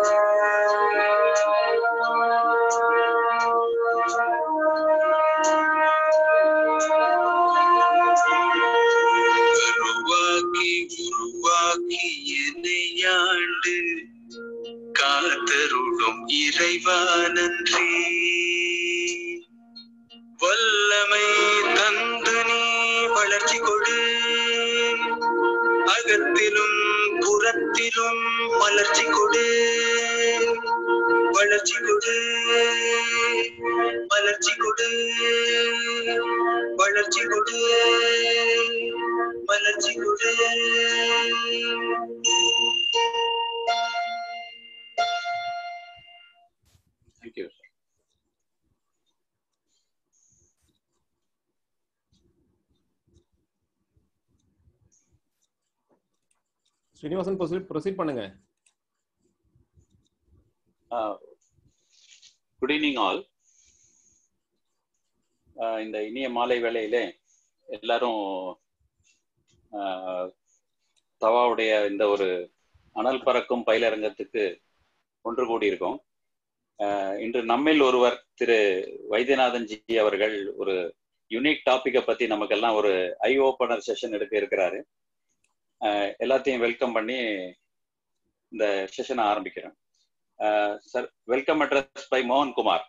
உருவாக்கி உருவாக்கி என்னையாண்டு காத்தருளும் இறைவா நன்றி வல்லமை தந்து நீ வளர்ச்சி கொடு அகத்திலும் புறத்திலும் வளர்ச்சி கொடு வளர்ச்சி கொடு வளர்ச்சி கொடு வளர்ச்சி கொடு வளர்ச்சி கொடு தேங்க்யூ ஸ்ரீனிவாசன் ப்ரொசீட் பண்ணுங்க குட் ஈவினிங் ஆல் இந்த இனிய மாலை வேளையிலே எல்லாரும் ஆஹ், தவாவுடைய இந்த ஒரு அனல் பறக்கும் பயிலரங்கத்துக்கு ஒன்று கூடியிருக்கோம் ஆஹ், இன்று நம்மில் ஒருவர் திரு வைத்தியநாதன் ஜி அவர்கள் ஒரு யுனிக் டாபிக்கை பத்தி நமக்கெல்லாம் ஒரு ஐ ஓபனர் செஷன் எடுக்க இருக்கிறாரு ஆஹ், எல்லாத்தையும் வெல்கம் பண்ணி இந்த செஷனை ஆரம்பிக்கிறேன் சார் வெல்கம் அட்ரஸ் பை மோகன் குமார்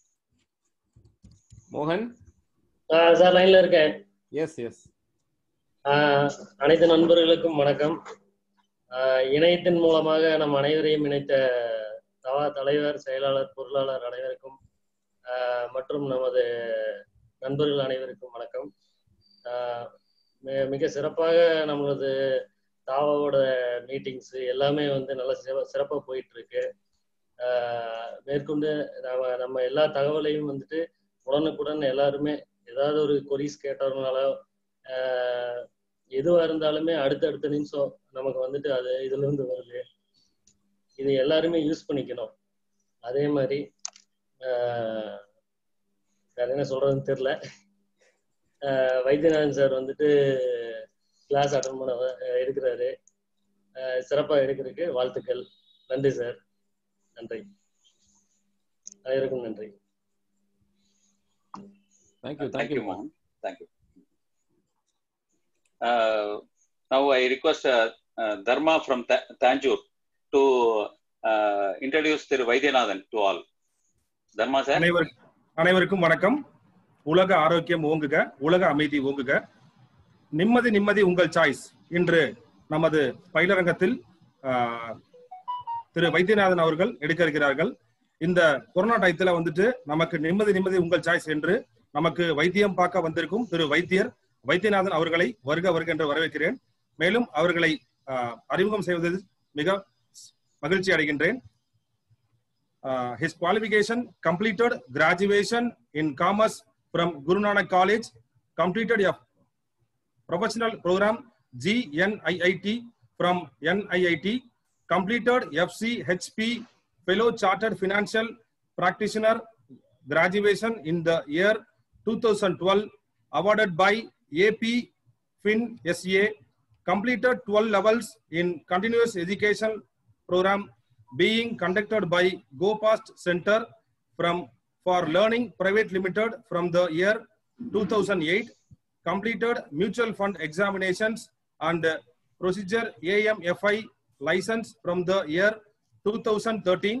மோகன் சார் லைன்ல இருக்கேன் எஸ் எஸ் ஆஹ் அனைத்து நண்பர்களுக்கும் வணக்கம் ஆஹ் இணையத்தின் மூலமாக நம் அனைவரையும் இணைத்த தவா தலைவர் செயலாளர் பொருளாளர் அனைவருக்கும் ஆஹ் மற்றும் நமது நண்பர்கள் அனைவருக்கும் வணக்கம் ஆஹ் மி- மிக சிறப்பாக நம்மளது தாவாவோட மீட்டிங்ஸ் எல்லாமே வந்து நல்ல சிற- சிறப்பா போயிட்டு இருக்கு ஆஹ் மேற்கொண்டு நம்ம நம்ம எல்லா தகவலையும் வந்துட்டு உடனுக்குடன் எல்லாருமே ஏதாவது ஒரு கொரிஸ் கேட்டோம்னாலோ ஆஹ் எதுவா இருந்தாலுமே அடுத்தடுத்த நிமிஷம் நமக்கு வந்துட்டு அது இதுல இருந்து வருது இது எல்லாருமே யூஸ் பண்ணிக்கணும் அதே மாதிரி ஆஹ் வேற என்ன சொல்றதுன்னு தெரியல ஆஹ் வைத்தியநாதன் சார் வந்துட்டு கிளாஸ் அட்டன் பண்ண வ- எடுக்கிறாரு ஆஹ் சிறப்பா எடுக்கிறதுக்கு வாழ்த்துக்கள் நன்றி சார் நன்றி அனைவருக்கும் நன்றி thank you Thank you, thank you Mohan. Thank you. Uh, now I request uh, uh, Dharma from Th- Tanjore to uh, introduce Thiru Vaidyanathan to all. Dharma sir. அனைவர் அனைவருக்கும் வணக்கம் உலக ஆரோக்கியம் ஓங்குக உலக அமைதி ஓங்குக நிம்மதி நிம்மதி உங்கள் சாய்ஸ் இன்று நமது பயிலரங்கத்தில் ஆஹ், திரு வைத்தியநாதன் அவர்கள் எடுக்க இருக்கிறார்கள் இந்த கொரோனா டயத்துல வந்துட்டு நமக்கு நிம்மதி நிம்மதி உங்கள் சாய்ஸ் என்று நமக்கு வைத்தியம் பார்க்க வந்திருக்கும் திரு வைத்தியர் வைத்தியநாதன் அவர்களை வருக வருக என்று வரவேற்கிறேன் மேலும் அவர்களை ஆஹ், அறிமுகம் செய்வதில் மிக மகிழ்ச்சி அடைகின்றேன் uh, his qualification completed graduation in commerce from Guru Nanak College, completed a professional program GNIIT from NIIT, completed FCHP Fellow Chartered Financial Practitioner graduation in the year 2012, awarded by AP Fin SA, completed 12 levels in continuous education program being conducted by GoPast Center from for Learning Private Limited from the year 2008, completed mutual fund examinations and procedure AMFI license from the year 2013.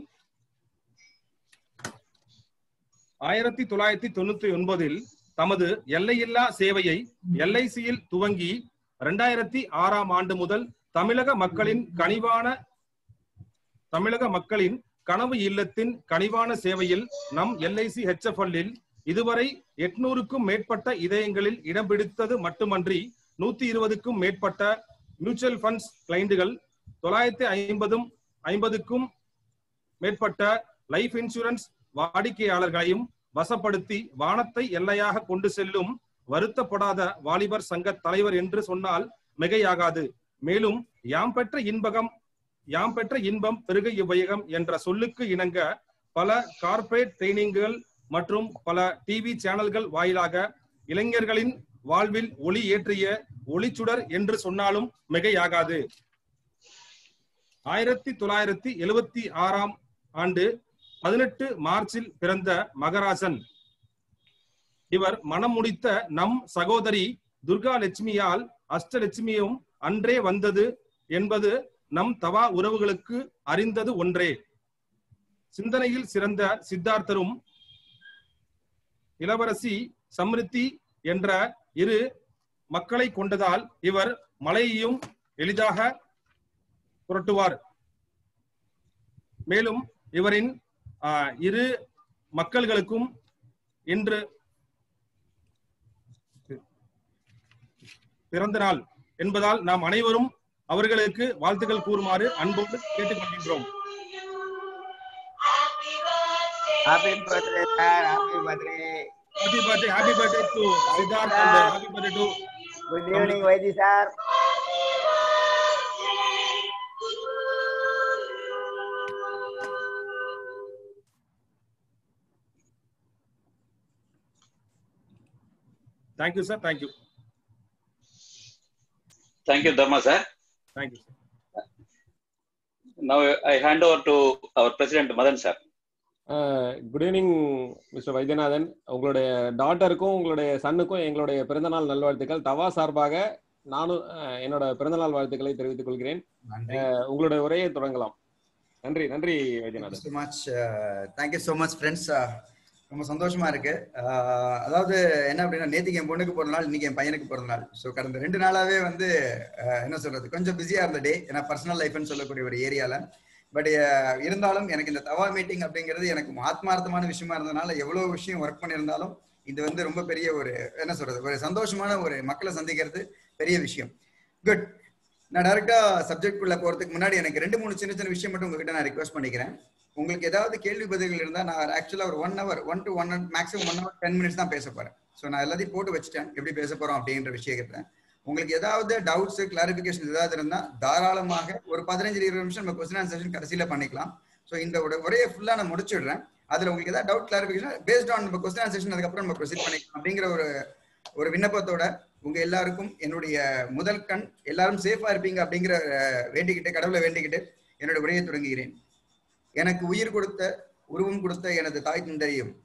ஆயிரத்தி தொள்ளாயிரத்தி தொண்ணூத்தி ஒன்பதில் தமது எல்லையில்லா சேவையை எல்ஐசியில் துவங்கி இரண்டாயிரத்தி ஆறாம் ஆண்டு முதல் தமிழக மக்களின் கனிவான தமிழக மக்களின் கனவு இல்லத்தின் கனிவான சேவையில் நம் எல்ஐசி ஹெச்எஃப்எல்லில் இதுவரை எட்நூறுக்கும் மேற்பட்ட இதயங்களில் இடம் பிடித்தது மட்டுமன்றி நூத்தி இருபதுக்கும் மேற்பட்ட மியூச்சுவல் ஃபண்ட்ஸ் கிளைண்டுகள் தொள்ளாயிரத்தி ஐம்பதும் ஐம்பதுக்கும் மேற்பட்ட லைஃப் இன்சூரன்ஸ் வாடிக்கையாளர்களையும் வசப்படுத்தி வானத்தை எல்லையாக கொண்டு செல்லும் வருத்தப்படாத வாலிபர் சங்க தலைவர் என்று சொன்னால் மிகையாகாது மேலும் யாம் பெற்ற இன்பகம் யாம் பெற்ற இன்பம் பெருக இவ்வையகம் என்ற சொல்லுக்கு இணங்க பல கார்ப்பரேட் ட்ரைனிங்குகள் மற்றும் பல டிவி சேனல்கள் வாயிலாக இளைஞர்களின் வாழ்வில் ஒளி ஏற்றிய ஒளிச்சுடர் என்று சொன்னாலும் மிகையாகாது ஆயிரத்தி தொள்ளாயிரத்தி எழுவத்தி ஆறாம் ஆண்டு பதினெட்டு மார்ச்சில் பிறந்த மகராசன் இவர் மனம் முடித்த நம் சகோதரி துர்கா லட்சுமியால் அஷ்டலட்சுமியும் அன்றே வந்தது என்பது நம் தவா உறவுகளுக்கு அறிந்தது ஒன்றே சிந்தனையில் சிறந்த சித்தார்த்தரும் இளவரசி சம்ருத்தி என்ற இரு மக்களை கொண்டதால் இவர் மலையையும் எளிதாக புரட்டுவார் மேலும் இவரின் ஆஹ், இரு மக்கள்களுக்கும் இன்று பிறந்த நாள் என்பதால் நாம் அனைவரும் அவர்களுக்கு வாழ்த்துக்கள் கூறுமாறு அன்போடு கேட்டுக்கொள்கின்றோம் happy birthday sir happy birthday happy birthday happy birthday to Siddharth and happy birthday to good evening Vaidhi sir thank you sir thank you Thank you, Dharma sir. Thank you sir Now I hand over to our President Madan sir. Good evening mister Vaidyanathan உங்களுடைய டாட்டருக்கும் உங்களுடைய சன்னுக்கும் எங்களுடைய பிறந்தநாள் நல்வாழ்த்துக்கள் தவா சார்பாக நானும் அஹ், என்னோட பிறந்தநாள் வாழ்த்துக்களை தெரிவித்துக் கொள்கிறேன் நன்றி அஹ், உங்களுடைய உரையை தொடங்கலாம் நன்றி நன்றி Vaidyanathan so much thank you so much friends ரொம்ப சந்தோஷமா இருக்கு Uh, அதாவது என்ன அப்படின்னா நேத்திக்கு என் பொண்ணுக்கு பிறந்த நாள் இன்னைக்கு என் பையனுக்கு பிறந்த நாள் ஸோ கடந்த ரெண்டு நாளாவே வந்து uh, என்ன சொல்றது கொஞ்சம் பிஸியா இருந்த டே ஏன்னா பர்சனல் லைஃப்னு சொல்லக்கூடிய ஒரு ஏரியால பட் இருந்தாலும் எனக்கு இந்த தவா மீட்டிங் அப்படிங்கிறது எனக்கு ஆத்மார்த்தமான விஷயமா இருந்ததுனால எவ்வளவு விஷயம் ஒர்க் பண்ணியிருந்தாலும் இது வந்து ரொம்ப பெரிய ஒரு என்ன சொல்றது ஒரு சந்தோஷமான ஒரு மக்களை சந்திக்கிறது பெரிய விஷயம் குட் நான் டைரக்டா சப்ஜெக்ட் குள்ள போறதுக்கு முன்னாடி எனக்கு ரெண்டு மூணு சின்ன சின்ன விஷயம் மட்டும் உங்ககிட்ட நான் ரிக்வஸ்ட் பண்ணிக்கிறேன் உங்களுக்கு ஏதாவது கேள்வி பதில்கள் இருந்தா நான் ஆக்சுவலா ஒரு one hour one to one maximum one hour ten minutes தான் பேச போறேன் ஸோ நான் எல்லாத்தையும் போட்டு வச்சுட்டேன் எப்படி பேச போறோம் அப்படின்ற விஷயத்தை உங்களுக்கு ஏதாவது டவுட்ஸ் கிளாரிபிகேஷன் ஏதாவது இருந்தா தாராளமாக ஒரு பதினஞ்சு இருபது நிமிஷம் நம்ம கொஸ்டின் ஆன்சர் செஷன் கடைசியில பண்ணிக்கலாம் ஸோ இந்த ஒரு உரையை ஃபுல்லா நான் முடிச்சிடுறேன் அதுல உங்களுக்கு ஏதாவது டவுட் கிளாரிபிகேஷன் பேஸ்ட் ஆன் நம்ம கொஸ்டின் ஆன்சர் செஷன் அதுக்கப்புறம் நம்ம ப்ரொசீட் பண்ணிக்கலாம் அப்படிங்கிற ஒரு ஒரு விண்ணப்பத்தோட உங்க எல்லாருக்கும் என்னுடைய முதல் கண் எல்லாரும் சேஃபா இருப்பீங்க அப்படிங்கிற அஹ், வேண்டிக்கிட்டு கடவுளை வேண்டிக்கிட்டு என்னோட உரையை தொடங்குகிறேன் எனக்கு உயிர் கொடுத்த உருவம் கொடுத்த எனது தாய் தந்தையும்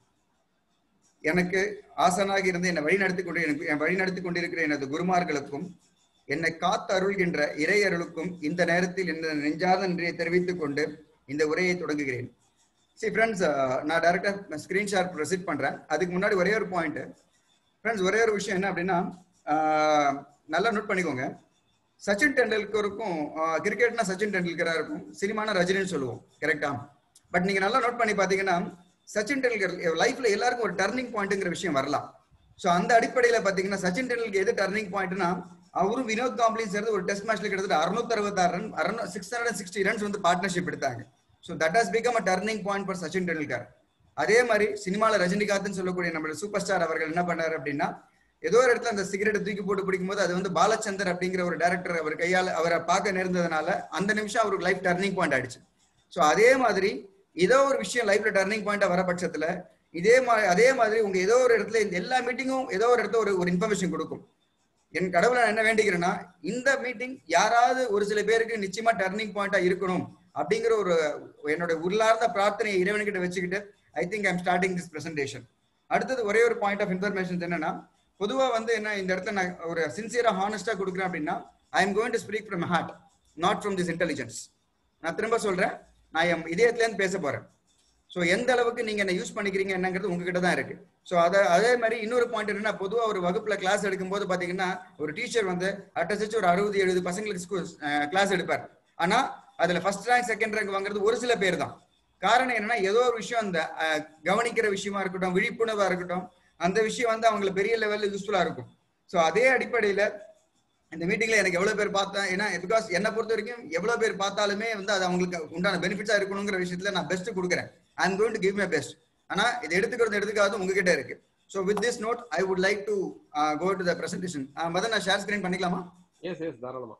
எனக்கு ஆசனாக இருந்து என்னை வழிநடத்தி கொண்டு எனக்கு வழிநடத்தி கொண்டிருக்கிற எனது குருமார்களுக்கும் என்னை காத்து அருள்கின்ற இறை அருளுக்கும் இந்த நேரத்தில் இந்த நெஞ்சார்ந்த நன்றியை தெரிவித்துக் கொண்டு இந்த உரையை தொடங்குகிறேன் சரி ஃப்ரெண்ட்ஸ் நான் டைரக்டா ஸ்கிரீன் ஷேர் ப்ரொசீட் பண்றேன் அதுக்கு முன்னாடி ஒரே ஒரு பாயிண்ட் ஃப்ரெண்ட்ஸ் ஒரே ஒரு விஷயம் என்ன அப்படின்னா ஆஹ், நல்லா நோட் பண்ணிக்கோங்க சச்சின் டெண்டுல்கருக்கும் கிரிக்கெட்னா சச்சின் டெண்டுல்கரா இருக்கும் சினிமானா ரஜினின்னு சொல்லுவோம் கரெக்டா பட் நீங்க நல்லா நோட் பண்ணி பாத்தீங்கன்னா சச்சின் டெண்டுல்கர் லைஃப்ல எல்லாருக்கும் ஒரு டர்னிங் பாயிண்ட்ங்கிற விஷயம் வரலாம் ஸோ அந்த அடிப்படையில பாத்தீங்கன்னா சச்சின் டெண்டுல்கர் எது டர்னிங் பாயிண்ட்னா அவரும் வினோத் காம்ப்ளியும் சேர்ந்து ஒரு டெஸ்ட் மேட்ச்ல கிட்டத்தட்ட அறுநூத்தி அறுபத்தாறு ரன் அறுநூ சிக்ஸ் ஹண்ட்ரட் சிக்ஸ்டி ரன்ஸ் வந்து பார்ட்னர்ஷிப் எடுத்தாங்க so that has become a turning point for Sachin Tendulkar அதே மாதிரி சினிமால ரஜினிகாந்த்னு சொல்லக்கூடிய நம்மளோட சூப்பர் ஸ்டார் அவர்கள் என்ன பண்ணாரு அப்படின்னா ஏதோ ஒரு இடத்துல அந்த சிகரெட்டை தூக்கி போட்டு பிடிக்கும்போது அது வந்து பாலச்சந்தர் அப்படிங்கிற ஒரு டைரக்டர் அவர் கையால் அவரை பார்க்க நேர்ந்ததுனால அந்த நிமிஷம் அவருக்கு லைஃப் டர்னிங் பாயிண்ட் ஆயிடுச்சு ஸோ அதே மாதிரி ஏதோ ஒரு விஷயம் லைஃப்ல டர்னிங் பாயிண்டா வர பட்சத்துல இதே மாதிரி அதே மாதிரி உங்க ஏதோ ஒரு இடத்துல இந்த எல்லா மீட்டிங்கும் ஏதோ ஒரு இடத்துல ஒரு ஒரு இன்ஃபர்மேஷன் கொடுக்கும் என் கடவுளை நான் என்ன வேண்டிக்கிறேன்னா இந்த மீட்டிங் யாராவது ஒரு சில பேருக்கு நிச்சயமா டர்னிங் பாயிண்டா இருக்கணும் அப்படிங்கிற ஒரு என்னோட உள்ளார்ந்த பிரார்த்தனையை இறைவன்கிட்ட வச்சுக்கிட்டு I think I'm starting this presentation அடுத்தது ஒரே ஒரு பாயிண்ட் ஆஃப் இன்ஃபர்மேஷன் என்னன்னா பொதுவா வந்து என்ன இந்த இடத்துல நான் ஒரு சின்சியரா ஹானஸ்டா கொடுக்குறேன் அப்படின்னா I am going to speak from heart not from this intelligence நான் திரும்ப சொல்றேன் நான் என் இதயத்துல இருந்து பேச போறேன் ஸோ எந்த அளவுக்கு நீங்க என்ன யூஸ் பண்ணிக்கிறீங்க என்னங்கிறது உங்ககிட்ட தான் இருக்கு ஸோ அதை அதே மாதிரி இன்னொரு பாயிண்ட் என்னன்னா பொதுவா ஒரு வகுப்புல கிளாஸ் எடுக்கும்போது பாத்தீங்கன்னா ஒரு டீச்சர் வந்து அட்டச்சு ஒரு அறுபது எழுபது பசங்களுக்கு கிளாஸ் எடுப்பார் ஆனா அதுல ஃபர்ஸ்ட் ரேங்க் செகண்ட் ரேங்க் வாங்குறது ஒரு சில பேர் தான் காரணம் என்னன்னா ஏதோ ஒரு விஷயம் அந்த அஹ், கவனிக்கிற விஷயமா இருக்கட்டும் விழிப்புணர்வா இருக்கட்டும் அந்த விஷயம் வந்து அவங்களுக்கு பெரிய லெவல்ல யூஸ்ஃபுல்லா இருக்கும் ஸோ அதே அடிப்படையில இந்த மீட்டிங்ல எனக்கு எவ்வளவு பேர் பார்த்தேன் ஏன்னா பிகாஸ் என்னை பொறுத்த வரைக்கும் எவ்வளவு பேர் பார்த்தாலுமே வந்து அது அவங்களுக்கு உண்டான பெனிஃபிட்ஸா இருக்கணுங்கிற விஷயத்துல நான் பெஸ்ட் கொடுக்குறேன் I am going to give my best ஆனா இது எடுத்துக்கிறது எடுத்துக்காது உங்ககிட்ட இருக்கு so with this note I would like to go to the presentation Madan நான் ஷேர் ஸ்கிரீன் பண்ணிக்கலாமா எஸ் எஸ் தாராளமா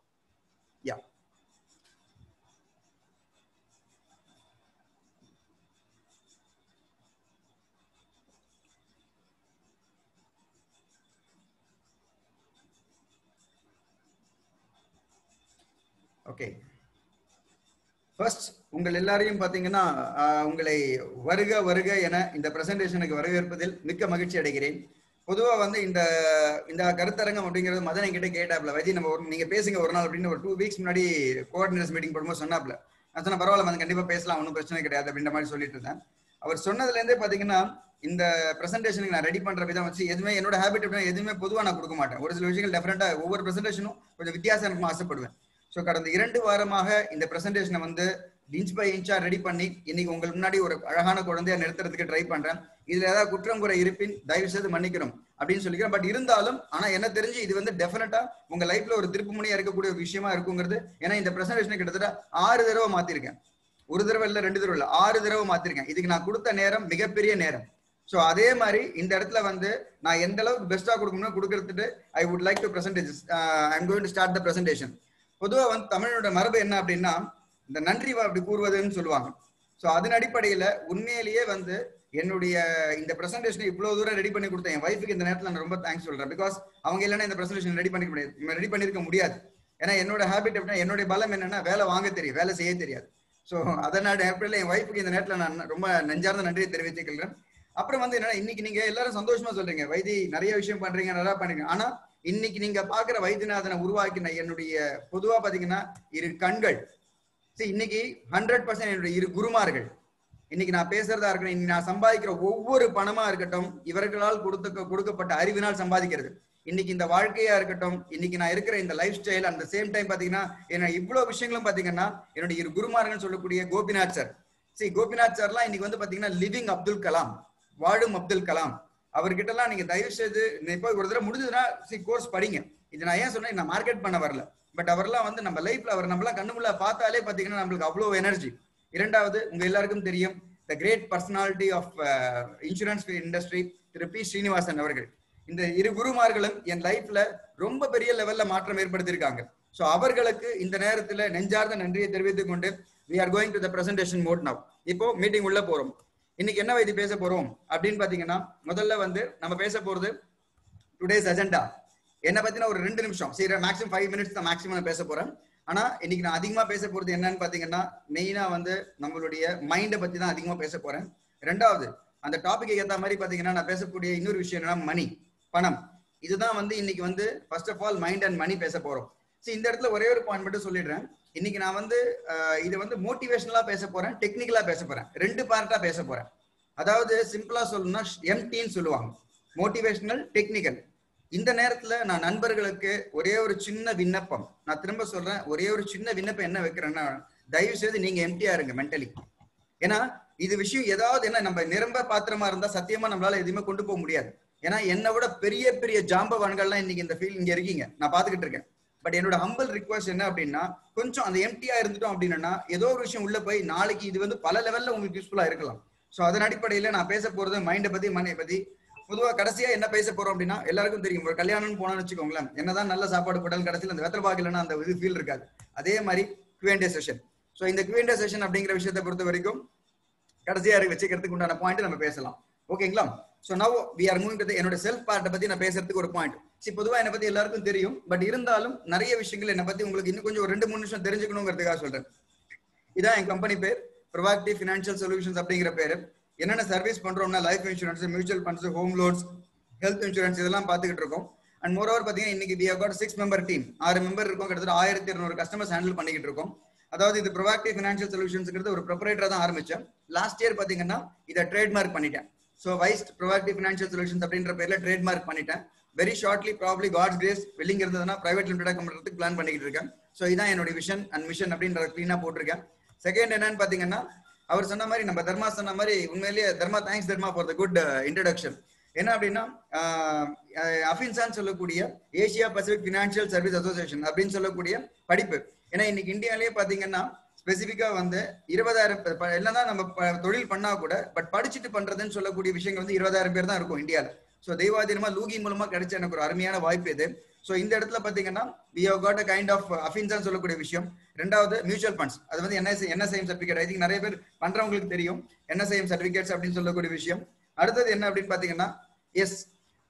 யா ஓகே ஃபர்ஸ்ட் உங்கள் எல்லாரையும் பாத்தீங்கன்னா ஆஹ், உங்களை வருக வருக என இந்த பிரசன்டேஷனுக்கு வரவேற்பதில் மிக்க மகிழ்ச்சி அடைகிறேன் பொதுவா வந்து இந்த இந்த கருத்தரங்கம் அப்படிங்கிறது மதன் என்கிட்ட கேட்டாப்ல வைத்தி நம்ம ஒரு நீங்க பேசுங்க ஒரு நாள் அப்படின்னு ஒரு டூ வீக்ஸ் முன்னாடி கோஆர்டினேட்டர்ஸ் மீட்டிங் போடும்போது சொன்னாப்ல நான் சொன்னேன் பரவாயில்ல மதன் கண்டிப்பா பேசலாம் ஒன்றும் பிரச்சனை கிடையாது அப்படின்ற மாதிரி சொல்லிட்டு இருந்தேன் அவர் சொன்னதுல இருந்தே பாத்தீங்கன்னா இந்த பிரசன்டேஷனுக்கு நான் ரெடி பண்ற விதம் வச்சு எதுவுமே என்னோட ஹேபிட் எப்படின்னா எதுவுமே பொதுவா நான் கொடுக்க மாட்டேன் ஒரு சில விஷயங்கள் டெஃபரெண்டா ஒவ்வொரு பிரசன்டேஷனும் கொஞ்சம் வித்தியாசம் இருக்குமா ஆசைப்படுவேன் ஸோ கடந்த இரண்டு வாரமாக இந்த பிரசன்டேஷனை வந்து இன்ச் பை இன்ச்சா ரெடி பண்ணி இன்னைக்கு உங்களுக்கு முன்னாடி ஒரு அழகான குழந்தைய நிறுத்துறதுக்கு ட்ரை பண்றேன் இதுல ஏதாவது குற்றம் குறை இருப்பின் தயவு செய்து மன்னிக்கணும் அப்படின்னு சொல்லிக்கிறேன் பட் இருந்தாலும் ஆனா என்ன தெரிஞ்சு இது வந்து டெஃபினட்டா உங்க லைஃப்ல ஒரு திருப்பு முனையா இருக்கக்கூடிய ஒரு விஷயமா இருக்குங்கிறது ஏன்னா இந்த பிரசன்டேஷனை கிட்டத்தட்ட ஆறு தடவை மாத்திருக்கேன் ஒரு தடவை இல்ல ரெண்டு தடவை இல்ல ஆறு தடவை மாத்திருக்கேன் இதுக்கு நான் கொடுத்த நேரம் மிகப்பெரிய நேரம் ஸோ அதே மாதிரி இந்த இடத்துல வந்து நான் எந்த அளவுக்கு பெஸ்டா கொடுக்கணும்னு கொடுக்கறதுக்கு I would like to present I'm going to start the presentation பொதுவா வந்து தமிழோட மரபு என்ன அப்படின்னா இந்த நன்றி வா அப்படி கூறுவதுன்னு சொல்லுவாங்க ஸோ அதன் அடிப்படையில உண்மையிலேயே வந்து என்னுடைய இந்த பிரசன்டேஷனை இவ்வளவு தூரம் ரெடி பண்ணி கொடுத்தேன் என் வைஃபுக்கு இந்த நேரத்தில் நான் ரொம்ப தேங்க்ஸ் சொல்றேன் பிகாஸ் அவங்க இல்லைன்னா இந்த பிரசன்டேஷன் ரெடி பண்ணிக்க முடியாது ரெடி பண்ணிருக்க முடியாது ஏன்னா என்னோட ஹேபிட் அப்படின்னா என்னுடைய பலம் என்னன்னா வேலை வாங்க தெரியும் வேலை செய்ய தெரியாது ஸோ அதனால ஏப்ரல் என் வைஃபுக்கு இந்த நேரத்தில் நான் ரொம்ப நெஞ்சார்ந்த நன்றியை தெரிவித்துக்கிறேன் அப்புறம் வந்து என்னன்னா இன்னைக்கு நீங்க எல்லாரும் சந்தோஷமா சொல்றீங்க வைத்தி நிறைய விஷயம் பண்றீங்க நல்லா பண்றீங்க ஆனா இன்னைக்கு நீங்க பாக்குற வைத்தியநாதனை உருவாக்கின என்னுடைய பொதுவா பாத்தீங்கன்னா இரு கண்கள் See, இன்னைக்கு ஹண்ட்ரட் பர்சன்ட் என்னுடைய இரு குருமார்கள் இன்னைக்கு நான் பேசுறதா இருக்கட்டும் இன்னைக்கு நான் சம்பாதிக்கிற ஒவ்வொரு பணமா இருக்கட்டும் இவர்களால் கொடுத்த கொடுக்கப்பட்ட அறிவினால் சம்பாதிக்கிறது இன்னைக்கு இந்த வாழ்க்கையா இருக்கட்டும் இன்னைக்கு நான் இருக்கிற இந்த லைஃப் ஸ்டைல் அந்த சேம் டைம் பாத்தீங்கன்னா என்ன இவ்வளவு விஷயங்களும் பாத்தீங்கன்னா என்னுடைய இரு குருமார்கள் சொல்லக்கூடிய கோபிநாத் சார் சரி கோபிநாத் சார்லாம் இன்னைக்கு வந்து பாத்தீங்கன்னா லிவிங் அப்துல் கலாம் வாழும் அப்துல் கலாம் அவர்கிட்ட எல்லாம் நீங்க தயவு செய்து இப்போ ஒரு தடவை முடிஞ்சதுன்னா சி கோர்ஸ் படிங்க இது நான் ஏன் சொன்னேன் நான் மார்க்கெட் பண்ண வரல பட் அவர்லாம் வந்து நம்ம லைஃப்ல அவர் நம்மளாம் கண்ணுமுள்ள பார்த்தாலே பாத்தீங்கன்னா நம்மளுக்கு அவ்வளவு எனர்ஜி இரண்டாவது உங்க எல்லாருக்கும் தெரியும் the great personality of insurance industry திரு பி ஸ்ரீனிவாசன் அவர்கள் இந்த இரு குருமார்களும் என் லைஃப்ல ரொம்ப பெரிய லெவல்ல மாற்றம் ஏற்படுத்தியிருக்காங்க சோ அவர்களுக்கு இந்த நேரத்துல நெஞ்சார்ந்த நன்றியை தெரிவித்துக் கொண்டு we are going to the presentation mode now இப்போ மீட்டிங் உள்ள போறோம் இன்னைக்கு என்ன வைத்தி பேச போறோம் அப்படின்னு பாத்தீங்கன்னா முதல்ல வந்து நம்ம பேச போறது டுடேஸ் அஜெண்டா என்ன பத்தின ஒரு ரெண்டு நிமிஷம் சரி மேக்ஸிமம் ஃபைவ் மினிட்ஸ் தான் மேக்ஸிமம் நான் பேச போறேன் ஆனா இன்னைக்கு நான் அதிகமா பேச போறது என்னன்னு பாத்தீங்கன்னா மெயினா வந்து நம்மளுடைய மைண்டை பத்தி தான் அதிகமா பேச போறேன் ரெண்டாவது அந்த டாபிக் ஏத்த மாதிரி பாத்தீங்கன்னா நான் பேசக்கூடிய இன்னொரு விஷயம் என்னன்னா மணி பணம் இதுதான் வந்து இன்னைக்கு வந்து first of all mind and money பேச போறோம் சரி இந்த இடத்துல ஒரே ஒரு பாயிண்ட் மட்டும் சொல்லிடுறேன் இன்னைக்கு நான் வந்து அஹ், இது வந்து மோட்டிவேஷனலா பேச போறேன் டெக்னிக்கலா பேச போறேன் ரெண்டு பார்ட்டா பேச போறேன் அதாவது சிம்பிளா சொல்லணும்னா எம்டின்னு சொல்லுவாங்க மோட்டிவேஷனல் டெக்னிக்கல் இந்த நேரத்துல நான் நண்பர்களுக்கு ஒரே ஒரு சின்ன விண்ணப்பம் நான் திரும்ப சொல்றேன் ஒரே ஒரு சின்ன விண்ணப்பம் என்ன வைக்கிறேன்னா தயவு செய்து நீங்க எம்டியா இருங்க மென்டலி ஏன்னா இது விஷயம் ஏதாவது என்ன நம்ம நிரம்ப பாத்திரமா இருந்தா சத்தியமா நம்மளால எதுவுமே கொண்டு போக முடியாது ஏன்னா என்னை விட பெரிய பெரிய ஜாம்பவான்கள்லாம் இன்னைக்கு இந்த ஃபீல் இங்க இருக்கீங்க நான் பாத்துக்கிட்டு இருக்கேன் பட் என்னோட ஹம்பிள் ரிக்வஸ்ட் என்ன அப்படின்னா கொஞ்சம் அந்த எம்டியா இருந்துட்டோம் அப்படின்னா ஏதோ ஒரு விஷயம் உள்ள போய் நாளைக்கு இது வந்து பல லெவல்ல உங்களுக்கு யூஸ்ஃபுல்லா இருக்கலாம் சோ அதன் அடிப்படையில நான் பேச போறது மைண்டை பத்தி மணியை பத்தி பொதுவா கடைசியா என்ன பேச போறோம் அப்படின்னா எல்லாருக்கும் தெரியும் ஒரு கல்யாணம்னு போனோம்னு வச்சுக்கோங்களேன் என்னதான் நல்ல சாப்பாடு போட்டாலும் கடைசியில் அந்த வெத்தலை பாக்கலன்னா அந்த இது ஃபீல் இருக்காது அதே மாதிரி குவேண்டே செஷன் சோ இந்த குவேண்டே செஷன் அப்படிங்கிற விஷயத்தை பொறுத்த வரைக்கும் கடைசியா இருக்கு வச்சுக்கிறதுக்கு உண்டான பாயிண்ட் நம்ம பேசலாம் ஓகேங்களா so now we are moving to என்னோட செல்ஃப் பார்ட்டை பத்தி நான் பேசுறதுக்கு ஒரு பாயிண்ட் சி பொதுவா என்னை பத்தி எல்லாருக்கும் தெரியும் பட் இருந்தாலும் நிறைய விஷயங்கள் என்னை பத்தி உங்களுக்கு இன்னும் கொஞ்சம் ஒரு ரெண்டு மூணு நிமிஷம் தெரிஞ்சுக்கணுங்கிறதுக்காக சொல்றேன் இதான் என் கம்பெனி பேர் ப்ரொவாக்டிவ் ஃபினான்ஷியல் சொல்யூஷன்ஸ் அப்படிங்கிற பேரு என்னென்ன சர்வீஸ் பண்றோம்னா life insurance mutual funds home loans health insurance இதெல்லாம் பார்த்துக்கிட்டு இருக்கோம் அண்ட் மோர் ஓவர் பார்த்தீங்கன்னா இன்னைக்கு we got six member team ஆறு மெம்பர் இருக்கும் கிட்டத்தட்ட ஆயிரத்தி இருநூறு கஸ்டமர்ஸ் ஹேண்டில் பண்ணிக்கிட்டு இருக்கோம் அதாவது இது ப்ரொவாக்டிவ் ஃபினான்ஷியல் சொல்யூஷன்ஸ்ங்கிறது ஒரு ப்ரொப்பரேட்டரா தான் ஆரம்பிச்சேன் லாஸ்ட் இயர் பாத்தீங்கன்னா இதை ட்ரேட்மார்க் பண்ணிட்டேன் so wise proactive financial solutions அப்படின்ற பேர்ல ட்ரேட்மார்க் பண்ணிட்டேன் very shortly probably God's grace willing இருந்ததுன்னா பிரைவேட் லிமிடெட் பண்ணுறதுக்கு பிளான் பண்ணிக்கிட்டு இருக்கேன் ஸோ இதான் என்னோட விஷன் அண்ட் மிஷன் அப்படின்ற க்ளீனா போட்டிருக்கேன் செகண்ட் என்னன்னு பாத்தீங்கன்னா அவர் சொன்ன மாதிரி நம்ம தர்மா சொன்ன மாதிரி உண்மையிலேயே Dharma thanks Dharma for the good introduction என்ன அப்படின்னா அஃபின்சான் சொல்லக்கூடிய Asia Pacific financial service association அப்படின்னு சொல்லக்கூடிய படிப்பு ஏன்னா இன்னைக்கு இந்தியாலேயே பாத்தீங்கன்னா ஸ்பெசிஃபிக்கா வந்து இருபதாயிரம் ப- ப- எல்லாம் தான் நம்ம ப- தொழில் பண்ணா கூட பட் படிச்சுட்டு பண்றதுன்னு சொல்லக்கூடிய விஷயங்கள் வந்து இருபதாயிரம் பேர் தான் இருக்கும் இந்தியால சோ தெய்வாதீனமா லூகி மூலமா கிடைச்ச எனக்கு ஒரு அருமையான வாய்ப்பு இது சோ இந்த இடத்துல பாத்தீங்கன்னா we have got a kind of அஃபின்சான் சொல்லக்கூடிய விஷயம் ரெண்டாவது மியூச்சுவல் ஃபண்ட்ஸ் அது வந்து NS NSIM certificate I think நிறைய பேர் பண்றவங்களுக்கு தெரியும் என்எஸ்ஐஎம் சர்டிஃபிகேட்ஸ் அப்படின்னு சொல்லக்கூடிய விஷயம் அடுத்தது என்ன அப்படின்னு பாத்தீங்கன்னா எஸ்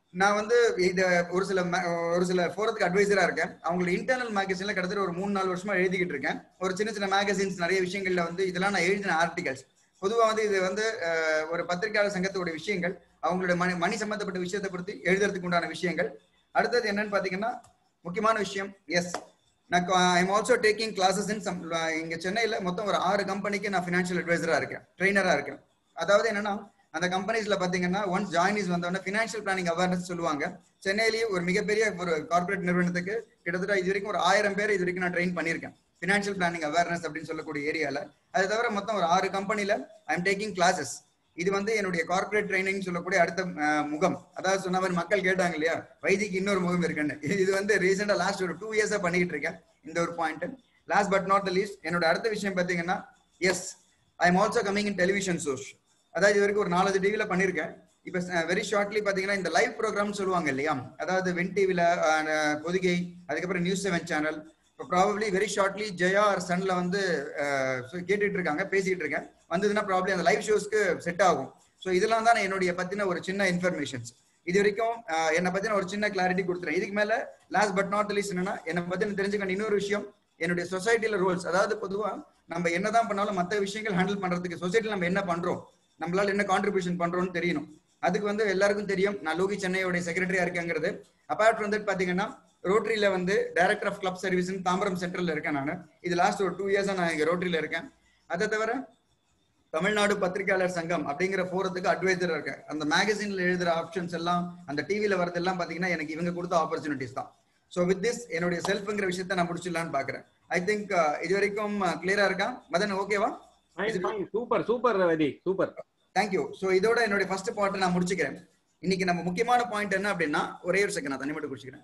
நான் வந்து இந்த ஒரு சில ma- ஒரு சில ஃபோரத்துக்கு அட்வைசரா இருக்கேன் அவங்களோட இன்டர்னல் மேகசின்ல கிட்டத்தட்ட ஒரு மூணு நாலு வருஷமா எழுதிக்கிட்டு இருக்கேன் ஒரு சின்ன சின்ன மேகசின்ஸ் நிறைய விஷயங்கள்ல வந்து இதெல்லாம் நான் எழுதின ஆர்டிகல்ஸ் பொதுவா வந்து இது வந்து அஹ், ஒரு பத்திரிகையாளர் சங்கத்தோட விஷயங்கள் அவங்களோட மணி மணி சம்பந்தப்பட்ட விஷயத்தை பத்தி எழுதுறதுக்கு உண்டான விஷயங்கள் அடுத்தது என்னன்னு பாத்தீங்கன்னா முக்கியமான விஷயம் எஸ் நான் I'm also taking classes in some இங்க சென்னையில மொத்தம் ஒரு ஆறு கம்பெனிக்கு நான் ஃபினான்ஷியல் அட்வைசரா இருக்கேன் ட்ரெயினரா இருக்கேன் அதாவது என்னன்னா அந்த கம்பெனிஸ்ல பாத்தீங்கன்னா ஒன்ஸ் ஜாயினிஸ் வந்தோடனே ஃபினான்ஷியல் பிளானிங் அவேர்னஸ் சொல்லுவாங்க சென்னையிலேயே ஒரு மிகப்பெரிய ஒரு கார்ப்பரேட் நிறுவனத்துக்கு கிட்டத்தட்ட இது வரைக்கும் ஒரு ஆயிரம் பேர் இது வரைக்கும் நான் ட்ரெயின் பண்ணியிருக்கேன் ஃபினான்ஷியல் பிளானிங் அவேர்னஸ் அப்படின்னு சொல்லக்கூடிய ஏரியால அது தவிர மொத்தம் ஒரு ஆறு கம்பெனில ஐ எம் டேக்கிங் கிளாஸஸ் இது வந்து என்னுடைய கார்ப்பரேட் ட்ரைனிங் சொல்லக்கூடிய அடுத்த அஹ், முகம் அதாவது சொன்ன மாதிரி மக்கள் கேட்டாங்க இல்லையா வைதிக்கு இன்னொரு முகம் இருக்குன்னு இது வந்து ரீசெண்டா லாஸ்ட் ஒரு டூ இயர்ஸா பண்ணிட்டு இருக்கேன் இந்த ஒரு point last but not the least என்னோட அடுத்த விஷயம் பாத்தீங்கன்னா yes I am also coming in television shows அதாவது இது வரைக்கும் ஒரு நாலஞ்சு டிவில பண்ணிருக்கேன் இப்ப வெரி ஷார்ட்லி பாத்தீங்கன்னா இந்த லைவ் ப்ரோக்ராம் சொல்லுவாங்க இல்லையா அதாவது வென் டிவில பொதிகை அதுக்கப்புறம் நியூஸ் செவன் சேனல் இப்போ probably very shortly Jaya or சன்ல வந்து அஹ், so கேட்டுட்டு இருக்காங்க பேசிட்டு இருக்கேன் வந்ததுன்னா ப்ராப்ளம் அந்த லைவ் ஷோஸ்க்கு செட் ஆகும் ஸோ இதெல்லாம் தான் என்னுடைய பத்தின ஒரு சின்ன இன்ஃபர்மேஷன்ஸ் இது வரைக்கும் அஹ், என்னை பத்தின ஒரு சின்ன கிளாரிட்டி கொடுத்துறேன் இதுக்கு மேல லாஸ்ட் பட் நாட் லீஸ்ட் என்னன்னா என்னை பத்தின தெரிஞ்சுக்க இன்னொரு விஷயம் என்னுடைய சொசைட்டில ரோல்ஸ் அதாவது பொதுவா நம்ம என்னதான் பண்ணாலும் மற்ற விஷயங்கள் ஹேண்டில் பண்றதுக்கு சொசைட்டில நம்ம என்ன பண்றோம் நம்மளால என்ன கான்ட்ரிபியூஷன் பண்றோம்னு தெரியணும் அதுக்கு வந்து எல்லாருக்கும் தெரியும் நான் லோகி சென்னையோட செக்ரட்டரியா இருக்கேங்கிறது அப்பார்ட் ஃப்ரம் தட் பாத்தீங்கன்னா ரோட்டரியில வந்து director of club service Tambaram சென்ட்ரல்ல இருக்கேன் நான் இது லாஸ்ட் ஒரு டூ இயர்ஸா நான் இங்க ரோட்டரியில இருக்கேன் அதை தவிர தமிழ்நாடு பத்திரிகையாளர் சங்கம் அப்படிங்கிற போறதுக்கு அட்வைசர் இருக்கேன் அந்த மேகசின்ல எழுதுற ஆப்ஷன்ஸ் எல்லாம் அந்த டிவில வரதெல்லாம் பாத்தீங்கன்னா எனக்கு இவங்க கொடுத்த ஆப்பர்ச்சுனிட்டிஸ் தான் ஸோ வித் திஸ் என்னுடைய செல்ஃப்ங்கிற விஷயத்த நான் முடிச்சிடலான்னு பாக்குறேன் ஐ திங்க் இது வரைக்கும் கிளியரா இருக்கா மதன் ஓகேவா super super Vaidhi super thank you so இதோட என்னுடைய ஃபர்ஸ்ட் பார்ட்டை நான் முடிச்சுக்கிறேன் இன்னைக்கு நம்ம முக்கியமான பாயிண்ட் என்ன அப்படின்னா ஒரே ஒரு செகண்ட் நான் தண்ணி மட்டும் குடிச்சுக்கிறேன்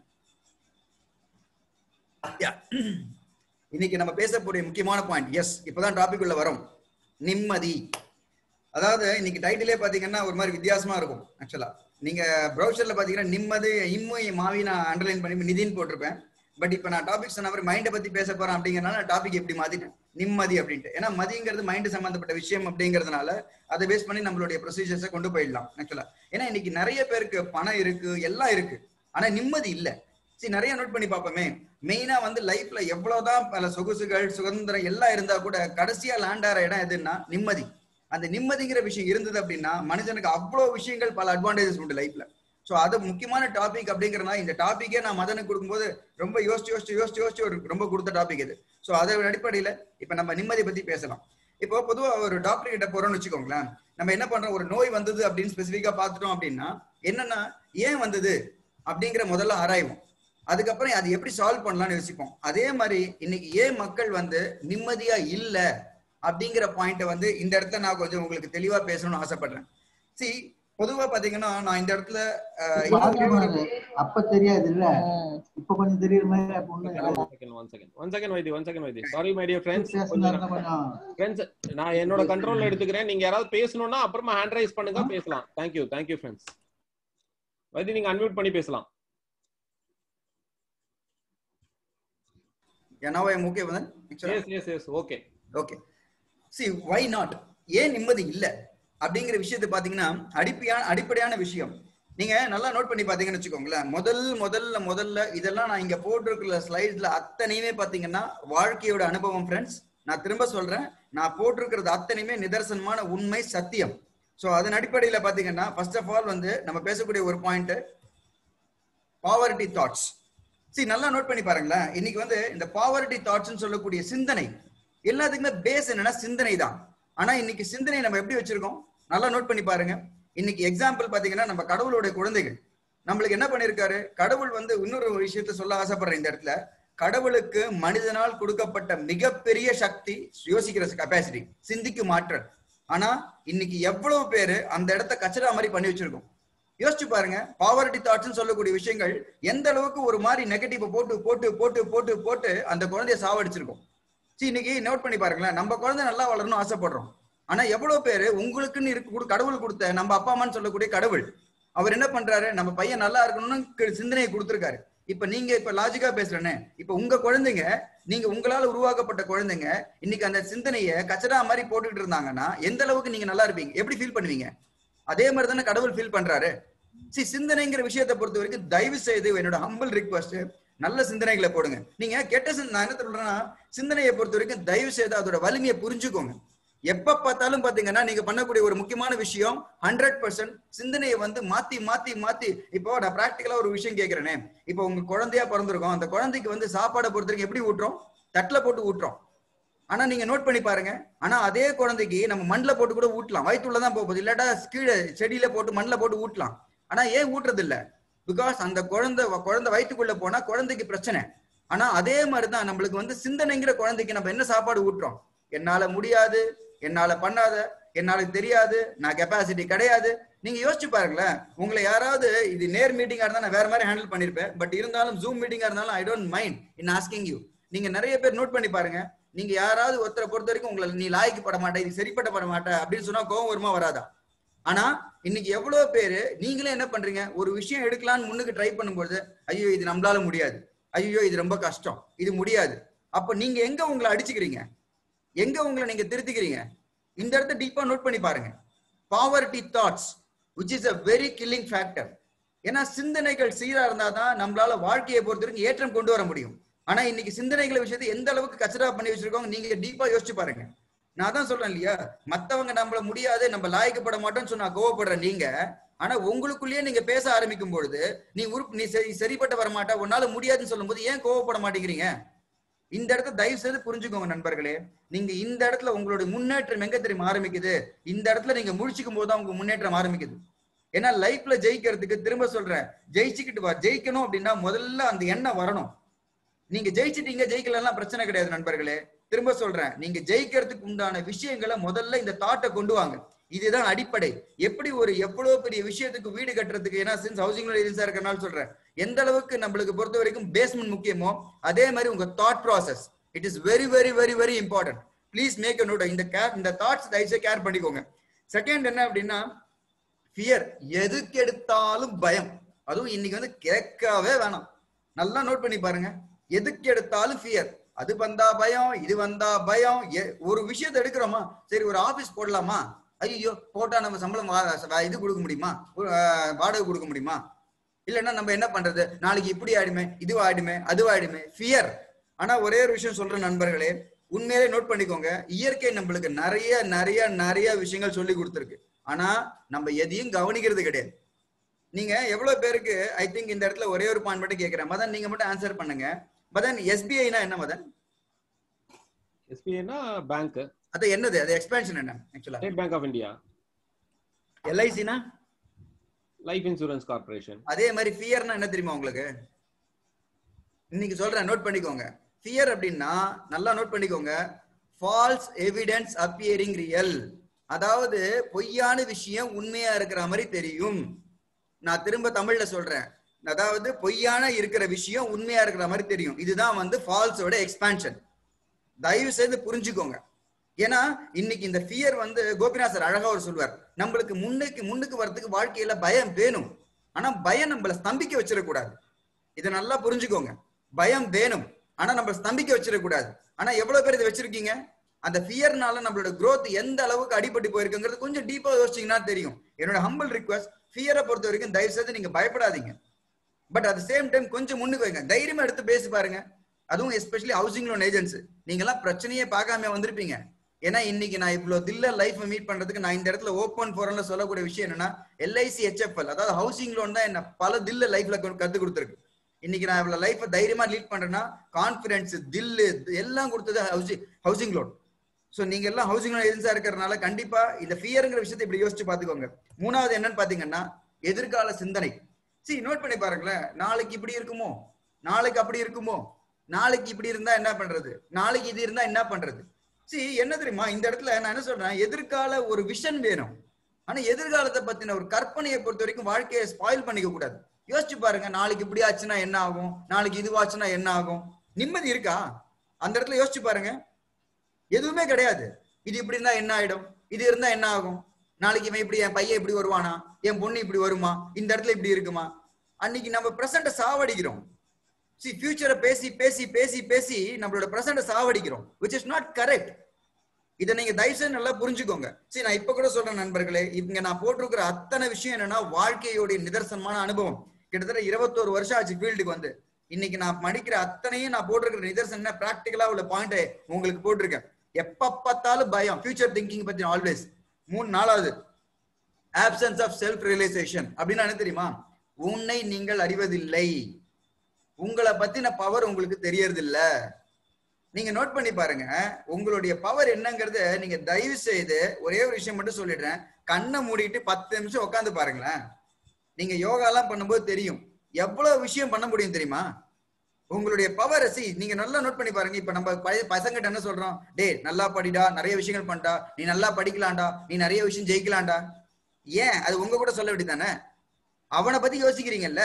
Yeah. இன்னைக்கு நம்ம பேசக்கூடிய முக்கியமான பாயிண்ட் எஸ் இப்பதான் டாபிக் உள்ள வரோம் நிம்மதி அதாவது இன்னைக்கு டைட்டிலே பாத்தீங்கன்னா ஒரு மாதிரி வித்தியாசமா இருக்கும் ஆக்சுவலா நீங்க ப்ரௌசர்ல பாத்தீங்கன்னா நிம்மதி இம்மு மாவி நான் அண்டர்லைன் பண்ணி நிதின்னு போட்டிருப்பேன் பட் இப்போ நான் டாபிக் சொன்ன மாதிரி மைண்டை பத்தி பேச போறேன் அப்படிங்கறதுனால டாபிக் எப்படி மாத்திட்டேன் நிம்மதி அப்படின்ட்டு ஏன்னா மதிங்கிறது மைண்ட் சம்பந்தப்பட்ட விஷயம் அப்படிங்கறதுனால அதை பேஸ் பண்ணி நம்மளுடைய ப்ரொசீஜர்ஸை கொண்டு போயிடலாம் ஆக்சுவலா ஏன்னா இன்னைக்கு நிறைய பேருக்கு பணம் இருக்கு எல்லாம் இருக்கு ஆனா நிம்மதி இல்ல சரி நிறைய நோட் பண்ணி பார்ப்போமே மெயினா வந்து லைஃப்ல எவ்வளவுதான் பல சொகுசுகள் சுதந்திரம் எல்லாம் இருந்தா கூட கடைசியா லேண்ட் ஆற இடம் எதுன்னா நிம்மதி அந்த நிம்மதிங்கிற விஷயம் இருந்தது அப்படின்னா மனுஷனுக்கு அவ்வளவு விஷயங்கள் பல அட்வான்டேஜஸ் உண்டு லைஃப்ல சோ அது முக்கியமான டாபிக் அப்படிங்கறதுனால இந்த டாபிக்கே நான் மதனுக்கு கொடுக்கும்போது ரொம்ப யோசிச்சு யோசிச்சு யோசிச்சு யோசிச்சு ஒரு ரொம்ப கொடுத்த டாபிக் இது சோ அதோட அடிப்படையில இப்ப நம்ம நிம்மதி பத்தி பேசலாம் இப்போ பொதுவா ஒரு டாக்டர் கிட்ட போறோம்னு வச்சுக்கோங்களேன் நம்ம என்ன பண்றோம் ஒரு நோய் வந்தது அப்படின்னு ஸ்பெசிஃபிக்கா பார்த்துட்டோம் அப்படின்னா என்னன்னா ஏன் வந்தது அப்படிங்கிற முதல்ல ஆராய்வோம் அதுக்கப்புறம் அது எப்படி சால்வ் பண்ணலாம்னு யோசிப்போம் அதே மாதிரி இன்னைக்கு ஏன் மக்கள் வந்து நிம்மதியா இல்ல அப்படிங்கிற பாயிண்ட வந்து இந்த இடத்துல நான் கொஞ்சம் உங்களுக்கு தெளிவா பேசணும்னு ஆசைப்படுறேன் சி பொதுவா பாத்தீங்கன்னா நான் இந்த இடத்துல அஹ், இன்னொரு ஒரு- அப்ப தெரியாது இல்ல இப்ப கொஞ்சம் தெரியுற மாதிரி அப்ப ஒண்ணும் இல்ல. One second one second one second Vaidhi one second Vaidhi sorry my dear friends பேசுனா கொஞ்சம் இருந்தா கொஞ்சம் ஃப்ரெண்ட்ஸ் நான் என்னோட கண்ட்ரோல்ல எடுத்துக்கிறேன் நீங்க யாராவது பேசணும்னா அப்புறமா ஹேண்ட் ரைஸ் பண்ணுங்க பேசலாம் தேங்க்யூ தேங்க்யூ ஃப்ரெண்ட்ஸ் வைதி நீங்க அன்மியூட் பண்ணி பேசலாம் now I am okay with that? Actually, yes yes yes okay okay see why not ஏன் நிம்மதி இல்ல அப்படிங்கிற விஷயத்தை பாத்தீங்கன்னா அடிப்படையான அடிப்படையான விஷயம் நீங்க நல்லா நோட் பண்ணி பாத்தீங்கன்னு வச்சுக்கோங்களேன் முதல் முதல்ல முதல்ல இதெல்லாம் நான் இங்க போட்டிருக்கிற ஸ்லைட்ஸ்ல அத்தனையுமே பாத்தீங்கன்னா வாழ்க்கையோட அனுபவம் ஃப்ரெண்ட்ஸ் நான் திரும்ப சொல்றேன் நான் போட்டிருக்கிறது அத்தனையுமே நிதர்சனமான உண்மை சத்தியம் சோ அதன் அடிப்படையில பாத்தீங்கன்னா ஃபர்ஸ்ட் ஆஃப் ஆல் வந்து நம்ம பேசக்கூடிய ஒரு பாயிண்ட் பாவர்ட்டி தாட்ஸ் சரி நல்லா நோட் பண்ணி பாருங்களேன் இன்னைக்கு வந்து இந்த பாவர்ட்டி தாட்ஸ்னு சொல்லக்கூடிய சிந்தனை எல்லாத்துக்குமே பேஸ் என்னன்னா சிந்தனை தான் ஆனா இன்னைக்கு சிந்தனை நம்ம எப்படி வச்சிருக்கோம் நல்லா நோட் பண்ணி பாருங்க இன்னைக்கு எக்ஸாம்பிள் பாத்தீங்கன்னா நம்ம கடவுளுடைய குழந்தைகள் நம்மளுக்கு என்ன பண்ணிருக்காரு கடவுள் வந்து இன்னொரு விஷயத்த சொல்ல ஆசைப்படுறேன் இந்த இடத்துல கடவுளுக்கு மனிதனால் கொடுக்கப்பட்ட மிகப்பெரிய சக்தி யோசிக்கிற கெப்பாசிட்டி சிந்திக்கும் ஆற்றல் ஆனா இன்னைக்கு எவ்வளவு பேரு அந்த இடத்த கச்சடா மாதிரி பண்ணி வச்சிருக்கோம் யோசிச்சு பாருங்க பாவர்ட்டி தாட்ஸ் சொல்லக்கூடிய விஷயங்கள் எந்த அளவுக்கு ஒரு மாதிரி நெகட்டிவ் போட்டு போட்டு போட்டு போட்டு போட்டு அந்த குழந்தைய சாவடிச்சிருக்கோம் சரி இன்னைக்கு நோட் பண்ணி பாருங்களேன் நம்ம குழந்தை நல்லா வளரணும் ஆசைப்படுறோம் ஆனா எவ்வளவு பேரு உங்களுக்குன்னு இருக்கு கொடு- கடவுள் கொடுத்த நம்ம அப்பா அம்மான்னு சொல்லக்கூடிய கடவுள் அவர் என்ன பண்றாரு நம்ம பையன் நல்லா இருக்கணும்னு கு- சிந்தனையை கொடுத்திருக்காரு இப்ப நீங்க இப்ப லாஜிக்கா பேசுறேனே இப்ப உங்க குழந்தைங்க நீங்க உங்களால உருவாக்கப்பட்ட குழந்தைங்க இன்னைக்கு அந்த சிந்தனைய கச்சடா மாதிரி போட்டுக்கிட்டு இருந்தாங்கன்னா எந்த அளவுக்கு நீங்க நல்லா இருப்பீங்க எப்படி ஃபீல் பண்ணுவீங்க அதே மாதிரி தானே கடவுள் ஃபீல் பண்றாரு சி சிந்தனைங்கிற விஷயத்தை பொறுத்த வரைக்கும் தயவு செய்து என்னோட ஹம்பிள் ரிக்வஸ்ட் நல்ல சிந்தனைகளை போடுங்க நீங்க கெட்ட சிந்தனை நான் என்ன சொல்றேன்னா சிந்தனையை பொறுத்த வரைக்கும் தயவு செய்து அதோட வலிமையை புரிஞ்சுக்கோங்க எப்ப பார்த்தாலும் பாத்தீங்கன்னா நீங்க பண்ணக்கூடிய ஒரு முக்கியமான விஷயம் ஹண்ட்ரட் பர்சன்ட் சிந்தனையை வந்து மாத்தி மாத்தி மாத்தி இப்போ நான் பிராக்டிக்கலா ஒரு விஷயம் கேக்குறேனே இப்போ உங்க குழந்தையா பிறந்திருக்கோம் அந்த குழந்தைக்கு வந்து சாப்பாடை பொறுத்த வரைக்கும் எப்படி ஊட்டுறோம் தட்டுல போட்டு ஊட்டுறோம் ஆனா நீங்க நோட் பண்ணி பாருங்க ஆனா அதே குழந்தைக்கு நம்ம மண்ணில் போட்டு கூட ஊட்டலாம் வயிற்றுல தான் போகுது இல்லாட்டா கீழே செடியில போட்டு மண்ணில் போட்டு ஊட்டலாம் ஆனா ஏன் ஊட்டுறது இல்ல பிகாஸ் அந்த குழந்தை குழந்தை வயிற்றுக்குள்ள போனா குழந்தைக்கு பிரச்சனை ஆனா அதே மாதிரிதான் நம்மளுக்கு வந்து சிந்தனைங்கிற குழந்தைக்கு நம்ம என்ன சாப்பாடு ஊட்டுறோம் என்னால முடியாது என்னால பண்ணாத என்னால தெரியாது நான் கெப்பாசிட்டி கிடையாது நீங்க யோசிச்சு பாருங்களேன் உங்களை யாராவது இது நேர் மீட்டிங்கா இருந்தா நான் வேற மாதிரி ஹேண்டில் பண்ணிருப்பேன் பட் இருந்தாலும் ஜூம் மீட்டிங்கா இருந்தாலும் I don't mind in asking you நீங்க நிறைய பேர் நோட் பண்ணி பாருங்க நீங்க யாராவது ஒருத்தரை பொறுத்த வரைக்கும் உங்களை நீ லாய்க்கு பட மாட்டே இது சரிப்பட்ட பட மாட்டே அப்படின்னு சொன்னா கோவம் வருமா வராதா ஆனா இன்னைக்கு எவ்வளவு பேரு நீங்களே என்ன பண்றீங்க ஒரு விஷயம் எடுக்கலாம்னு முன்னுக்கு ட்ரை பண்ணும்போது ஐயோ இது நம்மளால முடியாது ஐயோ இது ரொம்ப கஷ்டம் இது முடியாது அப்ப நீங்க எங்க உங்களை அடிச்சுக்கிறீங்க எங்க உங்களை நீங்க திருத்திக்கிறீங்க இந்த இடத்த டீப்பா நோட் பண்ணி பாருங்க poverty thoughts which is a very killing factor ஏன்னா சிந்தனைகள் சீரா இருந்தாதான் நம்மளால வாழ்க்கையை பொறுத்த வரைக்கும் ஏற்றம் கொண்டு வர முடியும் ஆனா இன்னைக்கு சிந்தனைகளை விஷயத்தை எந்த அளவுக்கு கச்சரா பண்ணி வச்சிருக்கோங்க நீங்க டீப்பா யோசிச்சு பாருங்க நான் தான் சொல்றேன் இல்லையா மத்தவங்க நம்மள முடியாது நம்ம லாய்க்கப்பட மாட்டோம்னு சொன்னா கோவப்படுற நீங்க ஆனா உங்களுக்குள்ளேயே நீங்க பேச ஆரம்பிக்கும் பொழுது நீ உறுப்பு நீ சரி சரிப்பட்டு வர மாட்டா உன்னால முடியாதுன்னு சொல்லும்போது ஏன் கோவப்பட மாட்டேங்கிறீங்க இந்த இடத்த தயவு செய்து புரிஞ்சுக்கோங்க நண்பர்களே நீங்க இந்த இடத்துல உங்களுடைய முன்னேற்றம் எங்க தெரியுமா ஆரம்பிக்குது இந்த இடத்துல நீங்க முழிச்சுக்கும் போது தான் உங்க முன்னேற்றம் ஆரம்பிக்குது ஏன்னா லைஃப்ல ஜெயிக்கிறதுக்கு திரும்ப சொல்றேன் ஜெயிச்சுக்கிட்டு வா ஜெயிக்கணும் அப்படின்னா முதல்ல அந்த எண்ணம் வரணும் நீங்க ஜெயிச்சிட்டீங்க ஜெயிக்கலாம் பிரச்சனை கிடையாது நண்பர்களே திரும்ப சொல்றேன் நீங்க ஜெயிக்கிறதுக்கு உண்டான விஷயங்களை முதல்ல இந்த தாட்டை கொண்டு வாங்க இதுதான் அடிப்படை எப்படி ஒரு எவ்வளவு பெரிய விஷயத்துக்கு வீடு கட்டுறதுக்கு ஏன்னா சின்ஸ் ஹவுசிங் ஏஜென்சியா இருக்கனால சொல்றேன் எந்த அளவுக்கு நம்மளுக்கு பொறுத்த வரைக்கும் பேஸ்மெண்ட் முக்கியமோ அதே மாதிரி உங்க thought process it is very very very very important please make a note இந்த கேர் இந்த தாட்ஸ் தயவுசெய்து கேர் பண்ணிக்கோங்க செகண்ட் என்ன அப்படின்னா ஃபியர் எதுக்கு எடுத்தாலும் பயம் அதுவும் இன்னைக்கு வந்து கேட்கவே வேணாம் நல்லா நோட் பண்ணி பாருங்க எதுக்கு எடுத்தாலும் ஃபியர் அது வந்தா பயம் இது வந்தா பயம் எ- ஒரு விஷயத்தை எடுக்கிறோமா சரி ஒரு ஆபீஸ் போடலாமா ஐயோ போட்டா நம்ம சம்பளம் வா- வா- இது கொடுக்க முடியுமா ஒரு, ஆஹ், வாடகை கொடுக்க முடியுமா இல்லைன்னா நம்ம என்ன பண்றது நாளைக்கு இப்படி ஆயிடுமே இது ஆயிடுமே அது ஆயிடுமே ஃபியர் ஆனா ஒரே ஒரு விஷயம் சொல்றேன் நண்பர்களே உண்மையிலே நோட் பண்ணிக்கோங்க இயற்கை நம்மளுக்கு நிறைய நிறைய நிறைய விஷயங்கள் சொல்லி கொடுத்துருக்கு ஆனா நம்ம எதையும் கவனிக்கிறது கிடையாது நீங்க எவ்வளவு பேருக்கு ஐ திங்க் இந்த இடத்துல ஒரே ஒரு பாயிண்ட் மட்டும் கேட்கிறேன் மதன் நீங்க மட்டும் ஆன்சர் பண்ணுங்க மதன் எஸ்பிஐனா என்ன மதன் எஸ்பிஐனா பேங்க் அது என்னது அது எக்ஸ்பேன்ஷன் என்ன ஆக்சுவலா ஸ்டேட் பேங்க் ஆஃப் இந்தியா எல்ஐசினா லைஃப் இன்சூரன்ஸ் கார்பரேஷன் அதே மாதிரி ஃபியர்னா என்ன தெரியுமா உங்களுக்கு இன்னைக்கு சொல்றேன் நோட் பண்ணிக்கோங்க ஃபியர் அப்படின்னா நல்லா நோட் பண்ணிக்கோங்க ஃபால்ஸ் எவிடன்ஸ் அப்பியரிங் ரியல் அதாவது பொய்யான விஷயம் உண்மையா இருக்கிற மாதிரி தெரியும் நான் திரும்ப தமிழ்ல சொல்றேன் அதாவது பொய்யான இருக்கிற விஷயம் உண்மையா இருக்கிற மாதிரி தெரியும் இதுதான் வந்து ஃபால்ஸோட எக்ஸ்பான்ஷன் தயவு செய்து புரிஞ்சுக்கோங்க ஏன்னா இன்னைக்கு இந்த ஃபியர் வந்து கோபிநாத் சார் அழகா ஒரு சொல்வார் நம்மளுக்கு முன்னுக்கு முன்னுக்கு வர்றதுக்கு வாழ்க்கையில பயம் வேணும் ஆனா பயம் நம்மள ஸ்தம்பிக்க வச்சிடக்கூடாது இதை நல்லா புரிஞ்சுக்கோங்க பயம் வேணும் ஆனா நம்ம ஸ்தம்பிக்க வச்சிடக்கூடாது ஆனா எவ்வளவு பேர் இதை வச்சிருக்கீங்க அந்த ஃபியர்னால நம்மளோட growth எந்த அளவுக்கு அடிபட்டு போயிருக்குங்கிறது கொஞ்சம் டீப்பா யோசிச்சீங்கன்னா தெரியும் என்னோட ஹம்பிள் ரிக்வஸ்ட் ஃபியரை பொறுத்த வரைக்கும் தயவு செய்து நீங்க பயப்படாதீங்க பட் அட் சேம் டைம் கொஞ்சம் முன்னுக்கு வைங்க தைரியமா எடுத்து பேசி பாருங்க அதுவும் எஸ்பெஷலி ஹவுசிங் லோன் ஏஜென்ட்ஸ் நீங்க எல்லாம் பிரச்சனையே பார்க்காம வந்திருப்பீங்க ஏன்னா இன்னைக்கு நான் இவ்வளவு தில்ல லைஃப் மீட் பண்றதுக்கு நான் இந்த இடத்துல ஓப்பன் ஃபோரம்ல சொல்லக்கூடிய விஷயம் என்னன்னா எல்ஐசி ஹெச்எஃப்எல் அதாவது ஹவுசிங் லோன் தான் என்ன பல தில்ல லைஃப்ல கத்து கொடுத்துருக்கு இன்னைக்கு நான் இவ்வளவு லைஃப் தைரியமா லீட் பண்றேன்னா கான்பிடன்ஸ் தில்லு எல்லாம் கொடுத்தது ஹவுசிங் ஹவுசிங் லோன் சோ நீங்க எல்லாம் ஹவுசிங் லோன் ஏஜென்சியா இருக்கிறதுனால கண்டிப்பா இந்த ஃபியர்ங்கிற விஷயத்தை இப்படி யோசிச்சு பாத்துக்கோங்க மூணாவது என்னன்னு பாத்தீங்கன்னா எதிர்கால சிந்தனை சரி நோட் பண்ணி பாருங்களேன் நாளைக்கு இப்படி இருக்குமோ நாளைக்கு அப்படி இருக்குமோ நாளைக்கு இப்படி இருந்தா என்ன பண்றது நாளைக்கு இது இருந்தா என்ன பண்றது சரி என்ன தெரியுமா இந்த இடத்துல நான் என்ன சொல்றேன் எதிர்கால ஒரு விஷன் வேணும் ஆனா எதிர்காலத்தை பத்தின ஒரு கற்பனையை பொறுத்த வரைக்கும் வாழ்க்கையை ஸ்பாயில் பண்ணிக்க கூடாது யோசிச்சு பாருங்க நாளைக்கு இப்படி ஆச்சுன்னா என்ன ஆகும் நாளைக்கு இதுவாச்சுன்னா என்ன ஆகும் நிம்மதி இருக்கா அந்த இடத்துல யோசிச்சு பாருங்க எதுவுமே கிடையாது இது இப்படி இருந்தா என்ன ஆயிடும் இது இருந்தா என்ன ஆகும் நாளைக்கு இவன் இப்படி என் பையன் இப்படி வருவானா என் பொண்ணு இப்படி வருமா இந்த இடத்துல இப்படி இருக்குமா அன்னைக்கு நம்ம பிரசண்ட சாவடிக்கிறோம் சி ஃபியூச்சரை பேசி பேசி பேசி பேசி நம்மளோட பிரசண்ட சாவடிக்கிறோம் விச் இஸ் நாட் கரெக்ட் இதை நீங்க தயவு செய்து நல்லா புரிஞ்சுக்கோங்க சரி நான் இப்ப கூட சொல்றேன் நண்பர்களே இங்க நான் போட்டிருக்கிற அத்தனை விஷயம் என்னன்னா வாழ்க்கையோடைய நிதர்சனமான அனுபவம் கிட்டத்தட்ட இருபத்தோரு வருஷம் ஆச்சு ஃபீல்டுக்கு வந்து இன்னைக்கு நான் படிக்கிற அத்தனையும் நான் போட்டிருக்கிற நிதர்சனம் பிராக்டிக்கலா உள்ள பாயிண்ட் உங்களுக்கு போட்டிருக்கேன் எப்ப பார்த்தாலும் பயம் ஃபியூச்சர் திங்கிங் பத்தி ஆல்வேஸ் மூணு நாலாவது ஆப்சன்ஸ் ஆஃப் செல்ஃப் ரியலைசேஷன் அப்படின்னு என்ன தெரியுமா உன்னை நீங்கள் அறிவதில்லை உங்களை பத்தின பவர் உங்களுக்கு தெரியறதில்ல நீங்க நோட் பண்ணி பாருங்க உங்களுடைய பவர் என்னங்கறத நீங்க தயவு செய்து ஒரே ஒரு விஷயம் மட்டும் சொல்லிடுறேன் கண்ணை மூடிட்டு பத்து நிமிஷம் உட்காந்து பாருங்களேன் நீங்க யோகா எல்லாம் பண்ணும்போது தெரியும் எவ்வளவு விஷயம் பண்ண முடியும் தெரியுமா உங்களுடைய பவர் சி நீங்க நல்லா நோட் பண்ணி பாருங்க இப்ப நம்ம பழைய பசங்கிட்ட என்ன சொல்றோம் டேய் நல்லா படிடா நிறைய விஷயங்கள் பண்ணிட்டா நீ நல்லா படிக்கலாம்டா நீ நிறைய விஷயம் ஜெயிக்கலாம்டா ஏன் அது உங்க கூட சொல்ல வேண்டியதானே அவனை பத்தி யோசிக்கிறீங்கல்ல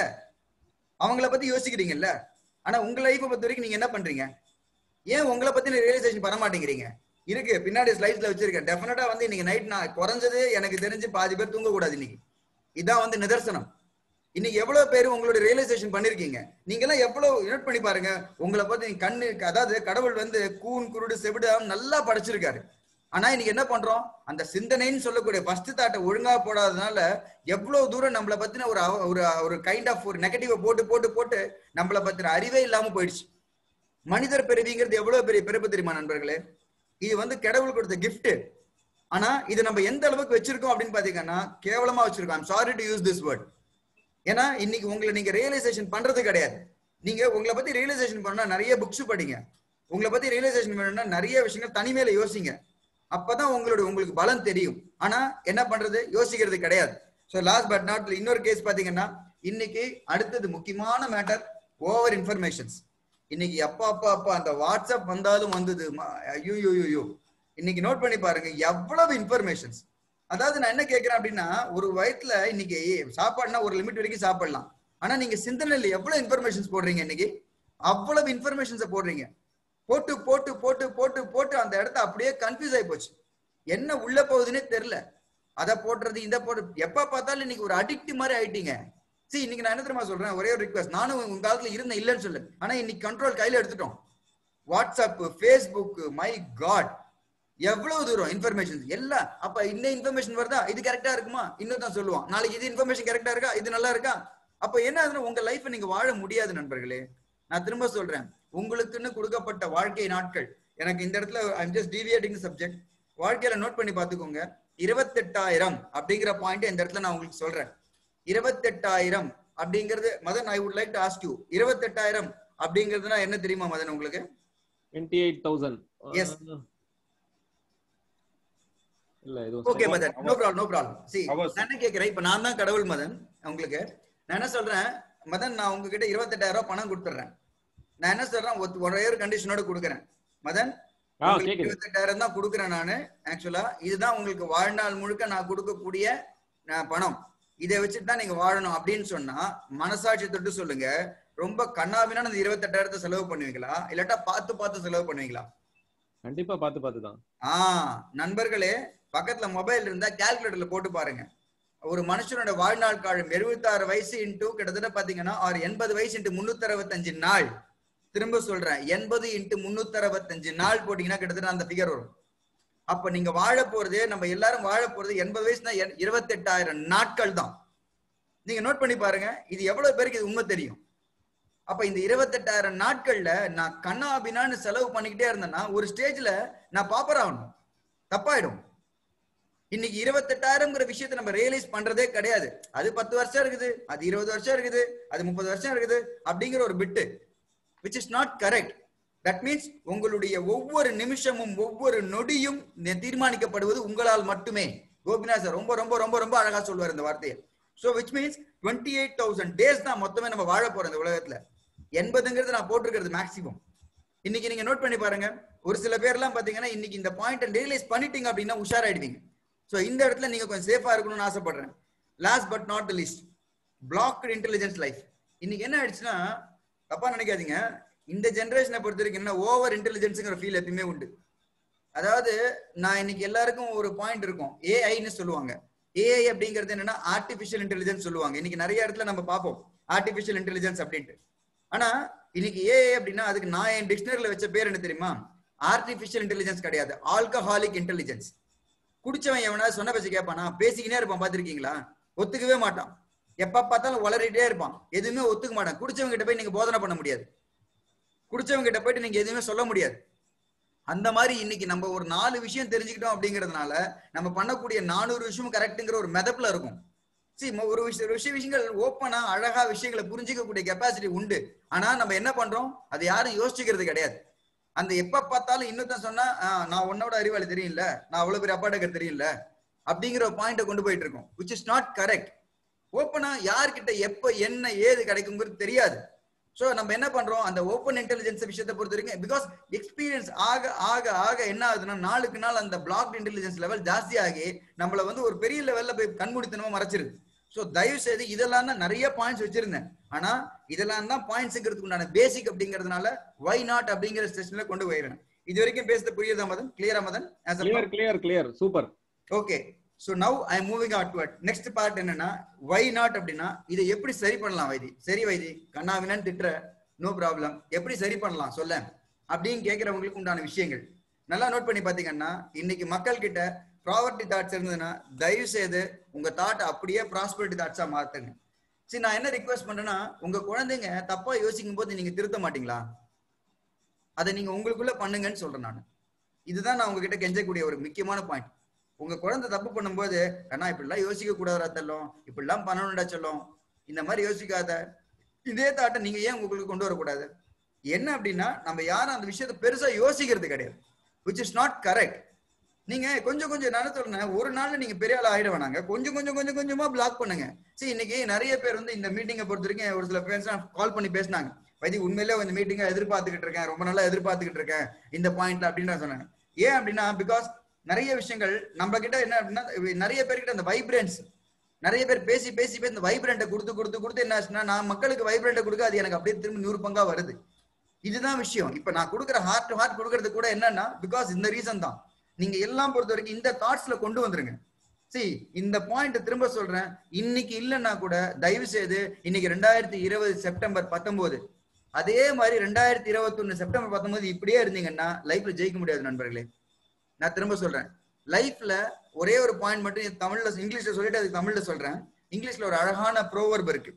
அவங்கள பத்தி யோசிக்கிறீங்கல்ல ஆனா உங்க லைஃப்பை பொறுத்த வரைக்கும் நீங்க என்ன பண்றீங்க ஏன் உங்களை பத்தி ரியலைசேஷன் பண்ண மாட்டேங்கிறீங்க இருக்கு பின்னாடி ஸ்லைட்ஸ்ல வச்சிருக்கேன் டெஃபினட்டா வந்து இன்னைக்கு நைட் நான் குறைஞ்சது எனக்கு தெரிஞ்சு பாதி பேர் தூங்க கூடாது இன்னைக்கு இதான் வந்து நிதர்சனம் இன்னைக்கு எவ்வளவு பேர் உங்களுடைய ரியலைசேஷன் பண்ணிருக்கீங்க நீங்க எல்லாம் எவ்வளவு நோட் பண்ணி பாருங்க உங்களை பத்தி நீங்க கண்ணு அதாவது கடவுள் வந்து கூன் குருடு செவிடு நல்லா படைச்சிருக்காரு ஆனா இன்னைக்கு என்ன பண்றோம் அந்த சிந்தனைன்னு சொல்லக்கூடிய ஃபர்ஸ்ட் தாட்டை ஒழுங்கா போடாதனால எவ்வளவு தூரம் நம்மளை பத்தின ஒரு அவ- ஒரு ஒரு கைண்ட் ஆஃப் ஒரு நெகட்டிவ போட்டு போட்டு போட்டு நம்மளை பத்தின அறிவே இல்லாம போயிடுச்சு மனிதர் பிறவிங்கிறது எவ்வளவு பெரிய பிறப்பு தெரியுமா நண்பர்களே இது வந்து கடவுள் கொடுத்த gift ஆனா இது நம்ம எந்த அளவுக்கு வச்சிருக்கோம் அப்படின்னு பாத்தீங்கன்னா கேவலமா வச்சிருக்கோம் sorry to use this word ஏன்னா இன்னைக்கு உங்களை நீங்க ரியலைசேஷன் பண்றது கிடையாது நீங்க உங்களை பத்தி ரியலைசேஷன் பண்ணா நிறைய புக்ஸ் படிங்க உங்களை பத்தி ரியலைசேஷன் பண்ணணும்னா நிறைய விஷயங்கள் தனிமையில யோசிங்க அப்பதான் உங்களுடைய உங்களுக்கு பலம் தெரியும் ஆனா என்ன பண்றது யோசிக்கிறது கிடையாது ஸோ லாஸ்ட் பட் நாட் இன்னொரு கேஸ் பாத்தீங்கன்னா இன்னைக்கு அடுத்தது முக்கியமான மேட்டர் ஓவர் இன்ஃபர்மேஷன்ஸ் இன்னைக்கு அப்பா அப்பா அப்பா அந்த வாட்ஸ்அப் வந்தாலும் வந்தது ஐயோ ஐயோ இன்னைக்கு நோட் பண்ணி பாருங்க எவ்வளவு இன்ஃபர்மேஷன்ஸ் அதாவது நான் என்ன கேட்கிறேன் அப்படின்னா ஒரு வயசுல இன்னைக்கு சாப்பாடுனா ஒரு லிமிட் வரைக்கும் சாப்பிடலாம் ஆனா நீங்க சிந்தனையில எவ்வளவு இன்ஃபர்மேஷன்ஸ் போடுறீங்க இன்னைக்கு அவ்வளவு இன்ஃபர்மேஷன்ஸை போடுறீங்க போட்டு போட்டு போட்டு போட்டு போட்டு அந்த இடத்த அப்படியே கன்ஃபியூஸ் ஆகி போச்சு என்ன உள்ள போகுதுன்னே தெரியல அதை போடுறது இதை போடுறது எப்ப பார்த்தாலும் இன்னைக்கு ஒரு அடிக்ட் மாதிரி ஆயிட்டீங்க சரி இன்னைக்கு நான் என்ன தெரியுமா சொல்றேன் ஒரே ஒரு ரிக்வஸ்ட் நானும் உங்க காலத்துல இருந்தேன் இல்லைன்னு சொல்லு ஆனா இன்னைக்கு கண்ட்ரோல் கையில எடுத்துட்டோம் வாட்ஸ்அப் ஃபேஸ்புக் மை காட் எவ்வளவு தூரம் இன்ஃபர்மேஷன் எல்லாம் அப்ப இந்த இன்ஃபர்மேஷன் வருதா இது கரெக்டா இருக்குமா இன்னும் தான் சொல்லுவான் நாளைக்கு இது இன்ஃபர்மேஷன் கரெக்டா இருக்கா இது நல்லா இருக்கா அப்ப என்ன ஆகுதுன்னா உங்க லைஃப் நீங்க வாழ முடியாது நண்பர்களே நான் திரும்ப சொல்றேன் உங்களுக்குன்னு கொடுக்கப்பட்ட வாழ்க்கை நாட்கள் எனக்கு இந்த இடத்துல ஐம் ஜஸ்ட் டிவியேட்டிங் சப்ஜெக்ட் வாழ்க்கையில நோட் பண்ணி பாத்துக்கோங்க இருபத்தெட்டாயிரம் அப்படிங்கிற பாயிண்ட் இந்த இடத்துல நான் உங்களுக்கு சொல்றேன் இருபத்தெட்டாயிரம் அப்படிங்கிறது Madan I would like to ask you இருபத்தெட்டாயிரம் அப்படிங்கிறதுனா என்ன தெரியுமா மதன் உங்களுக்கு டுவெண்ட்டி எயிட் தௌசண்ட் Yes. இல்ல இது okay Madan no problem no problem see Hours. நான் என்ன கேக்குறேன் இப்ப நான் தான் கடவுள் மதன் உங்களுக்கு நான் என்ன சொல்றேன் மதன் நான் உங்ககிட்ட இருபத்தெட்டாயிரம் ரூபாய் பணம் கொடுத்துறேன் நான் என்ன சொல்றேன் ஒத்- ஒரே ஒரு கண்டிஷனோட கொடுக்குறேன் மதன் ஆ உங்களுக்கு கேக்குது இருபத்தெட்டாயிரம் தான் கொடுக்குறேன் நானு ஆக்சுவலா இதுதான் உங்களுக்கு வாழ்நாள் முழுக்க நான் கொடுக்கக்கூடிய அஹ், பணம் இதை வச்சுட்டு தான் நீங்க வாழணும் அப்படின்னு சொன்னா மனசாட்சி தொட்டு சொல்லுங்க ரொம்ப கண்ணாபின்னா அந்த இருபத்தெட்டாயிரத்தை செலவு பண்ணுவீங்களா இல்லாட்டா பார்த்து பார்த்து செலவு பண்ணுவீங்களா கண்டிப்பா பார்த்து பார்த்து தான் ஆ நண்பர்களே பக்கத்துல மொபைல் இருந்தா கால்குலேட்டர்ல போட்டு பாருங்க ஒரு மனுஷனோட வாழ்நாள் காலம் எழுபத்தாறு வயசு இன்டூ கிட்டத்தட்ட பாத்தீங்கன்னா ஒரு எண்பது வயசு இன்ட்டு முன்னூத்தி அறுபத்தஞ்சு நாள் திரும்ப சொல்றேன் எண்பது இன்ட்டு முன்னூத்தி அறுபத்தஞ்சு நாள் போட்டீங்கன்னா கிட்டத்தட்ட அந்த ஃபிகர் வரும் அப்ப நீங்க வாழ போறது நம்ம எல்லாரும் வாழ போறது எண்பது வயசுனா இருபத்தெட்டாயிரம் நாட்கள் தான் நீங்க நோட் பண்ணி பாருங்க இது எவ்வளவு பேருக்கு இது உண்மை தெரியும் அப்ப இந்த இருபத்தெட்டாயிரம் நாட்கள்ல நான் கண்ணா அபினான்னு செலவு பண்ணிக்கிட்டே இருந்தேன்னா ஒரு ஸ்டேஜ்ல நான் பாப்பர் ஆகணும் தப்பாயிடும் இன்னைக்கு இருபத்தெட்டாயிரம்ங்கிற விஷயத்தை நம்ம ரியலைஸ் பண்றதே கிடையாது அது பத்து வருஷம் இருக்குது அது இருபது வருஷம் இருக்குது அது முப்பது வருஷம் இருக்குது அப்படிங்கிற ஒரு bit which is not correct that means உங்களுடைய ஒவ்வொரு நிமிஷமும் ஒவ்வொரு நொடியும் நி- தீர்மானிக்கப்படுவது உங்களால் மட்டுமே கோபிநாத் சார் ரொம்ப ரொம்ப ரொம்ப ரொம்ப அழகா சொல்லுவார் இந்த வார்த்தையை so which means twenty eight thousand days தான் மொத்தமே நம்ம வாழ போறோம் இந்த உலகத்துல எண்பதுங்கிறது நான் போட்டிருக்கிறது மேக்ஸிமம் இன்னைக்கு நீங்க நோட் பண்ணி பாருங்க ஒரு சில பேர்லாம் பாத்தீங்கன்னா இன்னைக்கு இந்த பாயிண்ட் ரியலைஸ் பண்ணிட்டீங்க அப்படின்னா உஷாராயிடுவீங்க ஸோ இந்த இடத்துல நீங்க கொஞ்சம் சேஃபா இருக்கணும்னு ஆசைப்படுறேன் last but not the least blocked intelligence life இன்னைக்கு என்ன ஆயிடுச்சுன்னா தப்பா நினைக்காதீங்க இந்த ஜென்ரேஷனை பொறுத்த வரைக்கும் என்ன ஓவர் இன்டெலிஜென்ஸுங்கிற ஃபீல் எப்பயுமே உண்டு அதாவது நான் இன்னைக்கு எல்லாருக்கும் ஒரு பாயிண்ட் இருக்கும் ஏஐன்னு சொல்லுவாங்க ஏஐ அப்படிங்கிறது என்னன்னா ஆர்டிபிஷியல் இன்டெலிஜென்ஸ் சொல்லுவாங்க இன்னைக்கு நிறைய இடத்துல நம்ம பார்ப்போம் ஆர்டிபிஷியல் இன்டெலிஜென்ஸ் அப்படின்ட்டு ஆனா இன்னைக்கு ஏஐ அப்படின்னா அதுக்கு நான் என் டிக்ஷனரியில வச்ச பேர் என்ன தெரியுமா ஆர்டிபிஷியல் இன்டெலிஜென்ஸ் கிடையாது ஆல்கஹாலிக் இன்டெலிஜென்ஸ் குடிச்சவன் எவனாவது சொன்ன பேச்சு கேட்பானா பேசிக்கினே இருப்பான் பாத்திருக்கீங்களா ஒத்துக்கவே மாட்டான் எப்ப பார்த்தாலும் வளரிட்டே இருப்பான் எதுவுமே ஒத்துக்க மாட்டான் குடிச்சவங்க கிட்ட போய் நீங்க போதனை பண்ண முடியாது குடிச்சவங்க கிட்ட போயிட்டு நீங்க எதுவுமே சொல்ல முடியாது அந்த மாதிரி இன்னைக்கு நம்ம ஒரு நாலு விஷயம் தெரிஞ்சுக்கிட்டோம் அப்படிங்கறதுனால நம்ம பண்ணக்கூடிய நானூறு விஷயம் கரெக்ட்ங்கிற ஒரு மெதப்புல இருக்கும் சரி ஒரு விஷயம் ஒரு விஷய விஷயங்கள் ஓப்பனா அழகா விஷயங்களை புரிஞ்சிக்கக்கூடிய கெப்பாசிட்டி உண்டு ஆனா நம்ம என்ன பண்றோம் அதை யாரும் யோசிச்சுக்கிறது கிடையாது அந்த எப்ப பார்த்தாலும் இன்னொருத்தன் சொன்னா "ஆஹ், நான் உன்னோட அறிவாளி தெரியும்ல நான் அவ்வளவு பெரிய அப்பாடகர் தெரியும்ல அப்படிங்கிற பாயிண்ட கொண்டு போயிட்டு இருக்கோம் விச் இஸ் நாட் கரெக்ட் ஓப்பனா யார்கிட்ட எப்ப என்ன ஏது கிடைக்குங்கிறது தெரியாது சோ நம்ம என்ன பண்றோம் அந்த ஓப்பன் இன்டெலிஜென்ஸ் விஷயத்தை பொறுத்த வரைக்கும் பிகாஸ் எக்ஸ்பீரியன்ஸ் ஆக ஆக ஆக என்ன ஆகுதுன்னா நாளுக்கு நாள் அந்த பிளாக் இன்டெலிஜென்ஸ் லெவல் ஜாஸ்தி ஆகி நம்மள வந்து ஒரு பெரிய லெவல்ல போய் கண்மூடித்தனமா மறைச்சிருது சோ தயவு செய்து இதெல்லாம் தான் நிறைய பாயிண்ட்ஸ் வச்சிருந்தேன் ஆனா இதெல்லாம் தான் பாயிண்ட்ஸ்ங்கிறதுக்கு உண்டான பேசிக் அப்படிங்கறதுனால வை நாட் அப்படிங்கிற செஷன்ல கொண்டு போயிடுறேன் இது வரைக்கும் பேசுறது புரியுதா மதன் கிளியரா Madan clear clear clear super okay so now I moving out to next part என்னன்னா வை நாட் அப்படின்னா இதை எப்படி சரி பண்ணலாம் வைதி சரி வைதி கண்ணாவினன் திட்டுற நோ ப்ராப்ளம் எப்படி சரி பண்ணலாம் சொல்ல அப்படின்னு கேட்கறவங்களுக்கு உண்டான விஷயங்கள் நல்லா நோட் பண்ணி பாத்தீங்கன்னா இன்னைக்கு மக்கள் கிட்ட ப்ராவர்ட்டி தாட்ஸ் இருந்ததுன்னா தயவு செய்து உங்க தாட் அப்படியே ப்ராஸ்பரிட்டி தாட்ஸா மாத்துங்க சரி நான் என்ன ரிக்வெஸ்ட் பண்றேன்னா உங்க குழந்தைங்க தப்பா யோசிக்கும் போது நீங்க திருத்த மாட்டீங்களா அதை நீங்க உங்களுக்குள்ள பண்ணுங்கன்னு சொல்றேன் நான் இதுதான் நான் உங்ககிட்ட கெஞ்சக்கூடிய ஒரு முக்கியமான பாயிண்ட் உங்க குழந்தை தப்பு பண்ணும்போது அண்ணா இப்படிலாம் யோசிக்க கூடாதா செல்லம் இப்படிலாம் பண்ணணும்டா செல்லம் இந்த மாதிரி யோசிக்காத இதே தாட்டை நீங்க ஏன் உங்களுக்கு கொண்டு வரக்கூடாது என்ன அப்படின்னா நம்ம யாரும் அந்த விஷயத்தை பெருசா யோசிக்கிறது கிடையாது விச் இஸ் நாட் கரெக்ட் நீங்க கொஞ்சம் கொஞ்சம் நான் சொல்றேன் ஒரு நாள்ல நீங்க பெரிய ஆள் ஆயிட வேணாங்க கொஞ்சம் கொஞ்சம் கொஞ்சம் கொஞ்சமா பிளாக் பண்ணுங்க சரி இன்னைக்கு நிறைய பேர் வந்து இந்த மீட்டிங்கை பொறுத்த வரைக்கும் ஒரு சில பேர் கால் பண்ணி பேசினாங்க வைதி உண்மையிலே இந்த மீட்டிங்கை எதிர்பார்த்துக்கிட்டு இருக்கேன் ரொம்ப நாளா எதிர்பார்த்துக்கிட்டு இருக்கேன் இந்த பாயிண்ட்ல அப்படின்னு நான் சொன்னாங்க ஏன் அப்படின்னா பிகாஸ் நிறைய விஷயங்கள் நம்ம கிட்ட என்ன அப்படின்னா நிறைய பேர்கிட்ட அந்த வைப்ரன்ஸ் நிறைய பேர் பேசி பேசி பேசி இந்த வைப்ரண்ட்டை கொடுத்து கொடுத்து கொடுத்து என்ன ஆச்சுன்னா நான் மக்களுக்கு வைப்ரண்ட்டை கொடுக்க அது எனக்கு அப்படியே திரும்பி நூறு பங்கா வருது இதுதான் விஷயம் இப்ப நான் கொடுக்குற ஹார்ட் டு ஹார்ட் கொடுக்கறது கூட என்னன்னா பிகாஸ் இந்த ரீசன் தான் நீங்க எல்லாம் பொறுத்த வரைக்கும் இந்த தாட்ஸ்ல கொண்டு வந்துருங்க see இந்த பாயிண்ட் திரும்ப சொல்றேன் இன்னைக்கு இல்லைன்னா கூட தயவு செய்து இன்னைக்கு ரெண்டாயிரத்தி இருபது செப்டம்பர் பத்தொன்பது அதே மாதிரி ரெண்டாயிரத்தி இருபத்தி ஒண்ணு செப்டம்பர் பத்தொன்பது இப்படியே இருந்தீங்கன்னா லைஃப்ல ஜெயிக்க முடியாது நண்பர்களே நான் திரும்ப சொல்றேன் லைஃப்ல ஒரே ஒரு பாயிண்ட் மட்டும் இது தமிழ்ல இங்கிலீஷ்ல சொல்லிட்டு அதுக்கு தமிழ்ல சொல்றேன் இங்கிலீஷ்ல ஒரு அழகான ப்ரோவர்ப் இருக்கு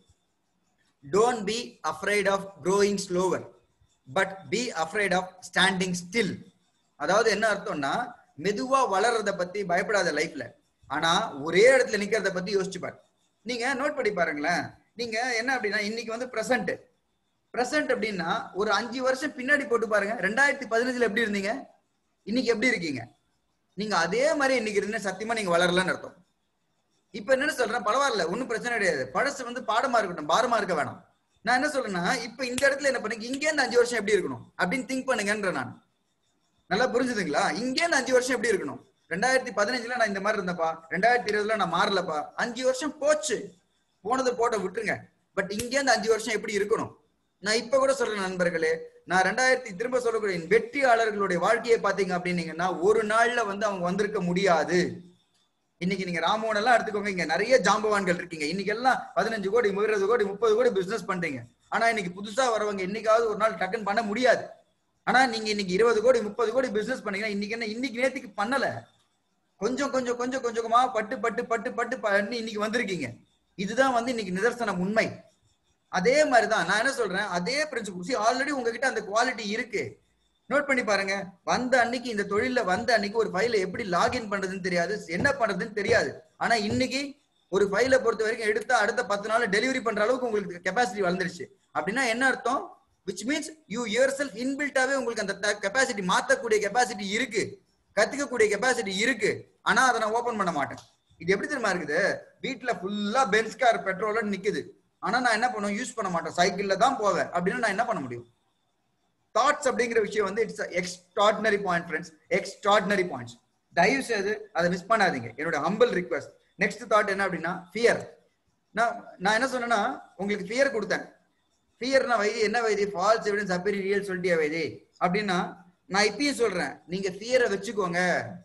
don't be afraid of growing slower but be afraid of standing still அதாவது என்ன அர்த்தம்னா மெதுவா வளர்றத பத்தி பயப்படாத லைஃப்ல ஆனா ஒரே இடத்துல நிக்கிறத பத்தி யோசிச்சு பாரு நீங்க நோட் பண்ணி பாருங்களேன் நீங்க என்ன அப்படின்னா இன்னைக்கு வந்து பிரசன்ட் பிரசன்ட் அப்படின்னா ஒரு அஞ்சு வருஷம் பின்னாடி போட்டு பாருங்க ரெண்டாயிரத்தி பதினஞ்சுல எப்படி இருந்தீங்க இன்னைக்கு எப்படி இருக்கீங்க நீங்க அதே மாதிரி இன்னைக்கு இருந்தீங்க சத்தியமா நீங்க வளரலன்னு அர்த்தம் இப்ப என்னன்னு சொல்றேன் பரவாயில்ல ஒன்னும் பிரச்சனை கிடையாது பழசு வந்து பாடமா இருக்கட்டும் பாரமா இருக்க வேணாம் நான் என்ன சொல்றேன்னா இப்ப இந்த இடத்துல என்ன பண்ணுங்க இங்கே இருந்து அஞ்சு வருஷம் எப்படி இருக்கணும் அப்படின்னு திங்க் பண்ணுங்கன்ற நான் நல்லா புரிஞ்சுதுங்களா இங்கே இருந்து அஞ்சு வருஷம் எப்படி இருக்கணும் ரெண்டாயிரத்தி பதினஞ்சுல நான் இந்த மாதிரி இருந்தப்பா ரெண்டாயிரத்தி இருபதுல நான் மாறலப்பா அஞ்சு வருஷம் போச்சு போனது போட்ட விட்டுருங்க பட் இங்கே இருந்து அஞ்சு வருஷம் எப்படி இருக்கணும் நான் இப்ப கூட சொல்றேன் நண்பர்களே நான் ரெண்டாயிரத்தி திரும்ப சொல்லக்கூடிய என் வெற்றியாளர்களுடைய வாழ்க்கையை பாத்தீங்க அப்படின்னீங்கன்னா ஒரு நாள்ல வந்து அவங்க வந்திருக்க முடியாது இன்னைக்கு நீங்க ராமோன் எல்லாம் எடுத்துக்கோங்க இங்க நிறைய ஜாம்பவான்கள் இருக்கீங்க இன்னைக்கு எல்லாம் பதினஞ்சு கோடி இருபது கோடி முப்பது கோடி பிசினஸ் பண்றீங்க ஆனா இன்னைக்கு புதுசா வரவங்க என்னைக்காவது ஒரு நாள் டக்குன்னு பண்ண முடியாது ஆனா நீங்க இன்னைக்கு இருபது கோடி முப்பது கோடி பிசினஸ் பண்ணீங்கன்னா இன்னைக்கு என்ன இன்னைக்கு நேத்துக்கு பண்ணல கொஞ்சம் கொஞ்சம் கொஞ்சம் கொஞ்சமா பட்டு பட்டு பட்டு பட்டு பண்ணி இன்னைக்கு வந்திருக்கீங்க இதுதான் வந்து இன்னைக்கு நிதர்சனம் உண்மை அதே மாதிரிதான் நான் என்ன சொல்றேன் அதே பிரின்சிபல் ஆல்ரெடி உங்ககிட்ட அந்த குவாலிட்டி இருக்கு நோட் பண்ணி பாருங்க வந்த அன்னைக்கு இந்த தொழில வந்த அன்னைக்கு ஒரு ஃபைல எப்படி லாகின் பண்றதுன்னு தெரியாது என்ன பண்றதுன்னு தெரியாது ஆனா இன்னைக்கு ஒரு ஃபைலை பொறுத்த வரைக்கும் எடுத்தா அடுத்த பத்து நாள் டெலிவரி பண்ற அளவுக்கு உங்களுக்கு கெப்பாசிட்டி வளர்ந்துருச்சு அப்படின்னா என்ன அர்த்தம் which means you yourself இன்பில்ட்டாவே உங்களுக்கு அந்த கெப்பாசிட்டி மாத்தக்கூடிய கெப்பாசிட்டி இருக்கு கத்துக்கக்கூடிய கெப்பாசிட்டி இருக்கு ஆனா அதை நான் ஓபன் பண்ண மாட்டேன் இது எப்படி தெரியுமா இருக்குது வீட்டுல ஃபுல்லா பென்ஸ் கார் பெட்ரோல் நிக்குது ஆனா நான் என்ன பண்ணுவேன் யூஸ் பண்ண மாட்டேன் சைக்கிள்ல தான் போவேன் அப்படின்னு நான் என்ன பண்ண முடியும் தாட்ஸ் அப்படிங்கிற விஷயம் வந்து it's extraordinary point friends extraordinary points தயவு செய்து அதை மிஸ் பண்ணாதீங்க என்னோட ஹம்பிள் ரிக்வஸ்ட் நெக்ஸ்ட் தாட் என்ன அப்படின்னா ஃபியர் நான் நான் என்ன சொன்னேன்னா உங்களுக்கு ஃபியர் கொடுத்தேன் ஃபியர்னா வைதி என்ன Vaithi false evidence appearing real சொல்லிட்டியா வைதி அப்படின்னா நான் இப்பயும் சொல்றேன் நீங்க ஃபியரை வச்சுக்கோங்க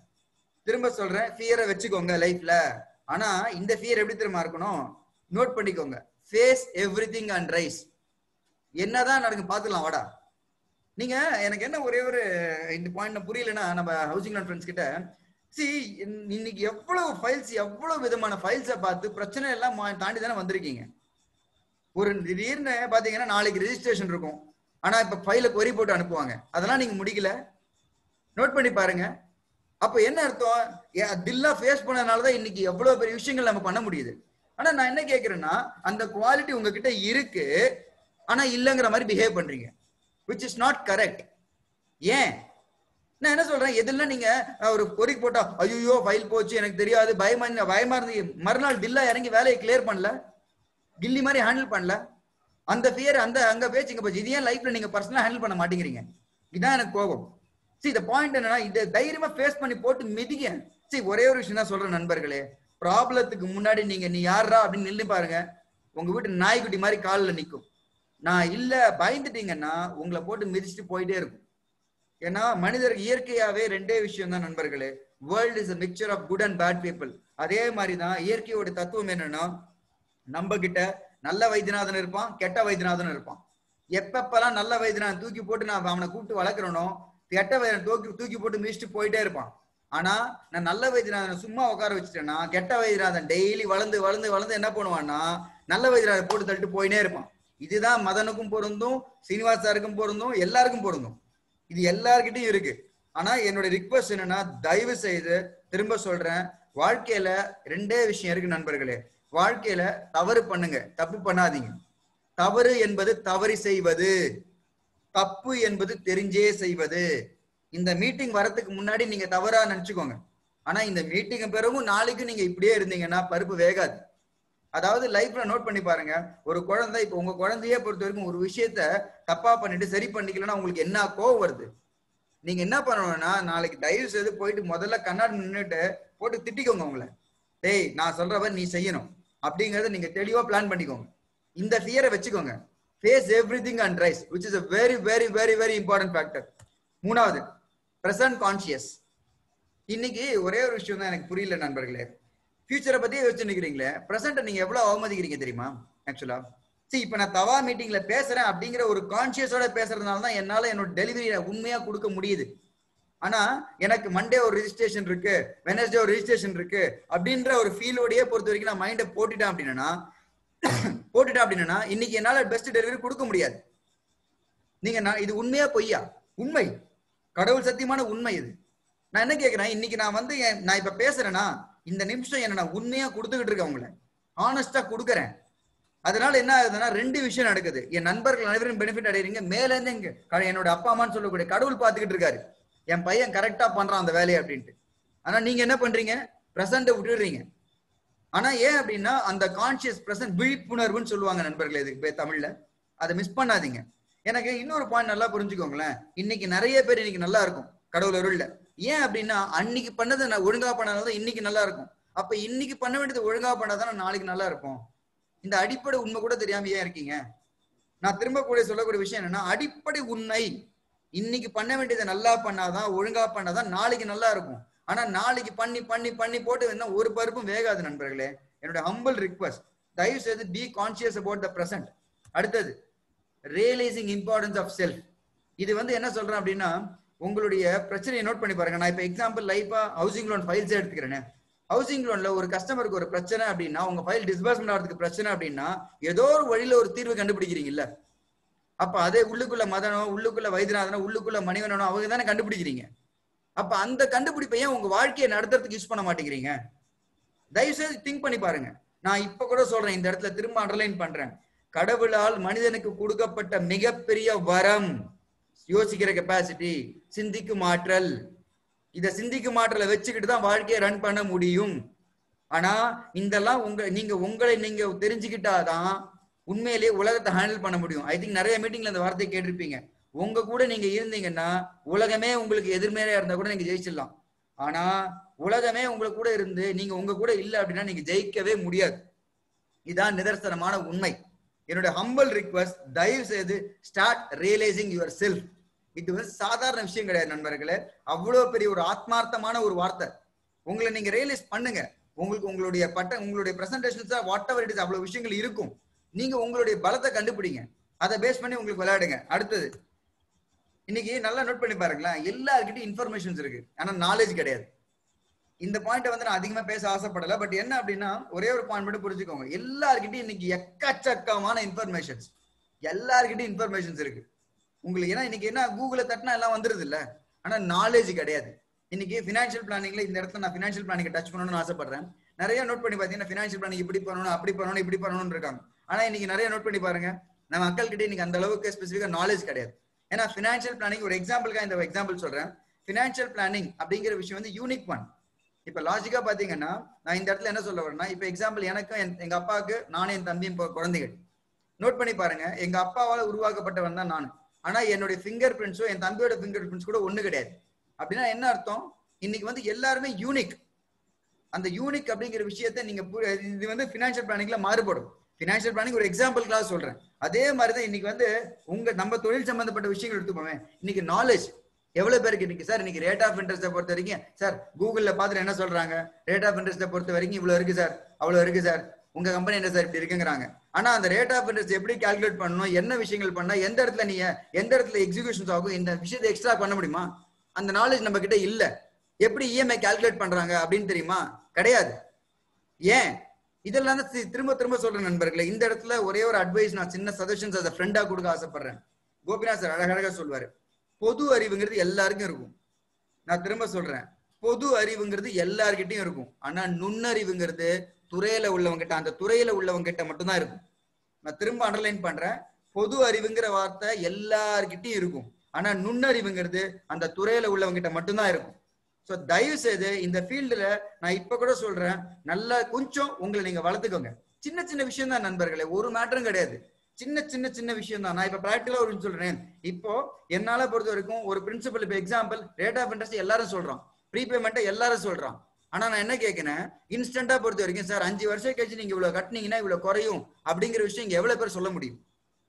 திரும்ப சொல்றேன் ஃபியரை வச்சுக்கோங்க லைஃப்ல ஆனா இந்த ஃபியர் எப்படி தெரியுமா இருக்கணும் நோட் பண்ணிக்கோங்க face everything and rise என்னதான் நடக்கும் பாத்துக்கலாம் வாடா நீங்க எனக்கு என்ன ஒரே ஒரு இந்த பாயிண்ட் புரியலன்னா நம்ம ஹவுசிங் லோன் ஃப்ரெண்ட்ஸ் கிட்ட சி இன்னைக்கு எவ்வளவு ஃபைல்ஸ் எவ்வளவு விதமான ஃபைல்ஸை பார்த்து பிரச்சனை எல்லாம் மா- தாண்டி தானே வந்திருக்கீங்க ஒரு திடீர்னு பாத்தீங்கன்னா நாளைக்கு ரெஜிஸ்ட்ரேஷன் இருக்கும் ஆனா இப்ப ஃபைல கொரி போட்டு அனுப்புவாங்க அதெல்லாம் நீங்க முடிக்கல நோட் பண்ணி பாருங்க அப்ப என்ன அர்த்தம் ஏ- தில்லா ஃபேஸ் பண்ணனால தான் இன்னைக்கு எவ்வளவு பெரிய விஷயங்கள் நம்ம பண்ண முடியுது ஆனா நான் என்ன கேக்குறேன்னா அந்த குவாலிட்டி உங்ககிட்ட இருக்கு ஆனா இல்லங்கிற மாதிரி பிஹேவ் பண்றீங்க விச் இஸ் நாட் கரெக்ட் ஏன் நான் என்ன சொல்றேன் எதெல்லாம் நீங்க அஹ், ஒரு பொறிக்கு போட்டா ஐயோ ஃபைல் போச்சு எனக்கு தெரியாது பயமா இருந்த- பயமா இருந்து மறுநாள் தில்லா இறங்கி வேலையை கிளியர் பண்ணல கில்லி மாதிரி ஹேண்டில் பண்ணல அந்த ஃபியர் அந்த அங்க பேச்சு இங்க போச்சு இது ஏன் லைஃப்ல நீங்க பர்சனலா ஹேண்டில் பண்ண மாட்டேங்கிறீங்க இதான் எனக்கு கோபம் see இந்த பாயிண்ட் என்னன்னா இதை தைரியமா ஃபேஸ் பண்ணி போட்டு மிதிங்க see ஒரே ஒரு விஷயம் தான் சொல்றேன் நண்பர்களே ப்ராப்ளத்துக்கு முன்னாடி நீங்க நீ யாரா அப்படின்னு நில்லு பாருங்க உங்க வீட்டு நாய்க்குட்டி மாதிரி காலில் நிக்கும் நான் இல்ல பயந்துட்டீங்கன்னா உங்களை போட்டு மிதிச்சுட்டு போயிட்டே இருக்கும் ஏன்னா மனிதர் இயற்கையாவே ரெண்டே விஷயம் தான் நண்பர்களே world is a mixture of good and bad people அதே மாதிரி தான் இயற்கையோட தத்துவம் என்னன்னா நம்ம கிட்ட நல்ல வைத்தியநாதன் இருப்பான் கெட்ட வைத்தியநாதன் இருப்பான் எப்பப்பெல்லாம் நல்ல வைத்தியநாதன் தூக்கி போட்டு நான் அவனை கூப்பிட்டு வளர்க்குறனோ கெட்ட வைத்தியன் தூக்கி தூக்கி போட்டு மிதிச்சுட்டு போயிட்டே இருப்பான் ஆனா நான் நல்ல வைத்தியநாதனை சும்மா உட்கார வச்சுட்டேன்னா கெட்ட வைத்தியநாதன் டெய்லி வளர்ந்து வளர்ந்து வளர்ந்து என்ன பண்ணுவான்னா நல்ல வைத்தியநாதன் போட்டு தள்ளிட்டு போயினே இருப்பான் இதுதான் மதனுக்கும் பொருந்தும் சீனிவாஸ் சாருக்கும் பொருந்தும் எல்லாருக்கும் பொருந்தும் இது எல்லார்கிட்டயும் இருக்கு ஆனா என்னோட ரிக்வஸ்ட் என்னன்னா தயவு செய்து திரும்ப சொல்றேன் வாழ்க்கையில ரெண்டே விஷயம் இருக்கு நண்பர்களே வாழ்க்கையில தவறு பண்ணுங்க தப்பு பண்ணாதீங்க தவறு என்பது தவறி செய்வது தப்பு என்பது தெரிஞ்சே செய்வது இந்த மீட்டிங் வரதுக்கு முன்னாடி நீங்க தவறா நினைச்சுக்கோங்க ஆனா இந்த மீட்டிங் பிறகும் நாளைக்கு நீங்க இப்படியே இருந்தீங்கன்னா பருப்பு வேகாது அதாவது லைஃப்ல நோட் பண்ணி பாருங்க ஒரு குழந்தை இப்ப உங்க குழந்தையே பொறுத்த வரைக்கும் ஒரு விஷயத்த தப்பா பண்ணிட்டு சரி பண்ணிக்கலன்னா உங்களுக்கு என்ன கோவம் வருது நீங்க என்ன பண்ணணும்னா நாளைக்கு தயவு செய்து போயிட்டு முதல்ல கண்ணாடி நின்னுட்டு போட்டு திட்டிக்கோங்க உங்களை டேய் நான் சொல்றவ நீ செய்யணும் அப்படிங்கறத நீங்க தெளிவா பிளான் பண்ணிக்கோங்க இந்த ஃபியரை வச்சுக்கோங்க face everything and rise which is a very very very very important factor மூணாவது பிரசன்ட் கான்சியஸ் இன்னைக்கு ஒரே ஒரு விஷயம் தான் எனக்கு புரியல நண்பர்களே ஃபியூச்சரை பத்தி யோசிச்சு நிக்கிறீங்களே பிரசன்ட்டை நீங்க எவ்வளவு அவமதிக்கிறீங்க தெரியுமா ஆக்சுவலா சரி இப்ப நான் தவா மீட்டிங்ல பேசுறேன் அப்படிங்கிற ஒரு கான்சியஸோட பேசுறதுனால தான் என்னால என்னோட டெலிவரியை உண்மையா கொடுக்க முடியுது ஆனா எனக்கு மண்டே ஒரு ரிஜிஸ்ட்ரேஷன் இருக்கு வெனஸ்டே ஒரு ரிஜிஸ்ட்ரேஷன் இருக்கு அப்படின்ற ஒரு ஃபீலோடயே பொறுத்த வரைக்கும் நான் மைண்டை போட்டுட்டேன் அப்படின்னா போட்டுட்டேன் அப்படின்னா இன்னைக்கு என்னால பெஸ்ட் டெலிவரி கொடுக்க முடியாது நீங்க நான் இது உண்மையா பொய்யா உண்மை கடவுள் சத்தியமான உண்மை இது நான் என்ன கேக்குறேன் இன்னைக்கு நான் வந்து என்- நான் இப்ப பேசுறேன்னா இந்த நிமிஷம் என்ன நான் உண்மையா கொடுத்துக்கிட்டு இருக்கேன் உங்களை ஆனஸ்டா கொடுக்குறேன் அதனால என்ன ஆகுதுன்னா ரெண்டு விஷயம் நடக்குது என் நண்பர்கள் அனைவரும் பெனிஃபிட் அடைகிறீங்க மேல இருந்து இங்க க- என்னோட அப்பா அம்மான்னு சொல்லக்கூடிய கடவுள் பார்த்துக்கிட்டு இருக்காரு என் பையன் கரெக்டா பண்றான் அந்த வேலையை அப்படின்ட்டு ஆனா நீங்க என்ன பண்றீங்க பிரசண்ட விட்டுடுறீங்க ஆனா ஏன் அப்படின்னா அந்த கான்சியஸ் பிரசன்ட் விழிப்புணர்வுன்னு சொல்லுவாங்க நண்பர்களே இதுக்கு பேர் தமிழ்ல அதை மிஸ் பண்ணாதீங்க எனக்கு இன்னொரு பாயிண்ட் நல்லா புரிஞ்சுக்கோங்களேன் இன்னைக்கு நிறைய பேர் இன்னைக்கு நல்லா இருக்கும் கடவுள் அருள்ல ஏன் அப்படின்னா அன்னைக்கு பண்ணதை நான் ஒழுங்கா பண்ணாதான் இன்னைக்கு நல்லா இருக்கும் அப்ப இன்னைக்கு பண்ண வேண்டியது ஒழுங்கா பண்ணாதான் நாளைக்கு நல்லா இருப்போம் இந்த அடிப்படை உண்மை கூட தெரியாம ஏன் இருக்கீங்க நான் திரும்ப கூட சொல்லக்கூடிய விஷயம் என்னன்னா அடிப்படை உண்மை இன்னைக்கு பண்ண வேண்டியதை நல்லா பண்ணாதான் ஒழுங்கா பண்ணாதான் நாளைக்கு நல்லா இருக்கும் ஆனா நாளைக்கு பண்ணி பண்ணி பண்ணி போட்டு என்ன ஒரு பருப்பும் வேகாது நண்பர்களே என்னோட ஹம்பிள் ரிக்வஸ்ட் தயவு செய்து be conscious about the present அடுத்தது ரியலைசிங் இம்பார்ட்டன்ஸ் ஆஃப் செல்ஃப் இது வந்து என்ன சொல்றேன் அப்படின்னா உங்களுடைய பிரச்சனையை நோட் பண்ணி பாருங்க நான் இப்ப எக்ஸாம்பிள் லைஃபா ஹவுசிங் லோன் ஃபைல்ஸ் எடுத்துக்கிறேன் ஹவுசிங் லோன்ல ஒரு கஸ்டமருக்கு ஒரு பிரச்சனை அப்படின்னா உங்க ஃபைல் டிஸ்பர்ஸ்மெண்ட் ஆகிறதுக்கு பிரச்சனை அப்படின்னா ஏதோ ஒரு வழியில ஒரு தீர்வு கண்டுபிடிக்கிறீங்கல்ல அப்ப அதே உள்ளுக்குள்ள மதனோ உள்ளுக்குள்ள வைத்தியநாதனோ உள்ளுக்குள்ள மணிவனோ அவங்க தானே கண்டுபிடிக்கிறீங்க அப்ப அந்த கண்டுபிடிப்பை ஏன் உங்க வாழ்க்கையை நடத்துறதுக்கு யூஸ் பண்ண மாட்டேங்கிறீங்க தயவு செய்து திங்க் பண்ணி பாருங்க நான் இப்ப கூட சொல்றேன் இந்த இடத்துல திரும்ப அண்டர்லைன் பண்றேன் கடவுளால் மனிதனுக்கு கொடுக்கப்பட்ட மிகப்பெரிய வரம் யோசிக்கிற கெப்பாசிட்டி சிந்திக்கும் ஆற்றல் இத சிந்திக்கும் ஆற்றலை வச்சுக்கிட்டு தான் வாழ்க்கையை ரன் பண்ண முடியும் ஆனா இதெல்லாம் உங்க நீங்க உங்களை நீங்க தெரிஞ்சுக்கிட்டாதான் உண்மையிலேயே உலகத்தை ஹேண்டில் பண்ண முடியும் ஐ திங்க் நிறைய மீட்டிங்ல இந்த வார்த்தையை கேட்டிருப்பீங்க உங்க கூட நீங்க இருந்தீங்கன்னா உலகமே உங்களுக்கு எதிர்மறையா இருந்தா கூட நீங்க ஜெயிச்சிடலாம் ஆனா உலகமே உங்களுக்கு கூட இருந்து நீங்க உங்க கூட இல்ல அப்படின்னா நீங்க ஜெயிக்கவே முடியாது இதான் நிதர்சனமான உண்மை என்னோட ஹம்பிள் ரிக்வஸ்ட் தயவு செய்து ஸ்டார்ட் ரியலைசிங் யுவர் செல்ஃப் இது வந்து சாதாரண விஷயம் கிடையாது நண்பர்களே அவ்வளவு பெரிய ஒரு ஆத்மார்த்தமான ஒரு வார்த்தை உங்களை நீங்க ரியலைஸ் பண்ணுங்க உங்களுக்கு உங்களுடைய பட்ட உங்களுடைய presentations whatever it is அவ்வளவு விஷயங்கள் இருக்கும் நீங்க உங்களுடைய பலத்தை கண்டுபிடிங்க அதை பேஸ் பண்ணி உங்களுக்கு விளையாடுங்க அடுத்தது இன்னைக்கு நல்லா நோட் பண்ணி பாருங்களேன் எல்லார்கிட்டயும் இன்ஃபர்மேஷன்ஸ் இருக்கு ஆனா நாலேஜ் கிடையாது இந்த பாயிண்ட் வந்து நான் அதிகமா பேச ஆசைப்படல பட் என்ன அப்படின்னா ஒரே ஒரு பாயிண்ட் மட்டும் புரிஞ்சுக்கோங்க எல்லார்கிட்டயும் இன்னைக்கு எக்கச்சக்கமான இன்ஃபர்மேஷன்ஸ் எல்லார்கிட்டயும் இன்ஃபர்மேஷன்ஸ் இருக்கு உங்களுக்கு ஏன்னா இன்னைக்கு என்ன கூகுள தட்டினா எல்லாம் வந்துருது இல்ல ஆனா நாலேஜ் கிடையாது இன்னைக்கு ஃபினான்ஷியல் பிளானிங்ல இந்த இடத்துல நான் ஃபினான்ஷியல் பிளானிங் டச் பண்ணணும்னு ஆசைப்படுறேன் நிறைய நோட் பண்ணி பாத்தீங்கன்னா ஃபினான்ஷியல் பிளானிங் இப்படி பண்ணணும் அப்படி பண்ணணும் இப்படி பண்ணணும்னு இருக்காங்க ஆனா இன்னைக்கு நிறைய நோட் பண்ணி பாருங்க நம்ம மக்கள்கிட்ட இன்னைக்கு அந்த அளவுக்கு ஸ்பெசிஃபிக்கா நாலேஜ் கிடையாது ஏன்னா ஃபினான்ஷியல் பிளானிங் ஒரு எக்ஸாம்பிளுக்காக இந்த எக்ஸாம்பிள் சொல்றேன் ஃபினான்ஷியல் பிளானிங் அப்படிங்கிற விஷயம் வந்து யூனிக் ஒன் இப்ப லாஜிக்கா பாத்தீங்கன்னா நான் இந்த இடத்துல என்ன சொல்ல வரேன்னா இப்ப எக்ஸாம்பிள் எனக்கும் என்- எங்க அப்பாவுக்கு நானும் என் தம்பியும் இப்போ குழந்தைகள் நோட் பண்ணி பாருங்க எங்க அப்பாவால உருவாக்கப்பட்டவன் தான் நான் ஆனா என்னுடைய ஃபிங்கர் பிரிண்ட்ஸோ என் தம்பியோட ஃபிங்கர் பிரிண்ட்ஸ் கூட ஒண்ணு கிடையாது அப்படின்னா என்ன அர்த்தம் இன்னைக்கு வந்து எல்லாருமே யூனிக் அந்த யூனிக் அப்படிங்கிற விஷயத்தை நீங்க பு- இது வந்து ஃபினான்ஷியல் பிளானிங்ல மாறுபடும் ஃபினான்ஷியல் பிளானிங் ஒரு எக்ஸாம்பிளுக்காக சொல்றேன் அதே மாதிரி தான் இன்னைக்கு வந்து உங்க நம்ம தொழில் சம்பந்தப்பட்ட விஷயங்கள் எடுத்துப்போமே இன்னைக்கு நாலேஜ் எவ்வளவு பேருக்கு இன்னைக்கு சார் இன்னைக்கு ரேட் ஆஃப் இன்ட்ரெஸ்ட்டை பொறுத்த வரைக்கும் சார் கூகுள்ல பார்த்துட்டு என்ன சொல்றாங்க ரேட் ஆஃப் இன்ட்ரெஸ்ட்டை பொறுத்த வரைக்கும் இவ்வளவு இருக்கு சார் அவ்வளவு இருக்கு சார் உங்க கம்பெனி என்ன சார் இப்படி இருக்குங்கிறாங்க ஆனா அந்த ரேட் ஆஃப் இன்ட்ரெஸ்ட் எப்படி கால்குலேட் பண்ணணும் என்ன விஷயங்கள் பண்ணா எந்த இடத்துல நீங்க எந்த இடத்துல எக்ஸிகியூஷன்ஸ் ஆகும் இந்த விஷயத்தை எக்ஸ்ட்ரா பண்ண முடியுமா அந்த நாலேஜ் நம்ம கிட்ட இல்ல எப்படி இஎம்ஐ கால்குலேட் பண்றாங்க அப்படின்னு தெரியுமா கிடையாது ஏன் இதெல்லாம் தான் தி- திரும்ப திரும்ப சொல்றேன் நண்பர்களே இந்த இடத்துல ஒரே ஒரு அட்வைஸ் நான் சின்ன சஜஷன்ஸ் அதை ஃப்ரெண்டா கொடுக்க ஆசைப்படுறேன் கோபிநாத் சார் அழகழகா சொல்வாரு பொது அறிவுங்கிறது எல்லாருக்கும் இருக்கும் நான் திரும்ப சொல்றேன் பொது அறிவுங்கிறது எல்லார்கிட்டயும் இருக்கும் ஆனா நுண்ணறிவுங்கிறது துறையில உள்ளவங்கிட்ட அந்த துறையில உள்ளவங்கிட்ட மட்டும்தான் இருக்கும் நான் திரும்ப அண்டர்லைன் பண்றேன் பொது அறிவுங்கிற வார்த்தை எல்லார்கிட்டயும் இருக்கும் ஆனா நுண்ணறிவுங்கிறது அந்த துறையில உள்ளவங்கிட்ட மட்டும்தான் இருக்கும் ஸோ தயவு செய்து இந்த ஃபீல்டுல நான் இப்ப கூட சொல்றேன் நல்லா கொஞ்சம் உங்களை நீங்க வளர்த்துக்கோங்க சின்ன சின்ன விஷயம் தான் நண்பர்களே ஒரு மேட்டரும் கிடையாது சின்ன சின்ன சின்ன விஷயம் தான் நான் இப்ப பிராக்டிகலா ஒரு விஷயம் சொல்றேன் இப்போ என்னால பொறுத்த வரைக்கும் ஒரு பிரின்சிபல் இப்ப எக்ஸாம்பிள் ரேட் ஆஃப் இன்ட்ரெஸ்ட் எல்லாரும் சொல்றோம் ப்ரீபேமெண்ட்டை எல்லாரும் சொல்றான் ஆனா நான் என்ன கேட்கிறேன் இன்ஸ்டன்டா பொறுத்த வரைக்கும் சார் அஞ்சு வருஷம் கழிச்சு நீங்க இவ்வளவு கட்டினீங்கன்னா இவ்வளவு குறையும் அப்படிங்கிற விஷயம் இங்க எவ்வளவு பேர் சொல்ல முடியும்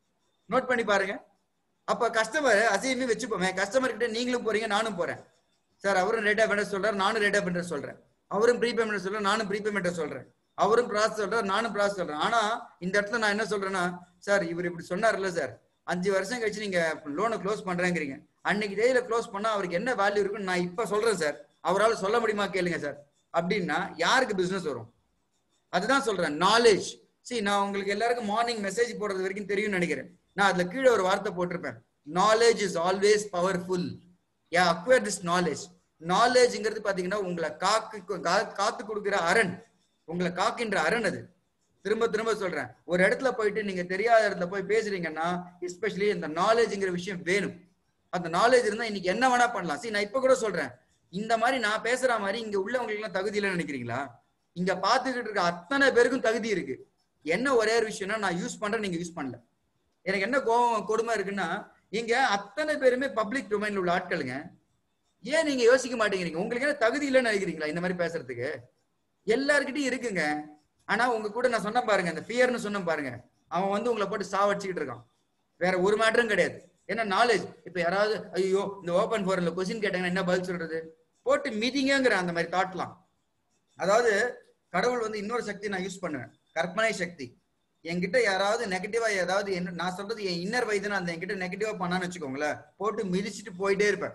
நோட் பண்ணி பாருங்க அப்ப கஸ்டமர் அசையுமே வச்சுப்போமே கஸ்டமர் கிட்ட நீங்களும் போறீங்க நானும் போறேன் சார் அவரும் ரேட் ஆஃப் இன்ட்ரெஸ்ட் சொல்றாரு நானும் ரேட் ஆஃப் இன்ட்ரெஸ்ட் சொல்றேன் அவரும் ப்ரீபேமெண்ட் சொல்றாரு நானும் ப்ரீபேமெண்ட் சொல்றேன் அவரும் ப்ராசஸ் சொல்றாரு நானும் ப்ராசஸ் சொல்றேன் ஆனா இந்த இடத்துல நான் என்ன சொல்றேன்னா சார் இவர் இப்படி சொன்னார்ல சார் அஞ்சு வருஷம் கழிச்சு நீங்க லோனை க்ளோஸ் பண்றேங்கிறீங்க அன்னைக்கு டேல க்ளோஸ் பண்ணா அவருக்கு என்ன வேல்யூ இருக்குன்னு நான் இப்ப சொல்றேன் சார் அவரால் சொல்ல முடியுமா கேளுங்க சார் அப்படின்னா யாருக்கு பிசினஸ் வரும் அதுதான் சொல்றேன் நாலேஜ் see நான் உங்களுக்கு எல்லாருக்கும் மார்னிங் மெசேஜ் போடுறது வரைக்கும் தெரியும்னு நினைக்கிறேன் நான் அதுல கீழே ஒரு வார்த்தை போட்டிருப்பேன் நாலேஜ் இஸ் ஆல்வேஸ் பவர்ஃபுல் யா அக்வயர் திஸ் நாலேஜ் நாலேஜ்ங்கிறது பாத்தீங்கன்னா உங்களை காக்கு கா- காத்து கொடுக்கிற அரண் உங்களை காக்கின்ற அரண் அது திரும்ப திரும்ப சொல்றேன் ஒரு இடத்துல போயிட்டு நீங்க தெரியாத இடத்துல போய் பேசுறீங்கன்னா எஸ்பெஷலி இந்த நாலேஜ்ங்கிற விஷயம் வேணும் அந்த நாலேஜ் இருந்தா இன்னைக்கு என்ன வேணா பண்ணலாம் see நான் இப்ப கூட சொல்றேன் இந்த மாதிரி நான் பேசுற மாதிரி இங்க உள்ளவங்களுக்கு எல்லாம் தகுதி இல்லைன்னு நினைக்கிறீங்களா இங்க பாத்துக்கிட்டு இருக்க அத்தனை பேருக்கும் தகுதி இருக்கு என்ன ஒரே ஒரு விஷயம்னா நான் யூஸ் பண்றேன் நீங்க யூஸ் பண்ணல எனக்கு என்ன கோவம் கொடுமை இருக்குன்னா இங்க அத்தனை பேருமே பப்ளிக் டொமைன்ல உள்ள ஆட்களுங்க ஏன் நீங்க யோசிக்க மாட்டேங்கிறீங்க உங்களுக்கு என்ன தகுதி இல்லைன்னு நினைக்கிறீங்களா இந்த மாதிரி பேசுறதுக்கு எல்லார்கிட்டயும் இருக்குங்க ஆனா உங்க கூட நான் சொன்ன பாருங்க இந்த ஃபியர்னு சொன்ன பாருங்க அவன் வந்து உங்களை போட்டு சாவடிச்சுக்கிட்டு இருக்கான் வேற ஒரு மேட்டரும் கிடையாது ஏன்னா நாலேஜ் இப்ப யாராவது ஐயோ இந்த ஓபன் ஃபோரம்ல கொஸ்டின் கேட்டாங்கன்னா என்ன பதில் சொல்றது போட்டு மீட்டிங்கிற அந்த மாதிரி தாட்லாம் அதாவது கடவுள் வந்து இன்னொரு சக்தி நான் யூஸ் பண்ணுவேன் கற்பனை சக்தி என்கிட்ட யாராவது நெகட்டிவா ஏதாவது என்ன நான் சொல்றது என் இன்னர் வயதுன்னு அந்த என்கிட்ட நெகட்டிவா பண்ணான்னு வச்சுக்கோங்களேன் போட்டு மிதிச்சிட்டு போயிட்டே இருப்பேன்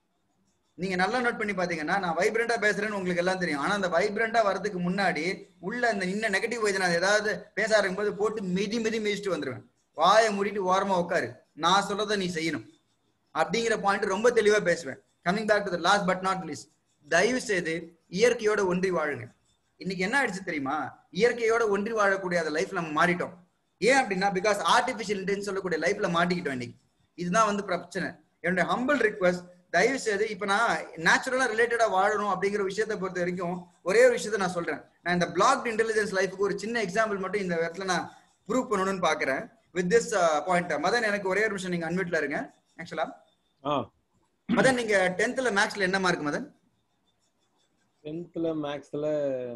நீங்க நல்லா நோட் பண்ணி பாத்தீங்கன்னா நான் வைப்ரண்டா பேசுறேன்னு உங்களுக்கு எல்லாம் தெரியும் ஆனா அந்த வைப்ரண்டா வரதுக்கு முன்னாடி உள்ள அந்த இன்ன நெகட்டிவ் வைஸ் நான் ஏதாவது பேச ஆரம்பிக்கும் போது போட்டு மிதி மிதி மிதிச்சுட்டு வந்துருவேன் வாயை மூடிட்டு ஓரமா உட்காரு நான் சொல்றதை நீ செய்யணும் அப்படிங்கிற பாயிண்ட் ரொம்ப தெளிவா பேசுவேன் coming back to last but not least தயவு செய்து இயற்கையோட ஒன்றி வாழுங்க இன்னைக்கு என்ன ஆயிடுச்சு தெரியுமா இயற்கையோட ஒன்றி வாழக்கூடிய அந்த லைஃப்ல நம்ம மாறிட்டோம் ஏன் அப்படின்னா பிகாஸ் ஆர்டிபிஷியல் இன்டெலிஜென்ஸ் சொல்லக்கூடிய லைஃப்ல மாட்டிக்கிட்டோம் இன்னைக்கு இதுதான் வந்து பிரச்சனை என்னுடைய ஹம்பிள் ரிக்வஸ்ட் தயவு செய்து இப்ப நான் நேச்சுரலா ரிலேட்டடா வாழணும் அப்படிங்கிற விஷயத்தை பொறுத்த வரைக்கும் ஒரே ஒரு விஷயத்த நான் சொல்றேன் நான் இந்த பிளாக்ட் இன்டெலிஜென்ஸ் லைஃபுக்கு ஒரு சின்ன எக்ஸாம்பிள் மட்டும் இந்த இடத்துல நான் ப்ரூவ் பண்ணணும்னு பாக்குறேன் வித் திஸ் பாயிண்ட் மதன் எனக்கு ஒரே ஒரு நிமிஷம் நீங்க அன்மிட்ல இருங்க ஆக்சுவலா ஆ மதன் நீங்க டென்த்ல மேக்ஸ்ல என்ன மார்க் மதன் டென்த்ல மேக்ஸ்ல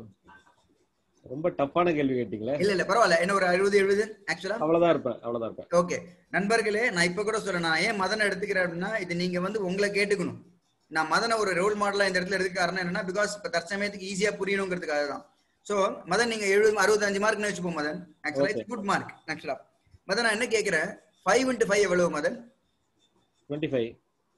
ரொம்ப டஃப்பான கேள்வி கேட்டீங்களே இல்ல இல்ல பரவாயில்ல என்ன ஒரு அறுபது எழுபது ஆக்சுவலா அவ்வளவுதான் இருப்பேன் அவ்வளவுதான் இருப்பேன் ஓகே நண்பர்களே நான் இப்ப கூட சொல்றேன் நான் ஏன் மதனை எடுத்துக்கிறேன் அப்படின்னா இது நீங்க வந்து உங்களை கேட்டுக்கணும் நான் மதனை ஒரு ரோல் மாடலா இந்த இடத்துல எடுக்க காரணம் என்னன்னா பிகாஸ் இப்ப தற்சமயத்துக்கு ஈஸியா புரியணுங்கிறதுக்காக தான் சோ மதன் நீங்க எழுபது அறுபத்தஞ்சு மார்க்னு வச்சுப்போம் மதன் ஆக்சுவலா Okay. குட் மார்க் ஆக்சுவலா மதன் நான் என்ன கேட்கிறேன் ஃபைவ் இன்ட்டு ஃபைவ் எவ்வளவு Madhan twenty five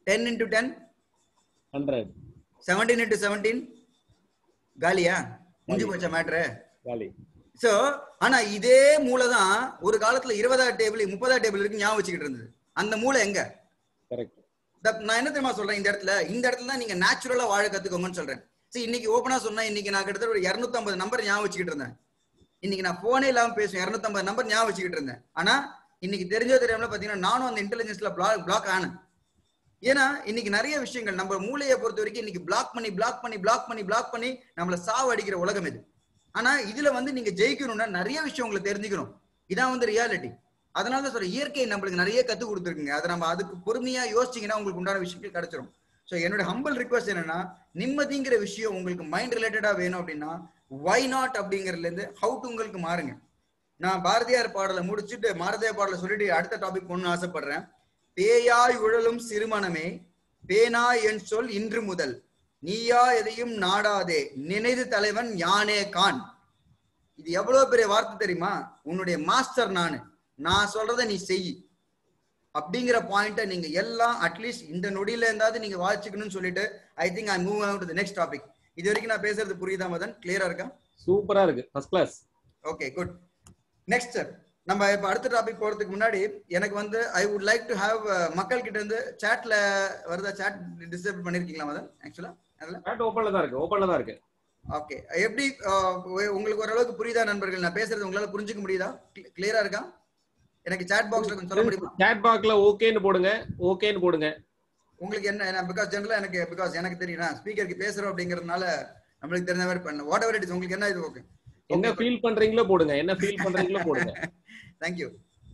ten into ten hundred seventeen into seventeen காலியா முடிஞ்சு போச்சா மேட்ரு காலி சோ ஆனா இதே மூளை தான் ஒரு காலத்துல இருபதாவது டேபிள் முப்பதாவது டேபிள் இருக்கு ஞாபகம் வச்சுக்கிட்டு இருந்தது அந்த மூளை எங்க கரெக்ட் இந்த- நான் என்ன தெரியுமா சொல்றேன் இந்த இடத்துல இந்த இடத்துல தான் நீங்க நேச்சுரலா வாழ கத்துக்கோங்கன்னு சொல்றேன் சரி இன்னைக்கு ஓப்பனா சொன்னா இன்னைக்கு நான் கிட்டத்தட்ட ஒரு 250 நம்பர் ஞாபகம் வச்சுக்கிட்டு இருந்தேன் இன்னைக்கு நான் போனே இல்லாம பேசுவேன் 250 நம்பர் ஞாபகம் வச்சுக்கிட்டு இருந்தேன் ஆனா இன்னைக்கு தெரிஞ்சோ தெரியாமல பாத்தீங்கன்னா நானும் அந்த இன்டெலிஜென்ஸ்ல பிளாக் பிளாக் ஆனேன் ஏன்னா இன்னைக்கு நிறைய விஷயங்கள் நம்ம மூளையை பொறுத்த வரைக்கும் இன்னைக்கு பிளாக் பண்ணி பிளாக் பண்ணி பிளாக் பண்ணி பிளாக் பண்ணி நம்மள சாவு அடிக்கிற உலகம் இது ஆனா இதுல வந்து நீங்க ஜெயிக்கணும்னா நிறைய விஷயம் உங்களுக்கு தெரிஞ்சுக்கணும் இதான் வந்து ரியாலிட்டி அதனால தான் சொல்றேன் இயற்கை நம்மளுக்கு நிறைய கத்து கொடுத்துருக்குங்க அதை நம்ம அதுக்கு பொறுமையா யோசிச்சீங்கன்னா உங்களுக்கு உண்டான விஷயங்கள் கிடைச்சிரும் ஸோ என்னோட ஹம்பிள் ரிக்வஸ்ட் என்னன்னா நிம்மதிங்கிற விஷயம் உங்களுக்கு மைண்ட் ரிலேட்டடா வேணும் அப்படின்னா வை நாட் அப்படிங்கறதுல இருந்து ஹவு டு உங்களுக்கு மாறுங்க நான் பாரதியார் பாடலை முடிச்சுட்டு பாரதியார் பாடலை சொல்லிட்டு அடுத்த டாபிக் போகணும்னு ஆசைப்படுறேன் பேயாய் உழலும் சிறுமணமே பேனா என் சொல் இன்று முதல் நீயா எதையும் நாடாதே நினைது தலைவன் யானே கான் இது எவ்வளவு பெரிய வார்த்தை தெரியுமா உன்னுடைய மாஸ்டர் நானு நான் சொல்றதை நீ செய் அப்படிங்கிற பாயிண்ட்டை நீங்க எல்லாம் அட்லீஸ்ட் இந்த நொடியில இருந்தாவது நீங்க வாசிக்கணும்னு சொல்லிட்டு I think I move on to next topic இது வரைக்கும் நான் பேசுறது புரியுதா மதன் கிளியரா இருக்கா சூப்பரா இருக்கு first class okay good next நம்ம இப்ப அடுத்த டாபிக் போறதுக்கு முன்னாடி எனக்கு வந்து I would like to have மக்கள் கிட்ட இருந்து சேட்ல வருதா சேட் டிசேபிள் பண்ணிருக்கீங்களா மதன் ஆக்சுவலா அதுல சாட் ஓப்பன்ல தான் இருக்கு ஓப்பன்ல தான் இருக்கு ஓகே எப்படி அஹ், உ- உங்களுக்கு ஓரளவுக்கு புரியுதா நண்பர்கள் நான் பேசுறது உங்களால புரிஞ்சுக்க முடியுதா கிளியரா இருக்கா எனக்கு சாட் பாக்ஸ்ல கொஞ்சம் சொல்ல முடியுமா சாட் பாக்ல ஓகேன்னு போடுங்க ஓகேன்னு போடுங்க உங்களுக்கு என்ன பிகாஸ் ஜெனரலா எனக்கு பிகாஸ் எனக்கு தெரியும் நான் ஸ்பீக்கருக்கு பேசுறோம் அப்படிங்கறதுனால நம்மளுக்கு தெரிஞ்ச மாதிரி பண்ண வாட் எவர் இட் இஸ் உங்களுக்கு என்ன இது ஓகே என்ன ஃபீல் பண்றீங்களோ போடுங்க என்ன ஃபீல் பண்றீங்களோ போடுங்க thank you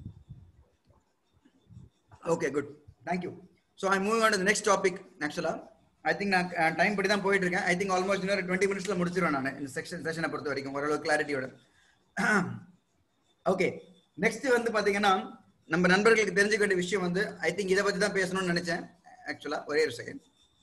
okay good thank you so I move on to next topic ஆக்சுவலா ஐ திங்க் நான் டைம் படி தான் போயிட்டு இருக்கேன் ஐ திங்க் ஆல்மோஸ்ட் இன்னொரு டுவெண்ட்டி மினிட்ஸ்ல முடிச்சிருவேன் நான் இந்த செக்ஷன் செஷனை பொறுத்த வரைக்கும் ஓரளவு கிளாரிட்டியோட ஓகே நெக்ஸ்ட் வந்து பாத்தீங்கன்னா நம்ம நண்பர்களுக்கு தெரிஞ்சுக்க வேண்டிய விஷயம் வந்து ஐ திங்க் இதை பத்தி தான் பேசணும்னு நினைச்சேன் ஆக்சுவலா ஒரே ஒரு செகண்ட்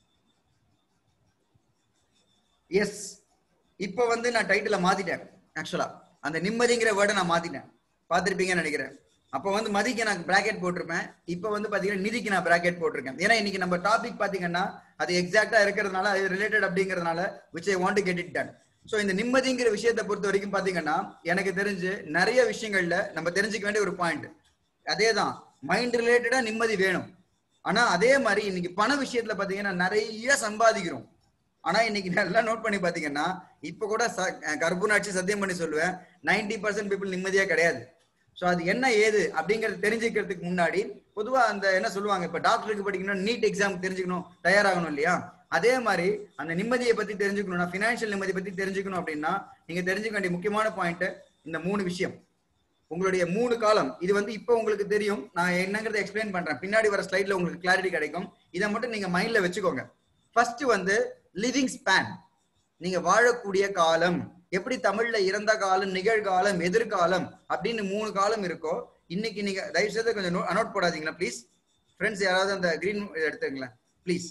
எஸ் இப்போ வந்து நான் டைட்டில மாத்திட்டேன் ஆக்சுவலா அந்த நிம்மதிங்கிற வேர்டை நான் மாத்திட்டேன் பார்த்திருப்பீங்கன்னு நினைக்கிறேன் அப்போ வந்து மதிக்கு நான் பிராக்கெட் போட்டிருப்பேன் இப்போ வந்து பாத்தீங்கன்னா நிதிக்கு நான் பிராக்கெட் போட்டிருக்கேன் ஏன்னா இன்னைக்கு நம்ம டாபிக் பாத்தீங்கன்னா அது எக்ஸாக்டா இருக்கிறதுனால அது ரிலேட்டட் அப்படிங்கறதுனால which I want to get it done so இந்த நிம்மதிங்கிற விஷயத்தை பொறுத்த வரைக்கும் பாத்தீங்கன்னா எனக்கு தெரிஞ்சு நிறைய விஷயங்கள்ல நம்ம தெரிஞ்சுக்க வேண்டிய ஒரு பாயிண்ட் அதே தான் மைண்ட் ரிலேட்டடா நிம்மதி வேணும் ஆனா அதே மாதிரி இன்னைக்கு பண விஷயத்துல பாத்தீங்கன்னா நிறைய சம்பாதிக்கிறோம் ஆனா இன்னைக்கு நல்லா நோட் பண்ணி பாத்தீங்கன்னா இப்ப கூட ச- கர்ப்பூராட்சி சத்தியம் பண்ணி சொல்லுவேன் 90% பர்சன்ட் பீப்புள் நிம்மதியா கிடையாது சோ அது என்ன ஏது அப்படிங்கறது தெரிஞ்சுக்கிறதுக்கு முன்னாடி பொதுவா அந்த என்ன சொல்லுவாங்க இப்ப டாக்டருக்கு படிக்கணும் நீட் எக்ஸாம் தெரிஞ்சுக்கணும் தயாராகணும் இல்லையா அதே மாதிரி அந்த நிம்மதியை பத்தி தெரிஞ்சுக்கணும்னா ஃபினான்ஷியல் நிம்மதி பத்தி தெரிஞ்சுக்கணும் அப்படின்னா நீங்க தெரிஞ்சுக்க வேண்டிய முக்கியமான பாயிண்ட் இந்த மூணு விஷயம் உங்களுடைய மூணு காலம் இது வந்து இப்போ உங்களுக்கு தெரியும் நான் என்னங்கறத எக்ஸ்பிளைன் பண்றேன் பின்னாடி வர ஸ்லைட்ல உங்களுக்கு கிளாரிட்டி கிடைக்கும் இதை மட்டும் நீங்க மைண்ட்ல வச்சுக்கோங்க ஃபர்ஸ்ட் வந்து லிவிங் ஸ்பேன் நீங்க வாழக்கூடிய காலம் எப்படி தமிழ்ல இறந்த காலம் நிகழ்காலம் எதிர்காலம் அப்படின்னு மூணு காலம் இருக்கோ இன்னைக்கு நீங்க தயவு செய்து கொஞ்சம் அனோட் போடாதீங்களா ப்ளீஸ் ஃப்ரெண்ட்ஸ் யாராவது அந்த கிரீன் எடுத்துங்களேன் ப்ளீஸ்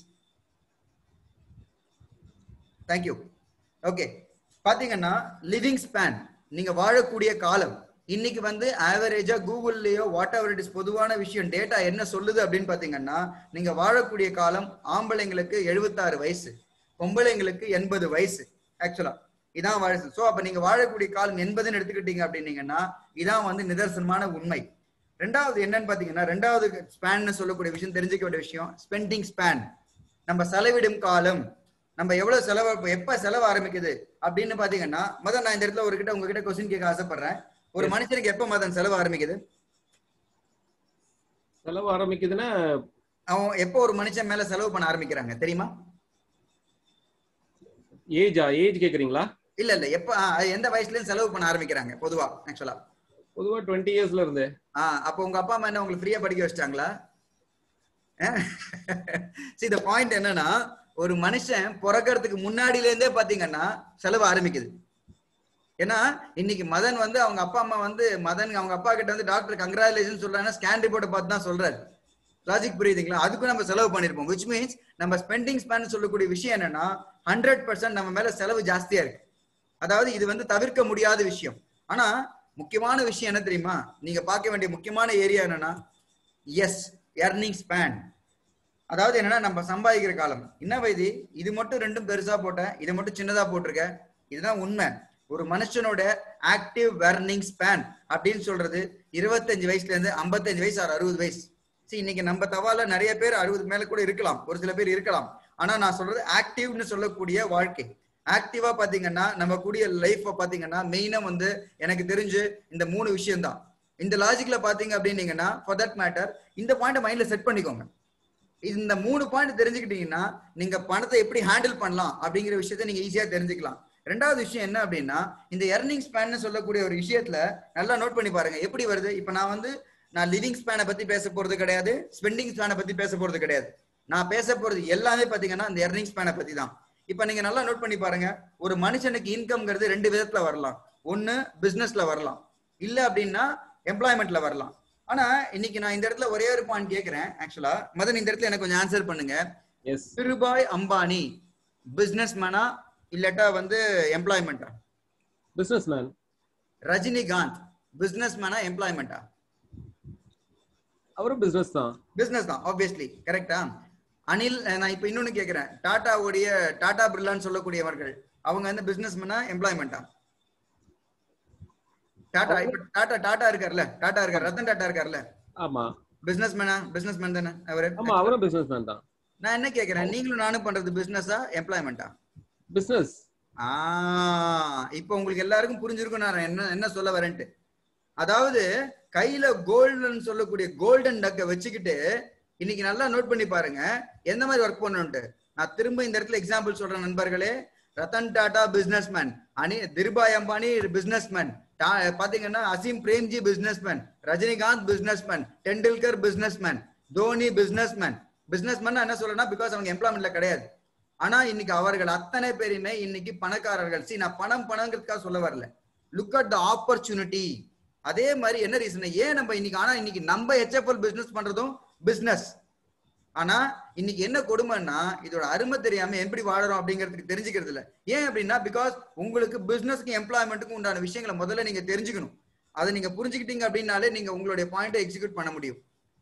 தேங்க்யூ ஓகே பாத்தீங்கன்னா லிவிங் ஸ்பேன் நீங்க வாழக்கூடிய காலம் இன்னைக்கு வந்து ஆவரேஜா கூகுள்லயோ வாட் எவர் இட் இஸ் பொதுவான விஷயம் டேட்டா என்ன சொல்லுது அப்படின்னு பாத்தீங்கன்னா நீங்க வாழக்கூடிய காலம் ஆம்பளைங்களுக்கு எழுபத்தாறு வயசு பொம்பளைங்களுக்கு எண்பது வயசு ஆக்சுவலா இதான் வயசு சோ அப்ப நீங்க வாழக்கூடிய காலம் எண்பதுன்னு எடுத்துக்கிட்டீங்க அப்படின்னீங்கன்னா இதான் வந்து நிதர்சனமான உண்மை ரெண்டாவது என்னன்னு பாத்தீங்கன்னா ரெண்டாவது ஸ்பேன் சொல்லக்கூடிய விஷயம் தெரிஞ்சுக்க வேண்டிய விஷயம் ஸ்பெண்டிங் ஸ்பேன் நம்ம செலவிடும் காலம் நம்ம எவ்வளவு செலவு எப்ப செலவு ஆரம்பிக்குது அப்படின்னு பாத்தீங்கன்னா மதன் நான் இந்த இடத்துல ஒரு கிட்ட உங்ககிட்ட கொஸ்டின் கேட்க ஆசைப்படுறேன் ஒரு மனுஷனுக்கு எப்ப மதன் செலவு ஆரம்பிக்குது செலவு ஆரம்பிக்குதுன்னா அவன் எப்போ ஒரு மனுஷன் மேல செலவு பண்ண ஆரம்பிக்கிறாங்க தெரியுமா ஏஜா ஏஜ் கேக்குறீங்களா இல்ல இல்ல எப்ப ஆ, அது எந்த வயசுல இருந்து செலவு பண்ண ஆரம்பிக்கிறாங்க பொதுவா ஆக்சுவலா பொதுவா டுவெண்ட்டி இயர்ஸ்ல இருந்து ஆஹ் அப்போ உங்க அப்பா அம்மா என்ன உங்களுக்கு ஃப்ரீயா படிக்க வச்சிட்டாங்களா see the பாயிண்ட் என்னன்னா ஒரு மனுஷன் பிறக்கறதுக்கு முன்னாடில இருந்தே பாத்தீங்கன்னா செலவு ஆரம்பிக்குது ஏன்னா இன்னைக்கு மதன் வந்து அவங்க அப்பா அம்மா வந்து மதன் அவங்க அப்பா கிட்ட வந்து டாக்டர் கங்க்ராச்சுலேஷன் சொல்றாங்கன்னா ஸ்கேன் ரிப்போர்ட்டை பார்த்து தான் சொல்றாரு லாஜிக் புரியுதுங்களா அதுக்கும் நம்ம செலவு பண்ணிருப்போம் விச் மீன்ஸ் நம்ம ஸ்பெண்டிங் ஸ்பேன் சொல்லக்கூடிய விஷயம் என்னன்னா ஹண்ட்ரட் பர்சன்ட் நம்ம மேல செலவு ஜாஸ்தியா இருக்கு அதாவது இது வந்து தவிர்க்க முடியாத விஷயம் ஆனா முக்கியமான விஷயம் என்ன தெரியுமா நீங்க பார்க்க வேண்டிய முக்கியமான ஏரியா என்னன்னா எஸ் எர்னிங் ஸ்பேன் அதாவது என்னன்னா நம்ம சம்பாதிக்கிற காலம் என்ன வைதி இது மட்டும் ரெண்டும் பெருசா போட்டேன் இதை மட்டும் சின்னதா போட்டிருக்க இதுதான் உண்மை ஒரு மனுஷனோட ஆக்டிவ் வர்னிங் ஸ்பேன் அப்படின்னு சொல்றது இருபத்தஞ்சு வயசுல இருந்து ஐம்பத்தஞ்சு வயசு ஆறு அறுபது வயசு சரி இன்னைக்கு நம்ம தவால நிறைய பேர் அறுபது மேல கூட இருக்கலாம் ஒரு சில பேர் இருக்கலாம் ஆனா நான் சொல்றது ஆக்டிவ்னு சொல்லக்கூடிய வாழ்க்கை ஆக்டிவா பாத்தீங்கன்னா நம்ம கூடிய லைஃப் பாத்தீங்கன்னா மெயினா வந்து எனக்கு தெரிஞ்சு இந்த மூணு விஷயம் தான் இந்த லாஜிக்ல பாத்தீங்க அப்படின்னீங்கன்னா ஃபார் தட் மேட்டர் இந்த பாயிண்ட் மைண்ட்ல செட் பண்ணிக்கோங்க இந்த மூணு பாயிண்ட் தெரிஞ்சுக்கிட்டீங்கன்னா நீங்க பணத்தை எப்படி ஹேண்டில் பண்ணலாம் அப்படிங்கிற விஷயத்த நீங்க ஈஸியா தெரிஞ்சுக்கலாம் ரெண்டாவது விஷயம் என்ன அப்படின்னா இந்த எர்னிங் ஸ்பேன் சொல்லக்கூடிய ஒரு விஷயத்துல நல்லா நோட் பண்ணி பாருங்க எப்படி வருது இப்ப நான் வந்து நான் லிவிங் ஸ்பேனை பத்தி பேச போறது கிடையாது ஸ்பெண்டிங் ஸ்பேனை பத்தி பேச போறது கிடையாது நான் பேச போறது எல்லாமே பாத்தீங்கன்னா இந்த எர்னிங் ஸ்பேனை பத்தி தான் இப்ப நீங்க நல்லா நோட் பண்ணி பாருங்க ஒரு மனுஷனுக்கு இன்கம்ங்கிறது ரெண்டு விதத்துல வரலாம் ஒன்னு பிசினஸ்ல வரலாம் இல்ல அப்படின்னா எம்ப்ளாய்மெண்ட்ல வரலாம் ஆனா இன்னைக்கு நான் இந்த இடத்துல ஒரே ஒரு பாயிண்ட் கேக்குறேன் ஆக்சுவலா மதன் இந்த இடத்துல எனக்கு கொஞ்சம் ஆன்சர் பண்ணுங்க எஸ் திருபாய் அம்பானி பிசினஸ் மேனா இல்லட்டா வந்து எம்ப்ளாய்மெண்டா பிசினஸ் மேன் ரஜினிகாந்த் பிசினஸ் மேனா எம்ப்ளாய்மெண்டா அவரும் பிசினஸ் தான் பிசினஸ் தான் ஆப்வியஸ்லி கரெக்டா அனில் அஹ் நான் இப்ப இன்னொன்னு கேக்குறேன் டாடாவுடைய டாடா பிர்லான்னு சொல்லக்கூடியவர்கள் அவங்க வந்து பிசினஸ் மேனா எம்ப்ளாய்மெண்டா டாடா இப்ப டாடா டாடா இருக்கார்ல டாடா இருக்கார் ரத்தன் டாடா இருக்கார்ல ஆமா பிசினஸ் மேனா பிசினஸ் மேன் தானே அவரு ஆமா அவரும் பிசினஸ் மேன் தான் நான் என்ன கேக்குறேன் நீங்களும் நானும் பண்றது பிசினஸா எம்ப்ளாய்மெண்டா பிசினஸ் ஆ இப்போ உங்களுக்கு எல்லாருக்கும் புரிஞ்சிருக்கும் நான் என்ன என்ன சொல்ல வரேன்ட்டு அதாவது கையில கோல்டன் சொல்லக்கூடிய கோல்டன் டக்கை வச்சுக்கிட்டு இன்னைக்கு நல்லா நோட் பண்ணி பாருங்க எந்த மாதிரி ஒர்க் பண்ணணும்ட்டு நான் திரும்ப இந்த இடத்துல எக்ஸாம்பிள் சொல்றேன் நண்பர்களே ரத்தன் டாடா பிசினஸ் மேன் அனி திருபாய் அம்பானி பிசினஸ் மேன் பாத்தீங்கன்னா Azim Premji business man Rajinikanth business man Tendulkar business man Dhoni business man business man என்ன சொல்றேன்னா பிகாஸ் அவங்க எம்ப்ளாய்மெண்ட்ல கிடையாது ஆனா இன்னைக்கு அவர்கள் அத்தனை பேருமே இன்னைக்கு பணக்காரர்கள் சி நான் பணம் பணங்கிறதுக்காக சொல்ல வரல லுக் அட் த ஆப்பர்ச்சுனிட்டி அதே மாதிரி என்ன ரீசன் ஏன் நம்ம இன்னைக்கு ஆனா இன்னைக்கு நம்ம ஹெச்எஃப்எல் பிசினஸ் பண்றதும் பிசினஸ் ஆனா இன்னைக்கு என்ன கொடுமைன்னா இதோட அருமை தெரியாம எப்படி வாழறோம் அப்படிங்கிறதுக்கு தெரிஞ்சுக்கிறது இல்ல ஏன் அப்படின்னா பிகாஸ் உங்களுக்கு பிசினஸ்க்கு எம்ப்ளாய்மெண்ட்டுக்கும் உண்டான விஷயங்களை முதல்ல நீங்க தெரிஞ்சுக்கணும் அதை நீங்க புரிஞ்சுக்கிட்டீங்க அப்படின்னாலே நீங்க உங்களுடைய பாயிண்ட்டை எக்ஸிக்யூட் பண்ண முடியும்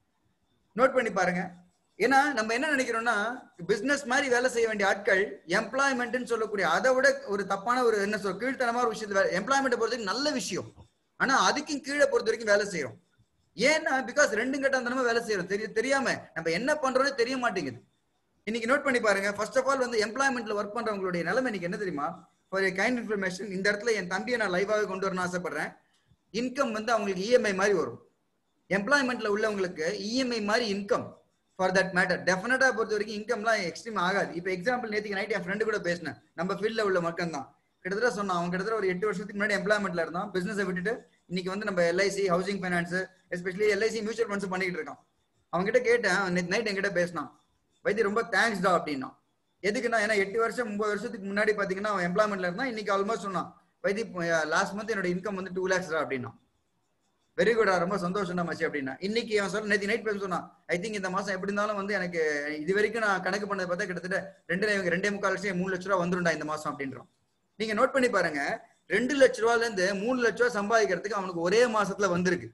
நோட் பண்ணி பாருங்க ஏன்னா நம்ம என்ன நினைக்கிறோம்னா பிசினஸ் மாதிரி வேலை செய்ய வேண்டிய ஆட்கள் எம்ப்ளாய்மெண்ட்னு சொல்லக்கூடிய அதை விட ஒரு தப்பான ஒரு என்ன சொல் கீழ்த்தனமான ஒரு விஷயத்துல எம்ப்ளாய்மெண்ட் பொறுத்த நல்ல விஷயம் ஆனா அதுக்கும் கீழே பொறுத்த வரைக்கும் வேலை செய்யறோம் ஏன்னா பிகாஸ் ரெண்டும் கட்டாந்தனமா வேலை செய்யறோம் தெரிய தெரியாம நம்ம என்ன பண்றோம்னு தெரிய மாட்டேங்குது இன்னைக்கு நோட் பண்ணி பாருங்க ஃபர்ஸ்ட் ஆஃப் ஆல் வந்து எம்ப்ளாய்மெண்ட்ல ஒர்க் பண்றவங்களுடைய நிலைமை இன்னைக்கு என்ன தெரியுமா ஃபார் கைண்ட் இன்ஃபர்மேஷன் இந்த இடத்துல என் தம்பியை நான் லைவாக கொண்டு வரணும்னு ஆசைப்படுறேன் இன்கம் வந்து அவங்களுக்கு இஎம்ஐ மாதிரி வரும் எம்ப்ளாய்மெண்ட்ல உள்ளவங்களுக்கு இஎம்ஐ மாதிரி இன்கம் ஃபார் தட் மேட்டர் டெஃபினட்டா பொறுத்த வரைக்கும் இன்கம்லாம் எக்ஸ்ட்ரீம் ஆகாது இப்போ எக்ஸாம்பிள் நேற்றுக்கு நைட் என் ஃப்ரெண்டு கூட பேசினேன் நம்ம ஃபீல்ட்ல உள்ள மக்கள் தான் கிட்டத்தட்ட சொன்னான் அவன் கிட்டத்தட்ட ஒரு எட்டு வருஷத்துக்கு முன்னாடி எம்ப்ளாய்மெண்ட்ல இருந்தான் பிசினஸை விட்டுட்டு இன்னைக்கு வந்து நம்ம LIC housing finance especially LIC mutual funds பண்ணிட்டு இருக்கான் அவங்க கிட்ட கேட்டேன் நேற்று நைட் என்கிட்ட பேசினான் வைத்திய ரொம்ப தேங்க்ஸ் டா அப்படின்னா எதுக்குன்னா ஏன்னா எட்டு வருஷம் ஒன்பது வருஷத்துக்கு முன்னாடி பாத்தீங்கன்னா அவன் எம்ப்ளாய்மெண்ட்ல இருந்தான் இன்னைக்கு ஆல்மோஸ்ட் சொன்னான் வைத்தி லாஸ்ட் மந்த் என்னோட இன்கம் வந்து டூ லேக்ஸ் அப்படின்னா வெரி குட் ரொம்ப சந்தோஷம் தான் மச்சி அப்படின்னா இன்னைக்கு அவன் சொல்ல நேற்று நைட் பேச சொன்னான் ஐ திங்க் இந்த மாசம் எப்படி இருந்தாலும் வந்து எனக்கு இது வரைக்கும் நான் கணக்கு பண்ணதை பார்த்தா கிட்டத்தட்ட ரெண்டு இவங்க ரெண்டே முக்கால் லட்சம் மூணு லட்ச ரூபா வந்துருண்டா இந்த மாசம் அப்படின்றோம் நீங்க நோட் பண்ணி பாருங்க ரெண்டு லட்ச ரூபால இருந்து மூணு லட்ச ரூபா சம்பாதிக்கிறதுக்கு அவனுக்கு ஒரே மாசத்துல வந்திருக்கு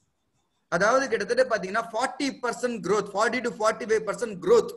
அதாவது கிட்டத்தட்ட பாத்தீங்கன்னா forty percent growth forty to forty five percent growth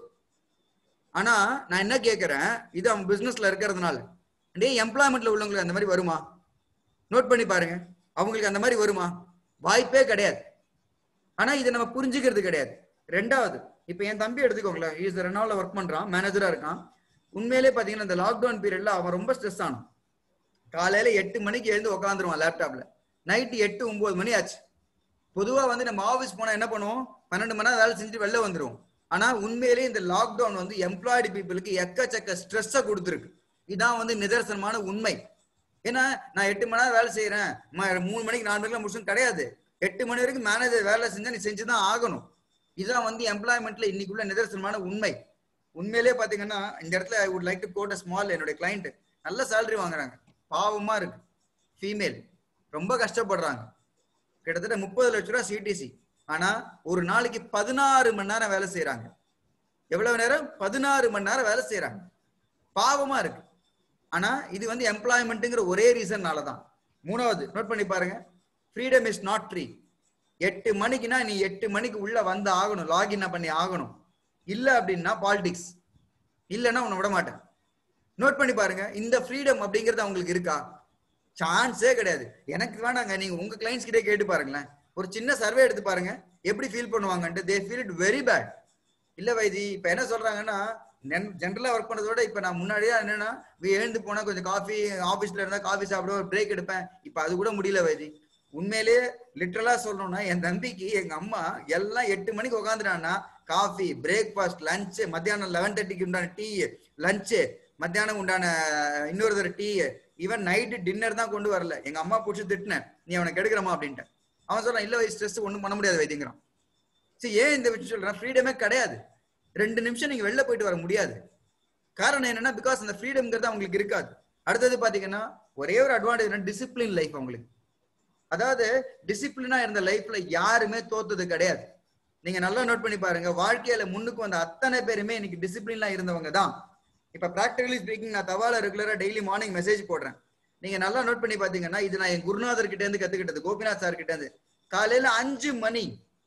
ஆனா நான் என்ன கேட்கறேன் இது அவன் பிசினஸ்ல இருக்கிறதுனால டே எம்ப்ளாய்மெண்ட்ல உள்ளவங்களுக்கு அந்த மாதிரி வருமா நோட் பண்ணி பாருங்க அவங்களுக்கு அந்த மாதிரி வருமா வாய்ப்பே கிடையாது ஆனா இதை நம்ம புரிஞ்சுக்கிறது கிடையாது ரெண்டாவது இப்ப என் தம்பி எடுத்துக்கோங்களேன் இஸ் ரெனாவில் ஒர்க் பண்றான் மேனேஜரா இருக்கான் உண்மையிலே பாத்தீங்கன்னா இந்த லாக்டவுன் பீரியட்ல அவன் ரொம்ப ஸ்ட்ரெஸ் ஆனான் காலையில எட்டு மணிக்கு எழுந்து உட்காந்துருவான் லேப்டாப்ல நைட்டு எட்டு ஒன்பது மணி ஆச்சு பொதுவா வந்து நம்ம ஆபீஸ் போனா என்ன பண்ணுவோம் பன்னெண்டு மணி நேரம் வேலை செஞ்சுட்டு வெளில வந்துருவோம் ஆனா உண்மையிலேயே இந்த லாக்டவுன் வந்து எம்ப்ளாய்டு பீப்புளுக்கு எக்கச்சக்க ஸ்ட்ரெஸ்ஸை கொடுத்துருக்கு இதான் வந்து நிதர்சனமான உண்மை ஏன்னா நான் எட்டு மணி நேரம் வேலை செய்யறேன் ம- மூணு மணிக்கு நாலு மணிக்கு முடிச்சும் கிடையாது எட்டு மணி வரைக்கும் மேனேஜர் வேலை செஞ்சா நீ செஞ்சுதான் ஆகணும் இதுதான் வந்து எம்ப்ளாய்மெண்ட்ல இன்னைக்குள்ள நிதர்சனமான உண்மை உண்மையிலேயே பாத்தீங்கன்னா இந்த இடத்துல I would like to quote small என்னுடைய கிளைண்ட் நல்ல சேலரி வாங்குறாங்க பாவமா இருக்கு ஃபீமேல் ரொம்ப கஷ்டப்படுறாங்க கிட்டத்தட்ட முப்பது லட்ச ரூபா சிடிசி ஆனா ஒரு நாளைக்கு பதினாறு மணி நேரம் வேலை செய்யறாங்க எவ்வளவு நேரம் பதினாறு மணி நேரம் வேலை செய்யறாங்க பாவமா இருக்கு ஆனா இது வந்து எம்ப்ளாய்மெண்ட்டுங்கிற ஒரே ரீசன்னால தான் மூணாவது நோட் பண்ணி பாருங்க ஃப்ரீடம் இஸ் நாட் ஃப்ரீ எட்டு மணிக்குனா நீ எட்டு மணிக்கு உள்ள வந்து ஆகணும் லாகின் பண்ணி ஆகணும் இல்ல அப்படின்னா பாலிடிக்ஸ் இல்லைன்னா உன்னை விட மாட்டேன் நோட் பண்ணி பாருங்க இந்த ஃப்ரீடம் அப்படிங்கிறது அவங்களுக்கு இருக்கா சான்ஸே கிடையாது எனக்கு வேணாங்க நீங்க உங்க கிளைண்ட்ஸ் கிட்டே கேட்டு பாருங்களேன் ஒரு சின்ன சர்வே எடுத்து பாருங்க எப்படி ஃபீல் பண்ணுவாங்கன்ட்டு they feel it very bad இல்ல வைதி இப்ப என்ன சொல்றாங்கன்னா ஜென்ரலா ஒர்க் பண்றத விட இப்ப நான் முன்னாடியே என்னன்னா வி- எழுந்து போனா கொஞ்சம் காஃபி ஆபீஸ்ல இருந்தா காஃபி சாப்பிட ஒரு பிரேக் எடுப்பேன் இப்ப அது கூட முடியல வைதி உண்மையிலேயே லிட்டரலா சொல்லணும்னா என் தம்பிக்கு எங்க அம்மா எல்லாம் எட்டு மணிக்கு உட்காந்துட்டான்னா காஃபி பிரேக்ஃபாஸ்ட் லஞ்ச் மத்தியானம் லெவன் தேர்ட்டிக்கு உண்டான டீ லஞ்ச் மத்தியானம் உண்டான இன்னொரு தடவை டீ ஈவன் நைட்டு டின்னர் தான் கொண்டு வரல எங்க அம்மா பிடிச்சி திட்டினேன் நீ அவனை கெடுக்கிறமா அப்படின்ட்டு அவன் சொல்றான் இல்ல ஸ்ட்ரெஸ் ஒண்ணும் பண்ண முடியாது வைத்தியங்கிறான் சரி ஏன் இந்த விஷயம் சொல்றேன் ஃப்ரீடமே கிடையாது ரெண்டு நிமிஷம் நீங்க வெளில போயிட்டு வர முடியாது காரணம் என்னன்னா பிகாஸ் அந்த ஃப்ரீடம்ங்கிறது அவங்களுக்கு இருக்காது அடுத்தது பாத்தீங்கன்னா ஒரே ஒரு அட்வான்டேஜ் டிசிப்ளின் லைஃப் அவங்களுக்கு அதாவது டிசிப்ளினா இருந்த லைஃப்ல யாருமே தோத்தது கிடையாது நீங்க நல்லா நோட் பண்ணி பாருங்க வாழ்க்கையில முன்னுக்கு வந்த அத்தனை பேருமே இன்னைக்கு டிசிப்ளின்ல இருந்தவங்க தான் இப்ப பிராக்டிகலி ஸ்பீக்கிங் நான் தவால ரெகுலரா டெய்லி மார்னிங் மெசேஜ் போடுறேன் நீங்க நல்லா நோட் பண்ணி பாத்தீங்கன்னா இது நான் என் குருநாதர் கிட்ட இருந்து கத்துக்கிட்டது கோபிநாத் சார் கிட்ட இருந்து காலையில அஞ்சு மணி